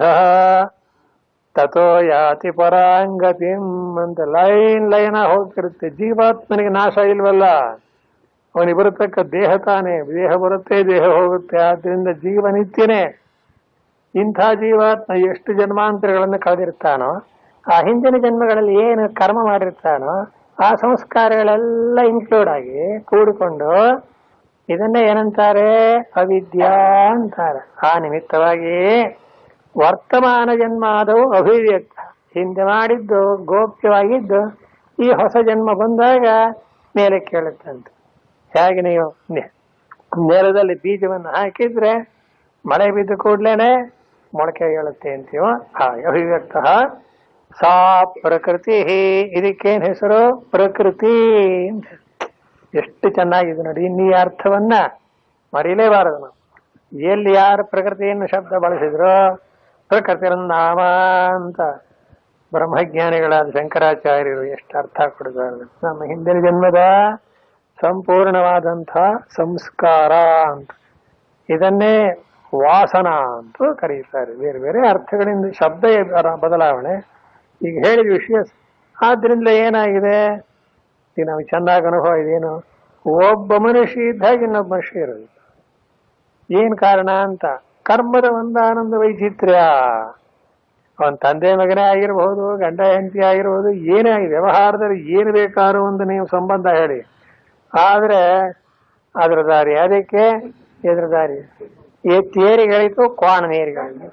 ತಥೋ ಯಾತಿ ಪರಾಂಗತಿಂ ಅಂತ ಲೈನ್ ಲೈನ್ ಹೋಗ್ತಿರುತ್ತೆ ಜೀವಾತ್ಮನಿಗೆ ನಾಶ ಇಲ್ವಲ್ಲ ಅವನಿಗೆ ಬರತಕ್ಕ ದೇಹ ತಾನೇ ದೇಹ ಬರುತ್ತೆ ದೇಹ ಹೋಗುತ್ತೆ ಆದ್ರಿಂದ ಜೀವ ನಿತ್ಯನೇ ಇಂಥ ಜೀವಾತ್ಮ ಎಷ್ಟು ಜನ್ಮಾಂತರಗಳನ್ನು ಕಳೆದಿರ್ತಾನೋ ಆ ಹಿಂದಿನ ಜನ್ಮಗಳಲ್ಲಿ ಏನು ಕರ್ಮ ಮಾಡಿರ್ತಾನೋ ಆ ಸಂಸ್ಕಾರಗಳೆಲ್ಲ ಇನ್ಕ್ಲೂಡ್ ಆಗಿ ಕೂಡಿಕೊಂಡು ಇದನ್ನೇ ಏನಂತಾರೆ ಅವಿದ್ಯಾ ಅಂತಾರೆ ಆ ನಿಮಿತ್ತವಾಗಿ ವರ್ತಮಾನ ಜನ್ಮ ಆದವು ಅಭಿವ್ಯಕ್ತ ಹಿಂದೆ ಮಾಡಿದ್ದು ಗೋಪ್ಯವಾಗಿದ್ದು ಈ ಹೊಸ ಜನ್ಮ ಬಂದಾಗ ಮೇಲೆ ಕೇಳುತ್ತಂತೆ ಹೇಗೆ ನೀವು ನೆ- ನೆಲದಲ್ಲಿ ಬೀಜವನ್ನು ಹಾಕಿದ್ರೆ ಮಳೆ ಬಿದ್ದ ಕೂಡ್ಲೇನೆ ಮೊಳಕೆ ಹೇಳುತ್ತೆ ಅಂತೀವ ಹಾಗೆ ಅಭಿವ್ಯಕ್ತ ಸಾ ಪ್ರಕೃತಿ ಇದಕ್ಕೇನ್ ಹೆಸರು ಪ್ರಕೃತಿ ಅಂತ ಎಷ್ಟು ಚೆನ್ನಾಗಿದೆ ನೋಡಿ ಇನ್ನು ಈ ಅರ್ಥವನ್ನ ಮರೀಲೇಬಾರದು ನಾವು ಎಲ್ಲಿ ಯಾರು ಪ್ರಕೃತಿಯನ್ನು ಶಬ್ದ ಬಳಸಿದ್ರು ಪ್ರಕೃತಿ ನಾಮ ಅಂತ ಬ್ರಹ್ಮಜ್ಞಾನಿಗಳಾದ ಶಂಕರಾಚಾರ್ಯರು ಎಷ್ಟು ಅರ್ಥ ಕೊಡಿದ್ದಾರೆ ನಮ್ಮ ಹಿಂದಿನ ಜನ್ಮದ ಸಂಪೂರ್ಣವಾದಂಥ ಸಂಸ್ಕಾರ ಅಂತ ಇದನ್ನೇ ವಾಸನ ಅಂತ ಕರೀತಾರೆ ಬೇರೆ ಬೇರೆ ಅರ್ಥಗಳಿಂದ ಶಬ್ದ ಬರ- ಬದಲಾವಣೆ ಈಗ ಹೇಳಿದ ವಿಷಯ ಆದ್ರಿಂದ ಏನಾಗಿದೆ ಈಗ ನಾವು ಚೆನ್ನಾಗಿ ಅನುಭವ ಇದೇನು ಒಬ್ಬ ಮನುಷ್ಯ ಇದ್ದಾಗ ಇನ್ನೊಬ್ಬ ಮನುಷ್ಯ ಇರೋದು ಏನ್ ಕಾರಣ ಅಂತ ಕರ್ಮದ ಒಂದಾನೊಂದು ವೈಚಿತ್ರ್ಯ ಅವನ್ ತಂದೆ ಮಗನೇ ಆಗಿರಬಹುದು ಗಂಡ ಹೆಂಡತಿ ಆಗಿರಬಹುದು ಏನೇ ಆಗಿ ವ್ಯವಹಾರದಲ್ಲಿ ಏನು ಬೇಕಾದ್ರೂ ಒಂದು ನೀವು ಸಂಬಂಧ ಹೇಳಿ ಆದ್ರೆ ಅದ್ರ ದಾರಿ ಅದಕ್ಕೆ ಎದುರು ದಾರಿ ತೇರಿಗಳಿತು ಕ್ವಾಣ ನೀರಿಗಳಿತು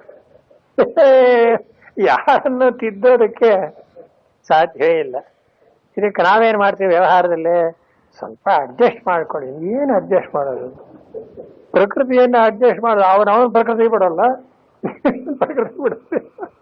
ಯಾರನ್ನು ತಿದ್ದೋದಕ್ಕೆ ಸಾಧ್ಯವೇ ಇಲ್ಲ ಇದಕ್ಕೆ ನಾವೇನ್ ಮಾಡ್ತೀವಿ ವ್ಯವಹಾರದಲ್ಲಿ ಸ್ವಲ್ಪ ಅಡ್ಜಸ್ಟ್ ಮಾಡ್ಕೊಳ್ಳಿ ಏನು ಅಡ್ಜಸ್ಟ್ ಮಾಡೋದು ಪ್ರಕೃತಿಯನ್ನು ಅಡ್ಜಸ್ಟ್ ಮಾಡೋದು ಅವನವನ ಪ್ರಕೃತಿ ಬಿಡಲ್ಲ ಪ್ರಕೃತಿ ಬಿಡುತ್ತೆ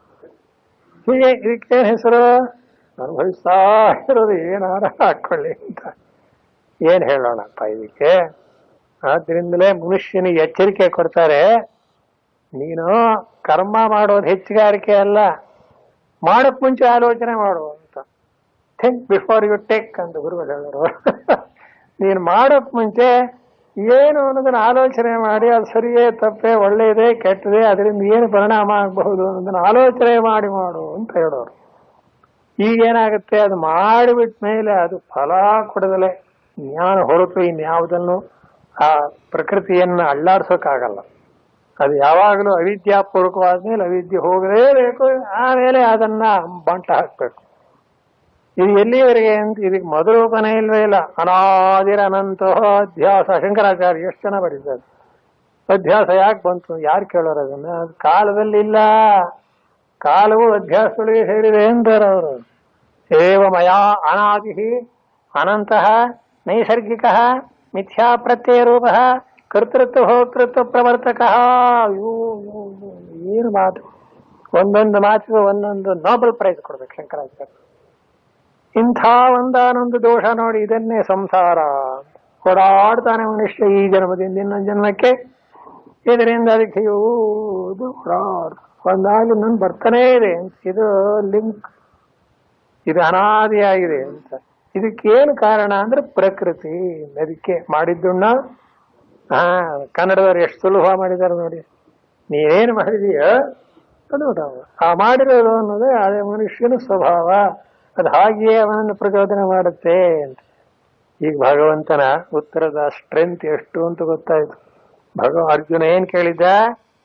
ಹೀಗೆ ಇದಕ್ಕೇನು ಹೆಸರು ಅನುಭವಿಸ್ತಾ ಇರೋದು ಏನಾರ ಹಾಕೊಳ್ಳಿ ಅಂತ ಏನ್ ಹೇಳೋಣಪ್ಪ ಇದಕ್ಕೆ ಆದ್ರಿಂದಲೇ ಮನುಷ್ಯನಿಗೆ ಎಚ್ಚರಿಕೆ ಕೊಡ್ತಾರೆ ನೀನು ಕರ್ಮ ಮಾಡೋದು ಹೆಚ್ಚುಗಾರಿಕೆ ಅಲ್ಲ ಮಾಡಕ್ ಮುಂಚೆ ಆಲೋಚನೆ ಮಾಡು ಅಂತ ಥಿಂಕ್ ಬಿಫೋರ್ ಯು ಟೇಕ್ ಅಂತ ಗುರುಗಳು ಹೇಳೋರು ನೀನು ಮಾಡೋಕ್ ಮುಂಚೆ ಏನು ಅನ್ನೋದನ್ನ ಆಲೋಚನೆ ಮಾಡಿ ಅದು ಸರಿಯೇ ತಪ್ಪೇ ಒಳ್ಳೆಯದೇ ಕೆಟ್ಟದೇ ಅದರಿಂದ ಏನು ಪರಿಣಾಮ ಆಗಬಹುದು ಅನ್ನೋದನ್ನ ಆಲೋಚನೆ ಮಾಡಿ ಮಾಡು ಅಂತ ಹೇಳೋರು ಈಗೇನಾಗುತ್ತೆ ಅದು ಮಾಡಿಬಿಟ್ಟ ಮೇಲೆ ಅದು ಫಲ ಕೊಡದಲೆ ಜ್ಞಾನ ಹೊರತು ಇನ್ಯಾವುದನ್ನು ಆ ಪ್ರಕೃತಿಯನ್ನ ಅಳ್ಳಾಡ್ಸೋಕ್ಕಾಗಲ್ಲ ಅದು ಯಾವಾಗಲೂ ಅವಿದ್ಯಾಪೂರ್ವಕವಾದ್ಮೇಲೆ ಅವಿದ್ಯೆ ಹೋಗಲೇಬೇಕು ಆಮೇಲೆ ಅದನ್ನ ಬಂಟ ಹಾಕ್ಬೇಕು ಇದು ಎಲ್ಲಿವರೆಗೆ ಅಂತ ಇದಕ್ಕೆ ಮಧುರೂಪನೇ ಇಲ್ವೇ ಇಲ್ಲ ಅನಾದಿರ ಅನಂತ ಅಧ್ಯಾಸ ಶಂಕರಾಚಾರ್ಯ ಎಷ್ಟು ಜನ ಬರೀತಾರೆ ಅಧ್ಯಾಸ ಯಾಕೆ ಬಂತು ಯಾರು ಕೇಳೋರು ಅದನ್ನ ಅದು ಕಾಲದಲ್ಲಿ ಇಲ್ಲ ಕಾಲವು ಅಧ್ಯಾಸಗಳಿಗೆ ಸೇರಿದೆ ಅಂತಾರೆ ಅವರು ಏವ ಮಯಾ ಅನಾದಿ ಅನಂತಃ ನೈಸರ್ಗಿಕ ಮಿಥ್ಯಾ ಪ್ರತ್ಯಯ ರೂಪ ಕರ್ತೃತ್ವ ಹೋತೃತ್ವ ಪ್ರವರ್ತಕ ಅಯ್ಯೋ ಅಯ್ಯೋ, ಅಯ್ಯೋ, ಏನು ಮಾತು ಒಂದೊಂದು ಮಾತಿಗೆ ಒಂದೊಂದು ನೋಬೆಲ್ ಪ್ರೈಸ್ ಕೊಡ್ಬೇಕು ಶಂಕರಾಚಾರ್ಯ ಇಂಥ ಒಂದಾನೊಂದು ದೋಷ ನೋಡಿ ಇದನ್ನೇ ಸಂಸಾರ ಓಡಾಡ್ತಾನೆ ಮನುಷ್ಯ ಈ ಜನ್ಮದಿಂದ ಇನ್ನೊಂದು ಜನ್ಮಕ್ಕೆ ಇದರಿಂದ ಅದಕ್ಕೆ ಇದು ಓಡಾಡ್ ಒಂದಾಗಿ ನನ್ ಬರ್ತಾನೇ ಇದೆ ಇದು ಲಿಂಕ್ ಇದು ಅನಾದಿಯಾಗಿದೆ ಅಂತ ಇದಕ್ಕೇನು ಕಾರಣ ಅಂದ್ರೆ ಪ್ರಕೃತಿ ಅದಕ್ಕೆ ಮಾಡಿದ್ದುಣ್ಣ ಹಾ ಕನ್ನಡದವ್ರು ಎಷ್ಟು ಸುಲಭ ಮಾಡಿದ್ದಾರೆ ನೋಡಿ ನೀನೇನು ಮಾಡಿದೀಯ ಅದು ನಾವು. ಆ ಮಾಡಿರೋದು ಅನ್ನೋದು ಅದೇ ಮನುಷ್ಯನ ಸ್ವಭಾವ ಅದು ಹಾಗೆಯೇ ಅವನನ್ನು ಪ್ರಚೋದನೆ ಮಾಡುತ್ತೆ ಅಂತ ಈಗ ಭಗವಂತನ ಉತ್ತರದ ಸ್ಟ್ರೆಂತ್ ಎಷ್ಟು ಅಂತ ಗೊತ್ತಾಯ್ತು ಭಗವ ಅರ್ಜುನ ಏನ್ ಕೇಳಿದ್ದ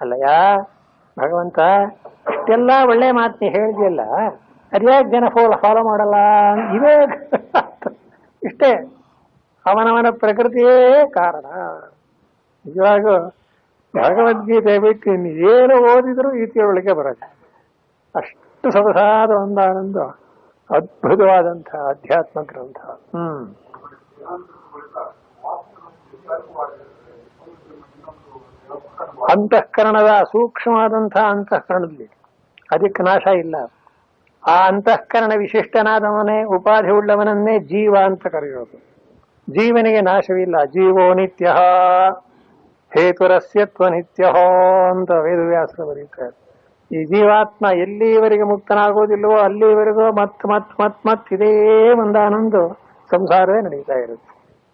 ಅಲ್ಲಯ್ಯ ಭಗವಂತ ಇಷ್ಟೆಲ್ಲ ಒಳ್ಳೆ ಮಾತು ನೀ ಹೇಳಿದ್ಯಲ್ಲ ಅದ್ಯಾಕೆ ಜನ ಫಾಲೋ ಫಾಲೋ ಮಾಡಲ್ಲ ಇವೇ ಇಷ್ಟೇ ಅವನವನ ಪ್ರಕೃತಿಯೇ ಕಾರಣ ನಿಜವಾಗೂ ಭಗವದ್ಗೀತೆ ಬಿಟ್ಟು ಇನ್ನು ಏನು ಓದಿದ್ರು ಗೀತೆಯೊಳಗೆ ಬರುತ್ತೆ ಅಷ್ಟು ಸೊಗಸಾದ ಒಂದಾನೊಂದು ಅದ್ಭುತವಾದಂತಹ ಅಧ್ಯಾತ್ಮ ಗ್ರಂಥ ಹ್ಮ್ ಅಂತಃಕರಣದ ಸೂಕ್ಷ್ಮವಾದಂತಹ ಅಂತಃಕರಣದಲ್ಲಿ ಅದಕ್ಕೆ ನಾಶ ಇಲ್ಲ ಆ ಅಂತಃಕರಣ ವಿಶಿಷ್ಟನಾದವನೇ ಉಪಾಧಿ ಉಳ್ಳವನನ್ನೇ ಜೀವ ಅಂತ ಕರೆಯೋದು ಜೀವನಿಗೆ ನಾಶವಿಲ್ಲ ಜೀವೋ ನಿತ್ಯ ಹೇತುರಸ್ಯತ್ವ ನಿತ್ಯ ಅಂತ ವೇದವ್ಯಾಸರು ಬರೀತಾರೆ ಈ ಜೀವಾತ್ಮ ಎಲ್ಲಿವರೆಗೆ ಮುಕ್ತನಾಗೋದಿಲ್ವೋ ಅಲ್ಲಿವರೆಗೂ ಮತ್ ಮತ್ ಮತ್ ಮತ್ ಇದೇ ಒಂದಾನೊಂದು ಸಂಸಾರವೇ ನಡೀತಾ ಇರುತ್ತೆ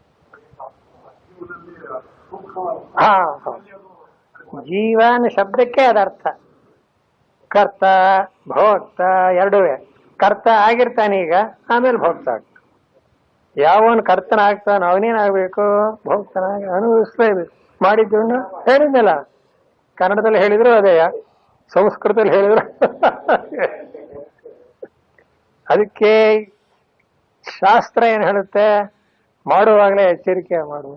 ಹಾ ಹೌದು. ಜೀವನ ಶಬ್ದಕ್ಕೆ ಅದರ್ಥ ಕರ್ತ ಭೋಕ್ತ ಎರಡುವೆ ಕರ್ತ ಆಗಿರ್ತಾನೆ ಈಗ ಆಮೇಲೆ ಭೋಕ್ತ ಆಗ್ತಾನೆ ಯಾವನ್ ಕರ್ತನ ಆಗ್ತಾನ ಅವನೇನಾಗ್ಬೇಕು ಭೋಕ್ತನಾಗಿ ಅನುಭವಿಸ್ಲೇಬೇಕು ಮಾಡಿದ್ದನ್ನು ಹೇಳಿದ್ನಲ್ಲ ಕನ್ನಡದಲ್ಲಿ ಹೇಳಿದ್ರು ಅದೇ ಸಂಸ್ಕೃತದಲ್ಲಿ ಹೇಳಿದ್ರು ಅದಕ್ಕೆ ಶಾಸ್ತ್ರ ಏನ್ ಹೇಳುತ್ತೆ ಮಾಡುವಾಗಲೇ ಎಚ್ಚರಿಕೆ ಮಾಡುವ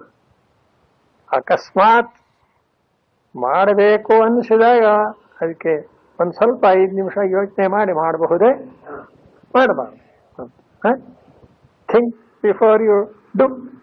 ಅಕಸ್ಮಾತ್ ಮಾಡಬೇಕು ಅನಿಸಿದಾಗ ಅದಕ್ಕೆ ಒಂದ್ ಸ್ವಲ್ಪ ಐದು ನಿಮಿಷ ಯೋಚನೆ ಮಾಡಿ ಮಾಡಬಹುದೇ ಮಾಡಬಾರ್ದು ಥಿಂಕ್ ಬಿಫೋರ್ ಯು ಡು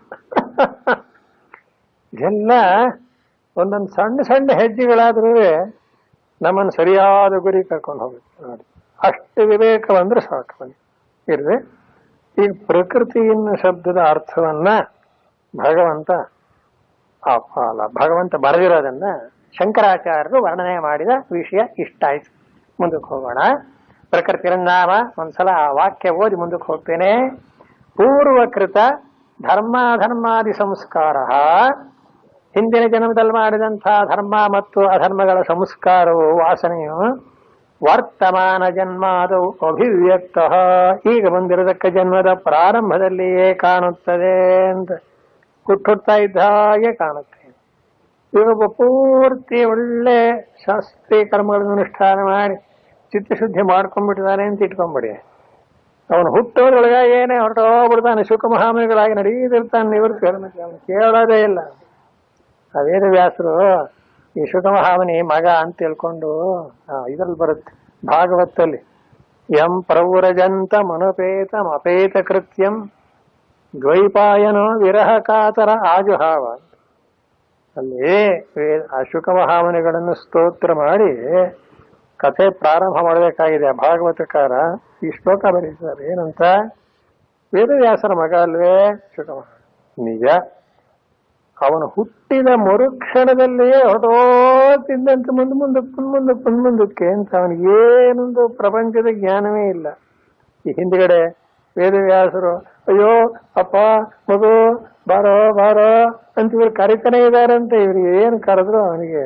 ಇದೆಲ್ಲ ಒಂದೊಂದು ಸಣ್ಣ ಸಣ್ಣ ಹೆಜ್ಜೆಗಳಾದ್ರೂ ನಮ್ಮನ್ನು ಸರಿಯಾದ ಗುರಿ ಕರ್ಕೊಂಡು ಹೋಗುತ್ತೆ ನೋಡಿ ಅಷ್ಟು ವಿವೇಕ ಬಂದ್ರೆ ಸಾಕು ಬನ್ನಿ ಇರ್ರಿ ಈ ಪ್ರಕೃತಿ ಎನ್ನುವ ಶಬ್ದದ ಅರ್ಥವನ್ನ ಭಗವಂತ ಆ, ಅಲ್ಲ ಭಗವಂತ ಬರೆದಿರೋದನ್ನ ಶಂಕರಾಚಾರ್ಯರು ವರ್ಣನೆ ಮಾಡಿದ ವಿಷಯ ಇಷ್ಟ ಆಯ್ತು ಮುಂದಕ್ಕೆ ಹೋಗೋಣ ಪ್ರಕೃತಿರನ್ನಾಮ ಒಂದ್ಸಲ ಆ ವಾಕ್ಯ ಓದಿ ಮುಂದಕ್ಕೆ ಹೋಗ್ತೇನೆ ಪೂರ್ವಕೃತ ಧರ್ಮಾಧರ್ಮಾದಿ ಸಂಸ್ಕಾರ ಹಿಂದಿನ ಜನ್ಮದಲ್ಲಿ ಮಾಡಿದಂತಹ ಧರ್ಮ ಮತ್ತು ಅಧರ್ಮಗಳ ಸಂಸ್ಕಾರವು ವಾಸನೆಯು ವರ್ತಮಾನ ಜನ್ಮಾದವು ಅಭಿವ್ಯಕ್ತ ಈಗ ಬಂದಿರತಕ್ಕ ಜನ್ಮದ ಪ್ರಾರಂಭದಲ್ಲಿಯೇ ಕಾಣುತ್ತದೆ ಅಂತ ಹುಟ್ಟುತ್ತಾ ಇದ್ದ ಹಾಗೆ ಕಾಣುತ್ತೆ ಇವೊಬ್ಬ ಪೂರ್ತಿ ಒಳ್ಳೆ ಶಾಸ್ತ್ರೀಯ ಕರ್ಮಗಳನ್ನು ಅನುಷ್ಠಾನ ಮಾಡಿ ಚಿತ್ತಶುದ್ಧಿ ಮಾಡ್ಕೊಂಡ್ಬಿಟ್ಟಿದ್ದಾನೆ ಅಂತ ಇಟ್ಕೊಂಡ್ಬಿಡಿ ಅವನು ಹುಟ್ಟೋದ್ರೊಳಗ ಏನೇ ಹೊರಟೋಗ್ಬಿಡ್ತಾನೆ ಸುಖಮಹಾಮನಿಗಳಾಗಿ ನಡೀತಿರ್ತಾನೆ ನಿವೃತ್ತಿ ಅವನು ಕೇಳೋದೇ ಇಲ್ಲ ಆ ವೇದವ್ಯಾಸರು ಈ ಸುಖಮಹಾಮನಿ ಮಗ ಅಂತ ತಿಳ್ಕೊಂಡು ಇದ್ರಲ್ಲಿ ಬರುತ್ತೆ ಭಾಗವತಲ್ಲಿ ಎಂ ಪ್ರವ್ರಜಂತ ಮನುಪೇತ ಅಪೇತ ಕೃತ್ಯಂ ದ್ವೈಪಾಯನೋ ವಿರಹ ಕಾತರ ಆಜುಹಾವ ಅಲ್ಲಿ ವೇ- ಆ ಶುಕಮಹಾಮನಿಗಳನ್ನು ಸ್ತೋತ್ರ ಮಾಡಿ ಕಥೆ ಪ್ರಾರಂಭ ಮಾಡಬೇಕಾಗಿದೆ ಆ ಭಾಗವತಕಾರ ಈ ಶ್ಲೋಕ ಬರೀತಾರೆ ಏನಂತ ವೇದವ್ಯಾಸರ ಮಗ ಅಲ್ವೇ ಶುಕಮಹ ನಿಜ ಅವನು ಹುಟ್ಟಿದ ಮರುಕ್ಷಣದಲ್ಲಿಯೇ ಹೊರಟೋತಿದ್ದಂತೆ ಮುಂದೆ ಮುಂದಕ್ಕೆ ಮುಂದಕ್ಕೆ ಮುಂದಕ್ಕೆ ಅಂತ ಅವನಿಗೆ ಏನೊಂದು ಪ್ರಪಂಚದ ಜ್ಞಾನವೇ ಇಲ್ಲ ಈ ಹಿಂದ್ಗಡೆ ವೇದವ್ಯಾಸರು ಅಯ್ಯೋ ಅಪ್ಪ ಮಗು ಬಾರೋ ಬಾರೋ ಅಂತ ಇವ್ರು ಕರಿತಾನೆ ಇದಾರಂತೆ ಇವ್ರಿಗೆ ಏನ್ ಕರೆದ್ರು ಅವನಿಗೆ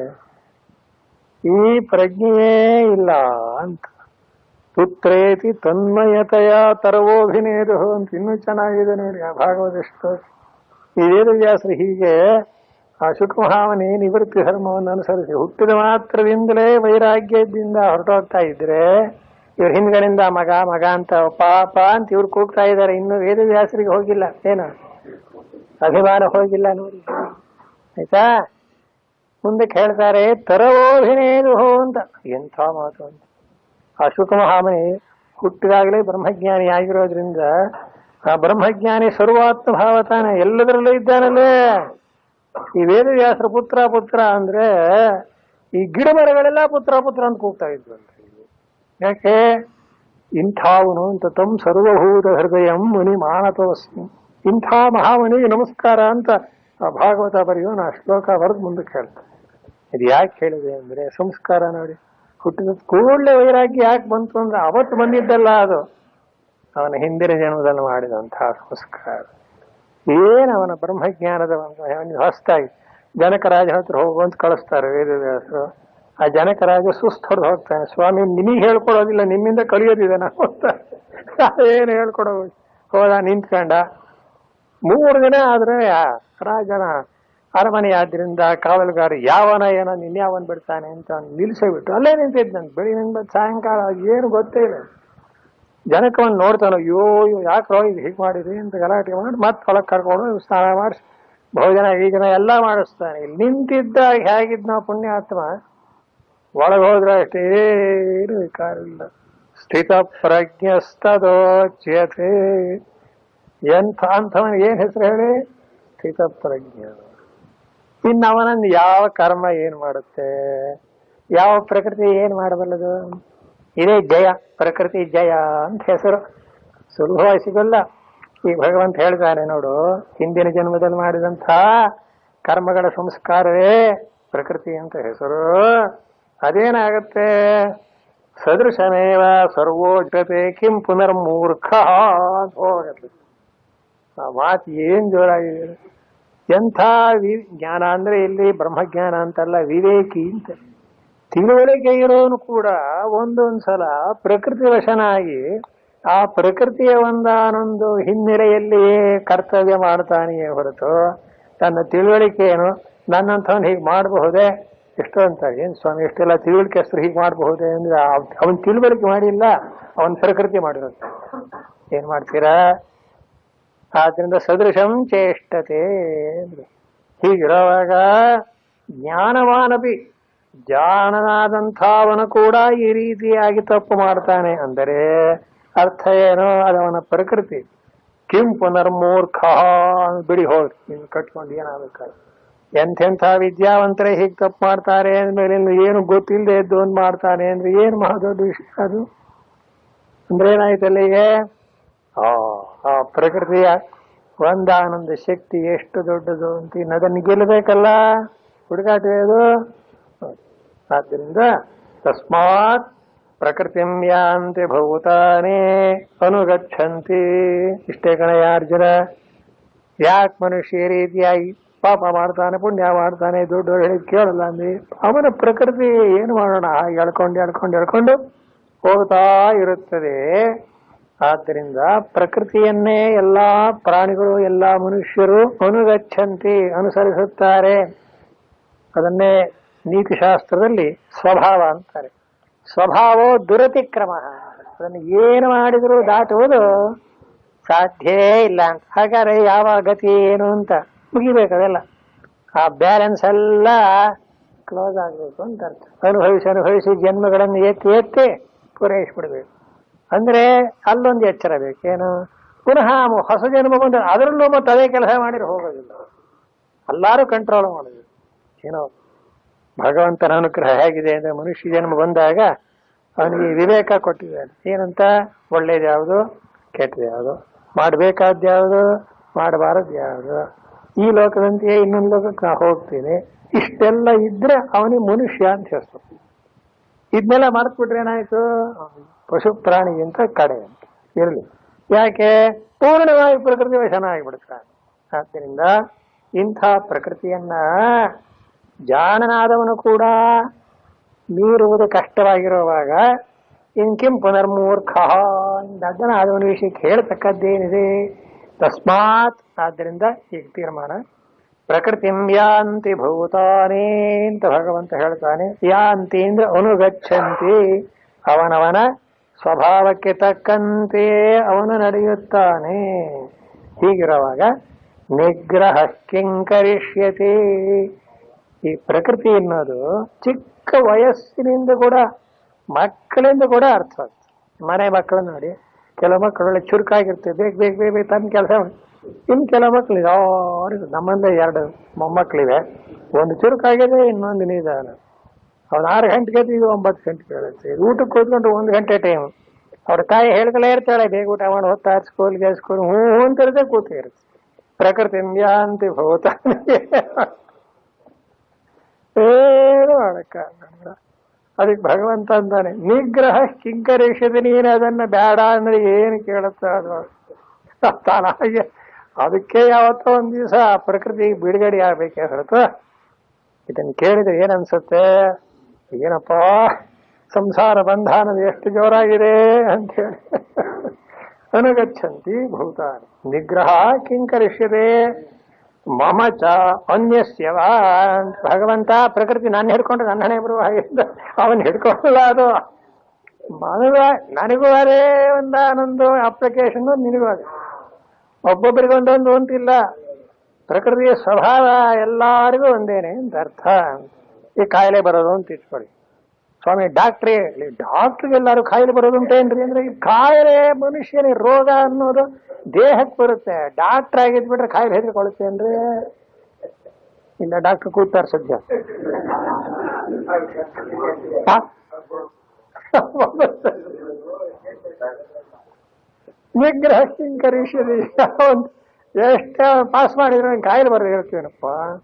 ಈ ಪ್ರಜ್ಞೆಯೇ ಇಲ್ಲ ಅಂತ ಪುತ್ರೇತಿ ತನ್ಮಯತೆಯ ತರವೋಭಿನೇದು ಅಂತ ಇನ್ನೂ ಚೆನ್ನಾಗಿದೆ ನೋಡಿ ಆ ಭಾಗವತ ಶ್ಲೋಕ ಈ ವೇದವ್ಯಾಸರು ಹೀಗೆ ಆ ಶುಕಮಹಾವನಿ ನಿವೃತ್ತಿ ಧರ್ಮವನ್ನು ಅನುಸರಿಸಿ ಹುಟ್ಟಿದ ಮಾತ್ರದಿಂದಲೇ ವೈರಾಗ್ಯದಿಂದ ಹೊರಟೋಗ್ತಾ ಇದ್ರೆ ಇವ್ರ ಹಿಂದ್ಗಡೆಯಿಂದ ಮಗ ಮಗ ಅಂತ ಪಾಪ ಅಂತ ಇವ್ರು ಕೂಗ್ತಾ ಇದ್ದಾರೆ ಇನ್ನು ವೇದವ್ಯಾಸರಿಗೆ ಹೋಗಿಲ್ಲ ಏನು ಅಭಿಮಾನ ಹೋಗಿಲ್ಲ ನೋಡಿ ಆಯ್ತಾ ಮುಂದಕ್ಕೆ ಹೇಳ್ತಾರೆ ತರವೋಭಿನೇದು ಅಂತ ಎಂಥ ಮಾತು ಅಂತ ಆ ಶುಕಮಹಾಮನಿ ಹುಟ್ಟಿದಾಗಲೇ ಬ್ರಹ್ಮಜ್ಞಾನಿ ಆಗಿರೋದ್ರಿಂದ ಆ ಬ್ರಹ್ಮಜ್ಞಾನಿ ಸರ್ವಾತ್ಮ ಭಾವ ತಾನೆ ಎಲ್ಲದರಲ್ಲೂ ಇದ್ದಾನಲ್ಲೇ ಈ ವೇದವ್ಯಾಸರ ಪುತ್ರ ಪುತ್ರ ಅಂದ್ರೆ ಈ ಗಿಡ ಮರಗಳೆಲ್ಲ ಪುತ್ರ ಪುತ್ರ ಅಂತ ಕೂಗ್ತಾ ಇದ್ವು ಅಂತ ಯಾಕೆ ಇಂಥವನು ಅಂತ ತಮ್ ಸರ್ವಭೂತ ಹೃದಯಂ ಮುನಿ ಮಾನತೋಸ್ಮಿ ಇಂಥ ಮಹಾಮನಿಗೆ ನಮಸ್ಕಾರ ಅಂತ ಆ ಭಾಗವತ ಬರೆಯೋನು ಆ ಶ್ಲೋಕ ಬರೆದು ಮುಂದಕ್ಕೆ ಹೇಳ್ತಾರೆ ಇದು ಯಾಕೆ ಹೇಳಿದೆ ಅಂದ್ರೆ ಸಂಸ್ಕಾರ ನೋಡಿ ಹುಟ್ಟಿದ ಕೂಡಲೇ ವೈರಾಗ್ಯ ಯಾಕೆ ಬಂತು ಅಂದ್ರೆ ಅವತ್ತು ಬಂದಿದ್ದಲ್ಲ ಅದು ಅವನ ಹಿಂದಿನ ಜನ್ಮದಲ್ಲಿ ಮಾಡಿದಂತಹ ಸಂಸ್ಕಾರ ಏನು ಅವನ ಬ್ರಹ್ಮಜ್ಞಾನದ ಒಂದು ಅವನಿಗೆ ಹೊಸ್ತಾಗಿ ಜನಕರಾಜ ಹತ್ರ ಹೋಗುವಂತ ಕಳಿಸ್ತಾರೆ ವೇದವ್ಯಾಸರು ಆ ಜನಕರಾಜ ಸುಸ್ತು ಹೊಡೆದು ಹೋಗ್ತಾನೆ ಸ್ವಾಮಿ ನಿಮಗೆ ಹೇಳ್ಕೊಡೋದಿಲ್ಲ ನಿಮ್ಮಿಂದ ಕಲಿಯೋದಿದೆ ನಾವು ಅಂತ ಏನು ಹೇಳ್ಕೊಡೋ ಹೋದ ನಿಂತ್ಕೊಂಡ ಮೂರು ದಿನ ಆದ್ರೆ ಆ ರಾಜನ ಅರಮನೆ ಆದ್ರಿಂದ ಕಾವಲುಗಾರ ಯಾವನ ಏನೋ ಇನ್ಯಾವನ್ ಬಿಡ್ತಾನೆ ಅಂತ ಅವ್ನು ನಿಲ್ಸೇ ಬಿಟ್ಟು ಅಲ್ಲೇ ನಿಂತಿದ್ದ ನಾನು ಬೆಳಿಗ್ಗೆ ಬಂದು ಸಾಯಂಕಾಲ ಏನು ಗೊತ್ತೇ ಇಲ್ಲ ಜನಕ್ಕೆ ಒಂದು ನೋಡ್ತಾನೆ ಅಯ್ಯೋ ಯಾಕ್ರೋ ಇದು ಹೀಗೆ ಮಾಡಿದ್ರಿ ಅಂತ ಗಲಾಟೆ ಮಾಡಿ ಮತ್ತೆ ಹೊಲಕ್ಕೆ ಕರ್ಕೊಂಡು ಸ್ನಾನ ಮಾಡಿಸಿ ಭೋಜನ ಗೀಜನ ಎಲ್ಲ ಮಾಡಿಸ್ತಾನೆ ಇಲ್ಲಿ ನಿಂತಿದ್ದಾಗ ಹೇಗಿದ್ ನಾವು ಪುಣ್ಯಾತ್ಮ ಒಳಗೆ ಹೋದ್ರೆ ಅಷ್ಟೇ ಏನು ವಿಕಾರವಿಲ್ಲ ಸ್ಥಿತ ಪ್ರಜ್ಞಸ್ತದೋಚ್ಯತೆ ಎಂಥ ಅಂಥವನ್ ಏನ್ ಹೆಸರು ಹೇಳಿ ಸ್ಥಿತ ಪ್ರಜ್ಞ ಇನ್ನು ಅವನನ್ನು ಯಾವ ಕರ್ಮ ಏನ್ ಮಾಡುತ್ತೆ ಯಾವ ಪ್ರಕೃತಿ ಏನ್ ಮಾಡಬಲ್ಲದು ಇದೇ ಜಯ ಪ್ರಕೃತಿ ಜಯ ಅಂತ ಹೆಸರು ಸುಲಭವಾಗಿ ಸಿಗಲ್ಲ ಈ ಭಗವಂತ ಹೇಳ್ತಾನೆ ನೋಡು ಹಿಂದಿನ ಜನ್ಮದಲ್ಲಿ ಮಾಡಿದಂಥ ಕರ್ಮಗಳ ಸಂಸ್ಕಾರವೇ ಪ್ರಕೃತಿ ಅಂತ ಹೆಸರು ಅದೇನಾಗತ್ತೆ ಸದೃಶಮೇವ ಸರ್ವೋಜತೆ ಕಿಂ ಪುನರ್ಮೂರ್ಖ ಅಂತ ಹೋಗತ್ತೆ ಆ ಮಾತು ಏನ್ ಜೋರಾಗಿದೆ ಎಂಥ ವಿ ಜ್ಞಾನ ಅಂದ್ರೆ ಇಲ್ಲಿ ಬ್ರಹ್ಮಜ್ಞಾನ ಅಂತಲ್ಲ ವಿವೇಕಿ ಅಂತ ತಿಳುವಳಿಕೆ ಇರೋನು ಕೂಡ ಒಂದೊಂದ್ ಸಲ ಪ್ರಕೃತಿ ವಶನಾಗಿ ಆ ಪ್ರಕೃತಿಯ ಒಂದಾನೊಂದು ಹಿನ್ನೆಲೆಯಲ್ಲಿ ಕರ್ತವ್ಯ ಮಾಡ್ತಾನೆಯೇ ಹೊರತು ತನ್ನ ತಿಳುವಳಿಕೆ ಏನು ನನ್ನಂಥವನ್ ಹೀಗೆ ಮಾಡಬಹುದೇ ಎಷ್ಟೋ ಅಂತ ಏನ್ ಸ್ವಾಮಿ ಎಷ್ಟೆಲ್ಲ ತಿಳುವಳಿಕೆ ಹೆಸರು ಹೀಗೆ ಮಾಡಬಹುದೇ ಅಂದ್ರೆ ಅವನ್ ತಿಳುವಳಿಕೆ ಮಾಡಿಲ್ಲ ಅವನ್ ಪ್ರಕೃತಿ ಮಾಡಿರುತ್ತೆ ಏನ್ ಮಾಡ್ತೀರಾ ಆದ್ರಿಂದ ಸದೃಶಂ ಚೇಷ್ಟತೆ ಅಂದ್ರು. ಹೀಗಿರುವಾಗ ಜ್ಞಾನವಾನಪಿ ಜಾಣನಾದಂಥವನು ಕೂಡ ಈ ರೀತಿಯಾಗಿ ತಪ್ಪು ಮಾಡ್ತಾನೆ ಅಂದರೆ ಅರ್ಥ ಏನು ಅದವನ ಪ್ರಕೃತಿ ಕಿಂ ಪುನರ್ಮೂರ್ಖ ಬಿಡಿ ಹೋಗ್ರಿ ನೀವು ಕಟ್ಕೊಂಡು ಏನಾಗಬೇಕಾದ್ರೆ ಎಂಥೆಂಥ ವಿದ್ಯಾವಂತರೇ ಹೀಗೆ ತಪ್ಪು ಮಾಡ್ತಾರೆ ಅಂದ್ಮೇಲೆ ಇನ್ನು ಏನು ಗೊತ್ತಿಲ್ಲದೆ ಇದ್ದು ಒಂದು ಮಾಡ್ತಾನೆ ಅಂದ್ರೆ ಏನು ಮಹಾದೊಡ್ಡ ವಿಷಯ ಅದು ಅಂದ್ರೆ ಏನಾಯ್ತು ಅಲ್ಲಿಗೆ ಆ ಆ ಪ್ರಕೃತಿಯ ಒಂದಾನಂದ ಶಕ್ತಿ ಎಷ್ಟು ದೊಡ್ಡದು ಅಂತ ಇನ್ನು ಅದನ್ನು ಗೆಲ್ಲಬೇಕಲ್ಲ ಹುಡುಗಾಟ ಅದು ಆದ್ದರಿಂದ ತಸ್ಮಾತ್ ಪ್ರಕೃತಿಂ ಯಾಂತಿ ಭೂತಾನೇ ಅನುಗಚ್ಚಂತಿ ಇಷ್ಟೇ ಕಣಯ್ಯ ಅರ್ಜುನ ಯಾಕೆ ಮನುಷ್ಯ ಈ ರೀತಿಯಾಗಿ ಪಾಪ ಮಾಡ್ತಾನೆ ಪುಣ್ಯ ಮಾಡ್ತಾನೆ ದೊಡ್ಡವರು ಹೇಳಿ ಕೇಳಲ್ಲ ಅಂದ್ವಿ ಅವನ ಪ್ರಕೃತಿ ಏನು ಮಾಡೋಣ ಹಾಗೆ ಎಳ್ಕೊಂಡು ಎಳ್ಕೊಂಡು ಎಳ್ಕೊಂಡು ಹೋಗ್ತಾ ಇರುತ್ತದೆ ಆದ್ದರಿಂದ ಪ್ರಕೃತಿಯನ್ನೇ ಎಲ್ಲಾ ಪ್ರಾಣಿಗಳು ಎಲ್ಲಾ ಮನುಷ್ಯರು ಅನುಗಚ್ಚಂತಿ ಅನುಸರಿಸುತ್ತಾರೆ ಅದನ್ನೇ ನೀತಿಶಾಸ್ತ್ರದಲ್ಲಿ ಸ್ವಭಾವ ಅಂತಾರೆ ಸ್ವಭಾವೋ ದುರತಿಕ್ರಮ ಅದನ್ನು ಏನು ಮಾಡಿದರೂ ದಾಟುವುದು ಸಾಧ್ಯವೇ ಇಲ್ಲ ಅಂತ ಹಾಗಾದ್ರೆ ಯಾವ ಗತಿ ಏನು ಅಂತ ಮುಗಿಬೇಕು ಅದೆಲ್ಲ ಆ ಬ್ಯಾಲೆನ್ಸ್ ಎಲ್ಲ ಕ್ಲೋಸ್ ಆಗಬೇಕು ಅಂತ ಅರ್ಥ ಅನುಭವಿಸಿ ಅನುಭವಿಸಿ ಜನ್ಮಗಳನ್ನು ಎತ್ತಿ ಎತ್ತಿ ಪೂರೈಸಿಬಿಡ್ಬೇಕು ಅಂದ್ರೆ ಅಲ್ಲೊಂದು ಎಚ್ಚರ ಬೇಕೇನು ಪುನಃ ಹೊಸ ಜನ್ಮ ಬಂದ ಅದರಲ್ಲೂ ಮತ್ತೆ ಅದೇ ಕೆಲಸ ಮಾಡಿದ್ರೆ ಹೋಗೋದಿಲ್ಲ ಎಲ್ಲಾರು ಕಂಟ್ರೋಲ್ ಮಾಡೋದು ಏನೋ ಭಗವಂತನ ಅನುಗ್ರಹ ಹೇಗಿದೆ ಅಂದ್ರೆ ಮನುಷ್ಯ ಜನ್ಮ ಬಂದಾಗ ಅವನಿಗೆ ವಿವೇಕ ಕೊಟ್ಟಿದ್ದಾನೆ ಏನಂತ ಒಳ್ಳೇದು ಯಾವುದು ಕೆಟ್ಟದ್ದು ಯಾವುದು ಮಾಡಬೇಕಾದ ಯಾವುದು ಮಾಡಬಾರದು ಯಾವುದು ಈ ಲೋಕದಂತೆಯೇ ಇನ್ನೊಂದು ಲೋಕಕ್ಕೆ ನಾ ಹೋಗ್ತೀನಿ ಇಷ್ಟೆಲ್ಲ ಇದ್ರೆ ಅವನಿಗೆ ಮನುಷ್ಯ ಅಂತ ಹೆಸರು ಇದನ್ನೆಲ್ಲ ಮರೆತ್ಬಿಟ್ರೆ ಏನಾಯ್ತು ಪಶು ಪ್ರಾಣಿಗಿಂತ ಕಡೆ ಅಂತ ಇರಲಿ ಯಾಕೆ ಪೂರ್ಣವಾಗಿ ಪ್ರಕೃತಿ ವಶನ ಆಗಿಬಿಡ್ತಾನೆ ಆದ್ದರಿಂದ ಇಂಥ ಪ್ರಕೃತಿಯನ್ನ ಜಾಣನಾದವನು ಕೂಡ ಮೀರುವುದು ಕಷ್ಟವಾಗಿರುವಾಗ ಇಂಕಿಂ ಪುನರ್ಮೂರ್ಖ ದಡ್ಡನಾದವನ ವಿಷಯಕ್ಕೆ ಹೇಳ್ತಕ್ಕದ್ದೇನಿದೆ ತಸ್ಮಾತ್ ಆದ್ದರಿಂದ ಈಗ ತೀರ್ಮಾನ ಪ್ರಕೃತಿಂ ಯಾಂತಿ ಭೂತಾನೇ ಅಂತ ಭಗವಂತ ಹೇಳ್ತಾನೆ ಯಾಂತಿ ಅಂದ್ರೆ ಅನುಗಚ್ಚಂತಿ ಅವನವನ ಸ್ವಭಾವಕ್ಕೆ ತಕ್ಕಂತೆ ಅವನು ನಡೆಯುತ್ತಾನೆ ಹೀಗಿರುವಾಗ ನಿಗ್ರಹ ಕಿಂಕರಿಷ್ಯತೆ ಈ ಪ್ರಕೃತಿ ಅನ್ನೋದು ಚಿಕ್ಕ ವಯಸ್ಸಿನಿಂದ ಕೂಡ ಮಕ್ಕಳಿಂದ ಕೂಡ ಅರ್ಥ ಆಗ್ತದೆ ಮನೆ ಮಕ್ಕಳು ನೋಡಿ ಕೆಲವು ಮಕ್ಕಳು ಒಳ್ಳೆ ಚುರುಕಾಗಿರ್ತವೆ ಬೇಗ ಬೇಗ ಬೇಗ ಬೇಗ ತಮ್ಮ ಕೆಲಸ ಇನ್ನು ಕೆಲವು ಮಕ್ಕಳು ಯಾರು ನಮ್ಮಂದ ಎರಡು ಮೊಮ್ಮಕ್ಕಳಿವೆ ಒಂದು ಚುರುಕಾಗಿದೆ ಇನ್ನೊಂದು ನಿಧಾನ ಅವ್ನು ಆರು ಗಂಟೆಗೆ ಇದು ಒಂಬತ್ತು ಗಂಟೆಗೆ ಹೇಳುತ್ತೆ ಊಟಕ್ಕೆ ಕೂತ್ಕೊಂಡು ಒಂದು ಗಂಟೆ ಟೈಮ್ ಅವ್ರ ತಾಯಿ ಹೇಳ್ಕಲೇ ಇರ್ತಾಳೆ ಬೇಗ ಊಟ ಮಾಡಿ ಹೊತ್ತ ಸ್ಕೂಲ್ಗೆ ಸ್ಕೂಲ್ ಹ್ಞೂ ಹ್ಞೂ ಅಂತಿರದೆ ಕೂತು ಇರುತ್ತೆ ಪ್ರಕೃತಿ ಯಾಂತಿ ಭೂತ ಏನು ಮಾಡಕ್ಕಾಗಲ್ಲ ಅದಕ್ಕೆ ಭಗವಂತ ಅಂತಾನೆ ನಿಗ್ರಹ ಕಿಂಕರೇಷದ ನೀನು ಅದನ್ನ ಬೇಡ ಅಂದ್ರೆ ಏನು ಕೇಳುತ್ತ ಅದು ತಾನಾಗೆ ಅದಕ್ಕೆ ಯಾವತ್ತೋ ಒಂದ್ ದಿವಸ ಪ್ರಕೃತಿ ಬಿಡುಗಡೆ ಆಗ್ಬೇಕೆ ಹೊರತು ಇದನ್ನ ಕೇಳಿದ್ರೆ ಏನ್ ಅನ್ಸುತ್ತೆ ಏನಪ್ಪ ಸಂಸಾರ ಬಂಧನದ ಎಷ್ಟು ಜೋರಾಗಿದೆ ಅಂತ ಹೇಳಿ ಅನುಗಚ್ಚಂತಿ ಭೂತಾನಿ ನಿಗ್ರಹ ಕಿಂಕರಿಷ್ಯತೆ ಮಮ ಚ ಅನ್ಯಸ್ಯವ ಭಗವಂತ ಪ್ರಕೃತಿ ನಾನು ಹಿಡ್ಕೊಂಡ್ರೆ ನನ್ನ ಹಣೆ ಬರುವ ಹಾಗೆ ಅವನ್ ಹಿಡ್ಕೊಳ್ಳಲ್ಲ ಅದು ನನಗ ನನಗೂ ಅದೇ ಒಂದಾನೊಂದು ಅಪ್ಲಿಕೇಶನ್ ನಿನಗೂ ಅದೇ ಒಬ್ಬೊಬ್ಬರಿಗೆ ಒಂದೊಂದು ಅಂತಿಲ್ಲ ಪ್ರಕೃತಿಯ ಸ್ವಭಾವ ಎಲ್ಲರಿಗೂ ಒಂದೇನೆ ಅಂತ ಅರ್ಥ ಈ ಕಾಯಿಲೆ ಬರೋದು ಅಂತ ಇಟ್ಕೊಳ್ಳಿ ಸ್ವಾಮಿ ಡಾಕ್ಟ್ರೇ ಡಾಕ್ಟ್ರಿಗೆ ಎಲ್ಲರೂ ಕಾಯಿಲೆ ಬರೋದುಂಟೇನ್ರಿ ಅಂದ್ರೆ ಈ ಕಾಯಿಲೆ ಮನುಷ್ಯನಿಗೆ ರೋಗ ಅನ್ನೋದು ದೇಹಕ್ಕೆ ಬರುತ್ತೆ ಡಾಕ್ಟರ್ ಆಗಿದ್ಬಿಟ್ರೆ ಕಾಯಿಲೆ ಹೆದರ್ಕೊಳ್ಳುತ್ತೆ ಅಂದ್ರೆ ಇಲ್ಲ ಡಾಕ್ಟರ್ ಕೂತಾರೆ ಸದ್ಯ ಆ? ನಿಗ್ರಹ ಕಿಂಕರಿಷದಿ ಎಷ್ಟೇ ಪಾಸ್ ಮಾಡಿದ್ರು ನಂಗೆ ಕಾಯಿಲೆ ಬರೋದು ಹೇಳ್ತೀವನಪ್ಪ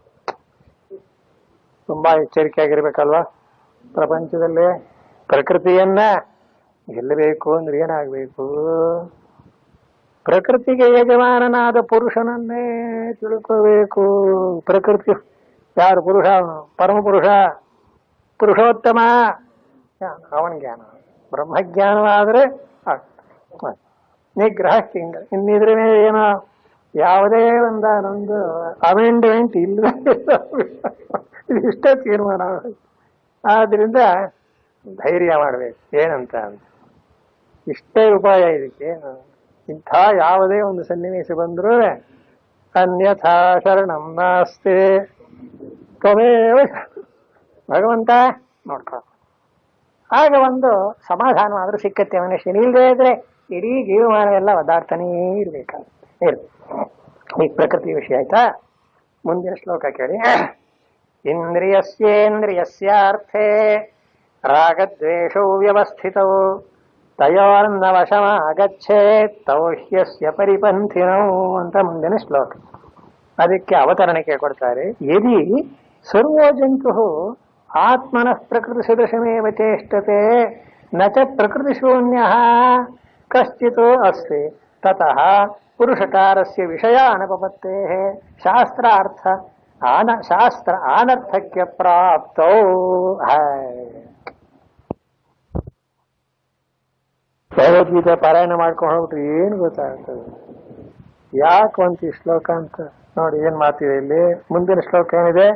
ತುಂಬಾ ಎಚ್ಚರಿಕೆ ಆಗಿರ್ಬೇಕಲ್ವಾ ಪ್ರಪಂಚದಲ್ಲಿ ಪ್ರಕೃತಿಯನ್ನ ಗೆಲ್ಲಬೇಕು ಅಂದ್ರೆ ಏನಾಗಬೇಕು ಪ್ರಕೃತಿಗೆ ಯಜಮಾನನಾದ ಪುರುಷನನ್ನೇ ತಿಳ್ಕೋಬೇಕು ಪ್ರಕೃತಿ ಯಾರು ಪುರುಷ ಅವನು ಪರಮ ಪುರುಷ ಪುರುಷೋತ್ತಮ ಅವನ ಜ್ಞಾನ ಬ್ರಹ್ಮಜ್ಞಾನವಾದ್ರೆ ಆಗ್ತದೆ. ನಿಗ್ರಹ ಕಿಂಗ ಇನ್ನಿದ್ರ ಮೇಲೆ ಏನೋ ಯಾವುದೇ ಒಂದಾನೊಂದು ಅಮೆಂಡ್ಮೆಂಟ್ ಇಲ್ಲವೇ ಇಲ್ಲ. ಇದಿಷ್ಟೇ ತೀರ್ಮಾನ ಆದ್ರಿಂದ ಧೈರ್ಯ ಮಾಡಬೇಕು ಏನಂತ ಅಂತ ಇಷ್ಟೇ ಉಪಾಯ ಇದಕ್ಕೆ ಇಂಥ ಯಾವುದೇ ಒಂದು ಸನ್ನಿವೇಶ ಬಂದರೂ ಅನ್ಯಥಾ ಶರಣಂ ನಾಸ್ತಿ ತ್ವಮೇವ ಭಗವಂತ ನೋಡ್ಕೊ ಆಗ ಒಂದು ಸಮಾಧಾನವಾದ್ರೂ ಸಿಕ್ಕತ್ತೆ ಮನುಷ್ಯನ ಇಲ್ಲದೆ ಇದ್ರೆ ಇಡೀ ಜೀವಮಾನವೆಲ್ಲ ಒದ್ದಾಡ್ತಾನೇ ಇರ್ಬೇಕಾಗುತ್ತೆ ಇರು ಈ ಪ್ರಕೃತಿ ವಿಷಯ ಆಯ್ತಾ ಮುಂದಿನ ಶ್ಲೋಕ ಕೇಳಿ ಇಂದ್ರಿಯಸ್ಯೇಂದ್ರಿಯಸ್ಯಾರ್ಥೇ ರಾಗದ್ವೇಷೌ ವ್ಯವಸ್ಥಿತೌ ತಯೋರ್ನ ವಶಮಾಗಚ್ಚೇತ್ ತೌಹ್ಯಸ್ಯ ಪರಿಪಂಥಿನೌ ಅಂತ ಮುಂದಿನ ಶ್ಲೋಕ ಅದಕ್ಕೆ ಅವತರಣಿಕೆ ಕೊಡ್ತಾರೆ ಯದಿ ಸರ್ವೋ ಜಂತು ಆತ್ಮನಃ ಪ್ರಕೃತಿ ಸದೃಶಮೇವ ಚೇಷ್ಟತೆ ನ ಚ ಪ್ರಕೃತಿ ಶೂನ್ಯ ಕಶ್ಚಿತ್ ಅಸ್ತಿ ತತಃ ಪುರುಷಕಾರಸ್ಯ ವಿಷಯ ಅನುಪಪತ್ತೇ ಶಾಸ್ತ್ರಾರ್ಥ ಆನ ಶಾಸ್ತ್ರ ಆನರ್ಥಕ್ಯ ಪ್ರಾಪ್ತೌ ಹಾಯ್. ಭಗವದ್ಗೀತೆ ಪಾರಾಯಣ ಮಾಡ್ಕೊಂಡು ಹೋಗ್ಬಿಟ್ರೆ ಏನು ಗೊತ್ತಾಗ್ತದೆ ಯಾಕೆ ಅಂತ ಈ ಶ್ಲೋಕ ಅಂತ ನೋಡಿ ಏನ್ ಮಾತಿದೆ ಇಲ್ಲಿ ಮುಂದಿನ ಶ್ಲೋಕ ಏನಿದೆ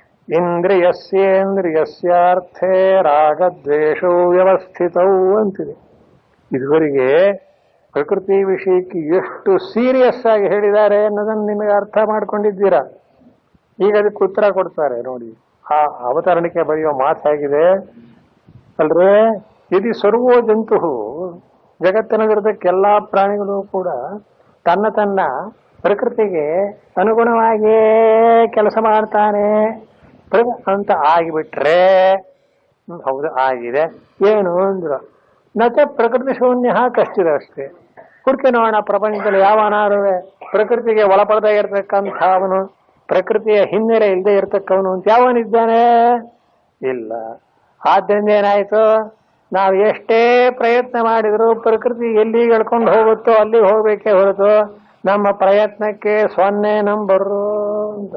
ಇಂದ್ರಿಯಸ್ಯೇಂದ್ರಿಯಸ್ಯಾರ್ಥೇ ರಾಗದ್ವೇಷವು ವ್ಯವಸ್ಥಿತವು ಅಂತಿದೆ ಇದುವರೆಗೆ ಪ್ರಕೃತಿ ವಿಷಯಕ್ಕೆ ಎಷ್ಟು ಸೀರಿಯಸ್ ಆಗಿ ಹೇಳಿದ್ದಾರೆ ಅನ್ನೋದನ್ನು ನಿಮಗೆ ಅರ್ಥ ಮಾಡ್ಕೊಂಡಿದ್ದೀರಾ ಈಗ ಅದಕ್ಕೆ ಉತ್ತರ ಕೊಡ್ತಾರೆ ನೋಡಿ ಆ ಅವತರಣಿಕೆ ಬರೆಯೋ ಮಾತಾಗಿದೆ ಅಲ್ರೇ ಇದು ಸರ್ವೋ ಜಂತು ಜಗತ್ತಿನಲ್ಲಿರತಕ್ಕ ಎಲ್ಲಾ ಪ್ರಾಣಿಗಳು ಕೂಡ ತನ್ನ ತನ್ನ ಪ್ರಕೃತಿಗೆ ಅನುಗುಣವಾಗಿಯೇ ಕೆಲಸ ಮಾಡ್ತಾನೆ ಪ್ರ- ಅಂತ ಆಗಿಬಿಟ್ರೆ ಹ್ಮ್, ಹೌದು ಆಗಿದೆ ಏನು ಅಂದ್ರು ನಚ ಪ್ರಕೃತಿ ಶೂನ್ಯ ಕಷ್ಟಿದೆ ಅಷ್ಟೇ ಹುಡುಕಿ ನೋಡೋಣ ಪ್ರಪಂಚದಲ್ಲಿ ಯಾವನಾರು ಪ್ರಕೃತಿಗೆ ಒಳಪಡದೇ ಇರತಕ್ಕಂಥ ಅವನು ಪ್ರಕೃತಿಯ ಹಿನ್ನೆಲೆ ಇಲ್ಲದೆ ಇರತಕ್ಕವನು ಅಂತ ಯಾವನಿದ್ದಾನೆ ಇಲ್ಲ ಆದ್ದರಿಂದ ಏನಾಯ್ತು ನಾವು ಎಷ್ಟೇ ಪ್ರಯತ್ನ ಮಾಡಿದ್ರು ಪ್ರಕೃತಿ ಎಲ್ಲಿ ಎಳ್ಕೊಂಡು ಹೋಗುತ್ತೋ ಅಲ್ಲಿಗೆ ಹೋಗ್ಬೇಕೇ ಹೊರತು ನಮ್ಮ ಪ್ರಯತ್ನಕ್ಕೆ ಸೊನ್ನೆ ನಂಬರು ಅಂತ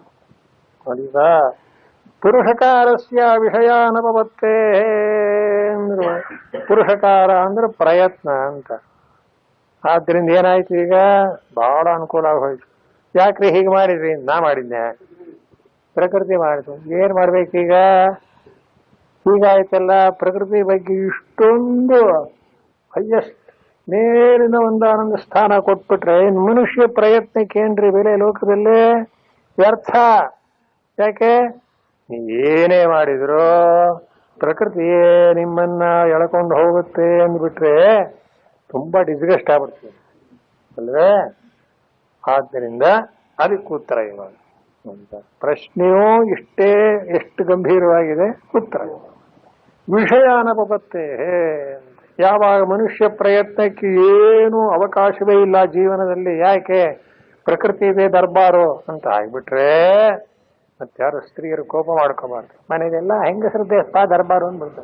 ಈಗ ಪುರುಷಕಾರಸ್ಯ ವಿಷಯ ಅನುಭವತ್ತೆ ಅಂದ್ರು ಪುರುಷಕಾರ ಅಂದ್ರೆ ಪ್ರಯತ್ನ ಅಂತ ಆದ್ರಿಂದ ಏನಾಯ್ತು ಈಗ ಬಹಳ ಅನುಕೂಲ ಆಗೋಯ್ತು ಯಾಕ್ರಿ ಹೀಗೆ ಮಾಡಿದ್ರಿ ನಾ ಮಾಡಿದ್ನೆ ಪ್ರಕೃತಿ ಮಾಡಿತು ಏನ್ ಮಾಡ್ಬೇಕೀಗ ಹೀಗಾಯ್ತಲ್ಲ ಪ್ರಕೃತಿ ಬಗ್ಗೆ ಇಷ್ಟೊಂದು ಹೈಯೆಸ್ಟ್ ಮೇಲಿನ ಒಂದು ಆನಂದ ಸ್ಥಾನ ಕೊಟ್ಬಿಟ್ರೆ ಇನ್ ಮನುಷ್ಯ ಪ್ರಯತ್ನಕ್ಕೆ ಏನ್ರಿ ಬೆಲೆ ಲೋಕದಲ್ಲಿ ವ್ಯರ್ಥ ಯಾಕೆ ನೀವ್ ಏನೇ ಮಾಡಿದ್ರು ಪ್ರಕೃತಿಯೇ ನಿಮ್ಮನ್ನ ಎಳ್ಕೊಂಡು ಹೋಗುತ್ತೆ ಅಂದ್ಬಿಟ್ರೆ ತುಂಬಾ ಡಿಸ್ಗಸ್ಟ್ ಆಗ್ಬಿಡ್ತದೆ ಅಲ್ವೇ ಆದ್ದರಿಂದ ಅದಕ್ಕೆ ಉತ್ತರ ಇವಾಗ ಅಂತ ಪ್ರಶ್ನೆಯೂ ಇಷ್ಟೇ ಎಷ್ಟು ಗಂಭೀರವಾಗಿದೆ ಉತ್ತರ ವಿಷಯ ಅನಪತ್ತೆ ಯಾವಾಗ ಮನುಷ್ಯ ಪ್ರಯತ್ನಕ್ಕೆ ಏನು ಅವಕಾಶವೇ ಇಲ್ಲ ಜೀವನದಲ್ಲಿ ಯಾಕೆ ಪ್ರಕೃತಿ ಇದೆ ದರ್ಬಾರು ಅಂತ ಆಗ್ಬಿಟ್ರೆ ಮತ್ತಾರು ಸ್ತ್ರೀಯರು ಕೋಪ ಮಾಡ್ಕೋಬಾರ್ದು ಮನೆಗೆಲ್ಲ ಹೆಂಗಸರದ್ದೇ ಸ್ಪಾ ದರ್ಬಾರು ಅಂದ್ಬಿಡ್ತಾರೆ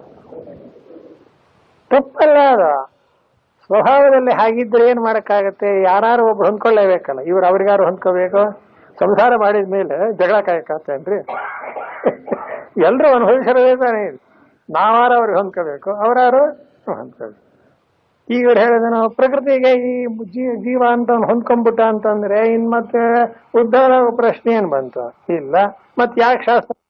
ತಪ್ಪಲ್ಲ ಅದು ಸ್ವಭಾವದಲ್ಲಿ ಹಾಗಿದ್ರೆ ಏನ್ ಮಾಡಕ್ಕಾಗತ್ತೆ ಯಾರು ಒಬ್ರು ಹೊಂದ್ಕೊಳ್ಳೇಬೇಕಲ್ಲ ಇವ್ರು ಅವ್ರಿಗಾರು ಹೊಂದ್ಕೋಬೇಕು ಸಂಸಾರ ಮಾಡಿದ ಮೇಲೆ ಜಗಳ ಕಾಯಕತ್ತೇನ್ರಿ ಎಲ್ರು ಅನುಭವಿಸಿರೋದೇ ತಾನೇ ಇದು ನಾವಾರು ಅವ್ರಿಗೆ ಹೊಂದ್ಕೋಬೇಕು ಅವರಾರು ಹೊಂದ್ಕೋಬೇಕು ಈಗ ಇವ್ರು ಹೇಳಿದ ನಾವು ಪ್ರಕೃತಿಗೆ ಈ ಜೀ- ಜೀವ ಅಂತ ಹೊಂದ್ಕೊಂಡ್ಬಿಟ್ಟ ಅಂತಂದ್ರೆ ಇನ್ ಮತ್ತೆ ಉದ್ಧಾರ ಆಗೋ ಪ್ರಶ್ನೆ ಏನ್ ಬಂತು ಇಲ್ಲ ಮತ್ ಯಾಕೆ ಶಾಸ್ತ್ರ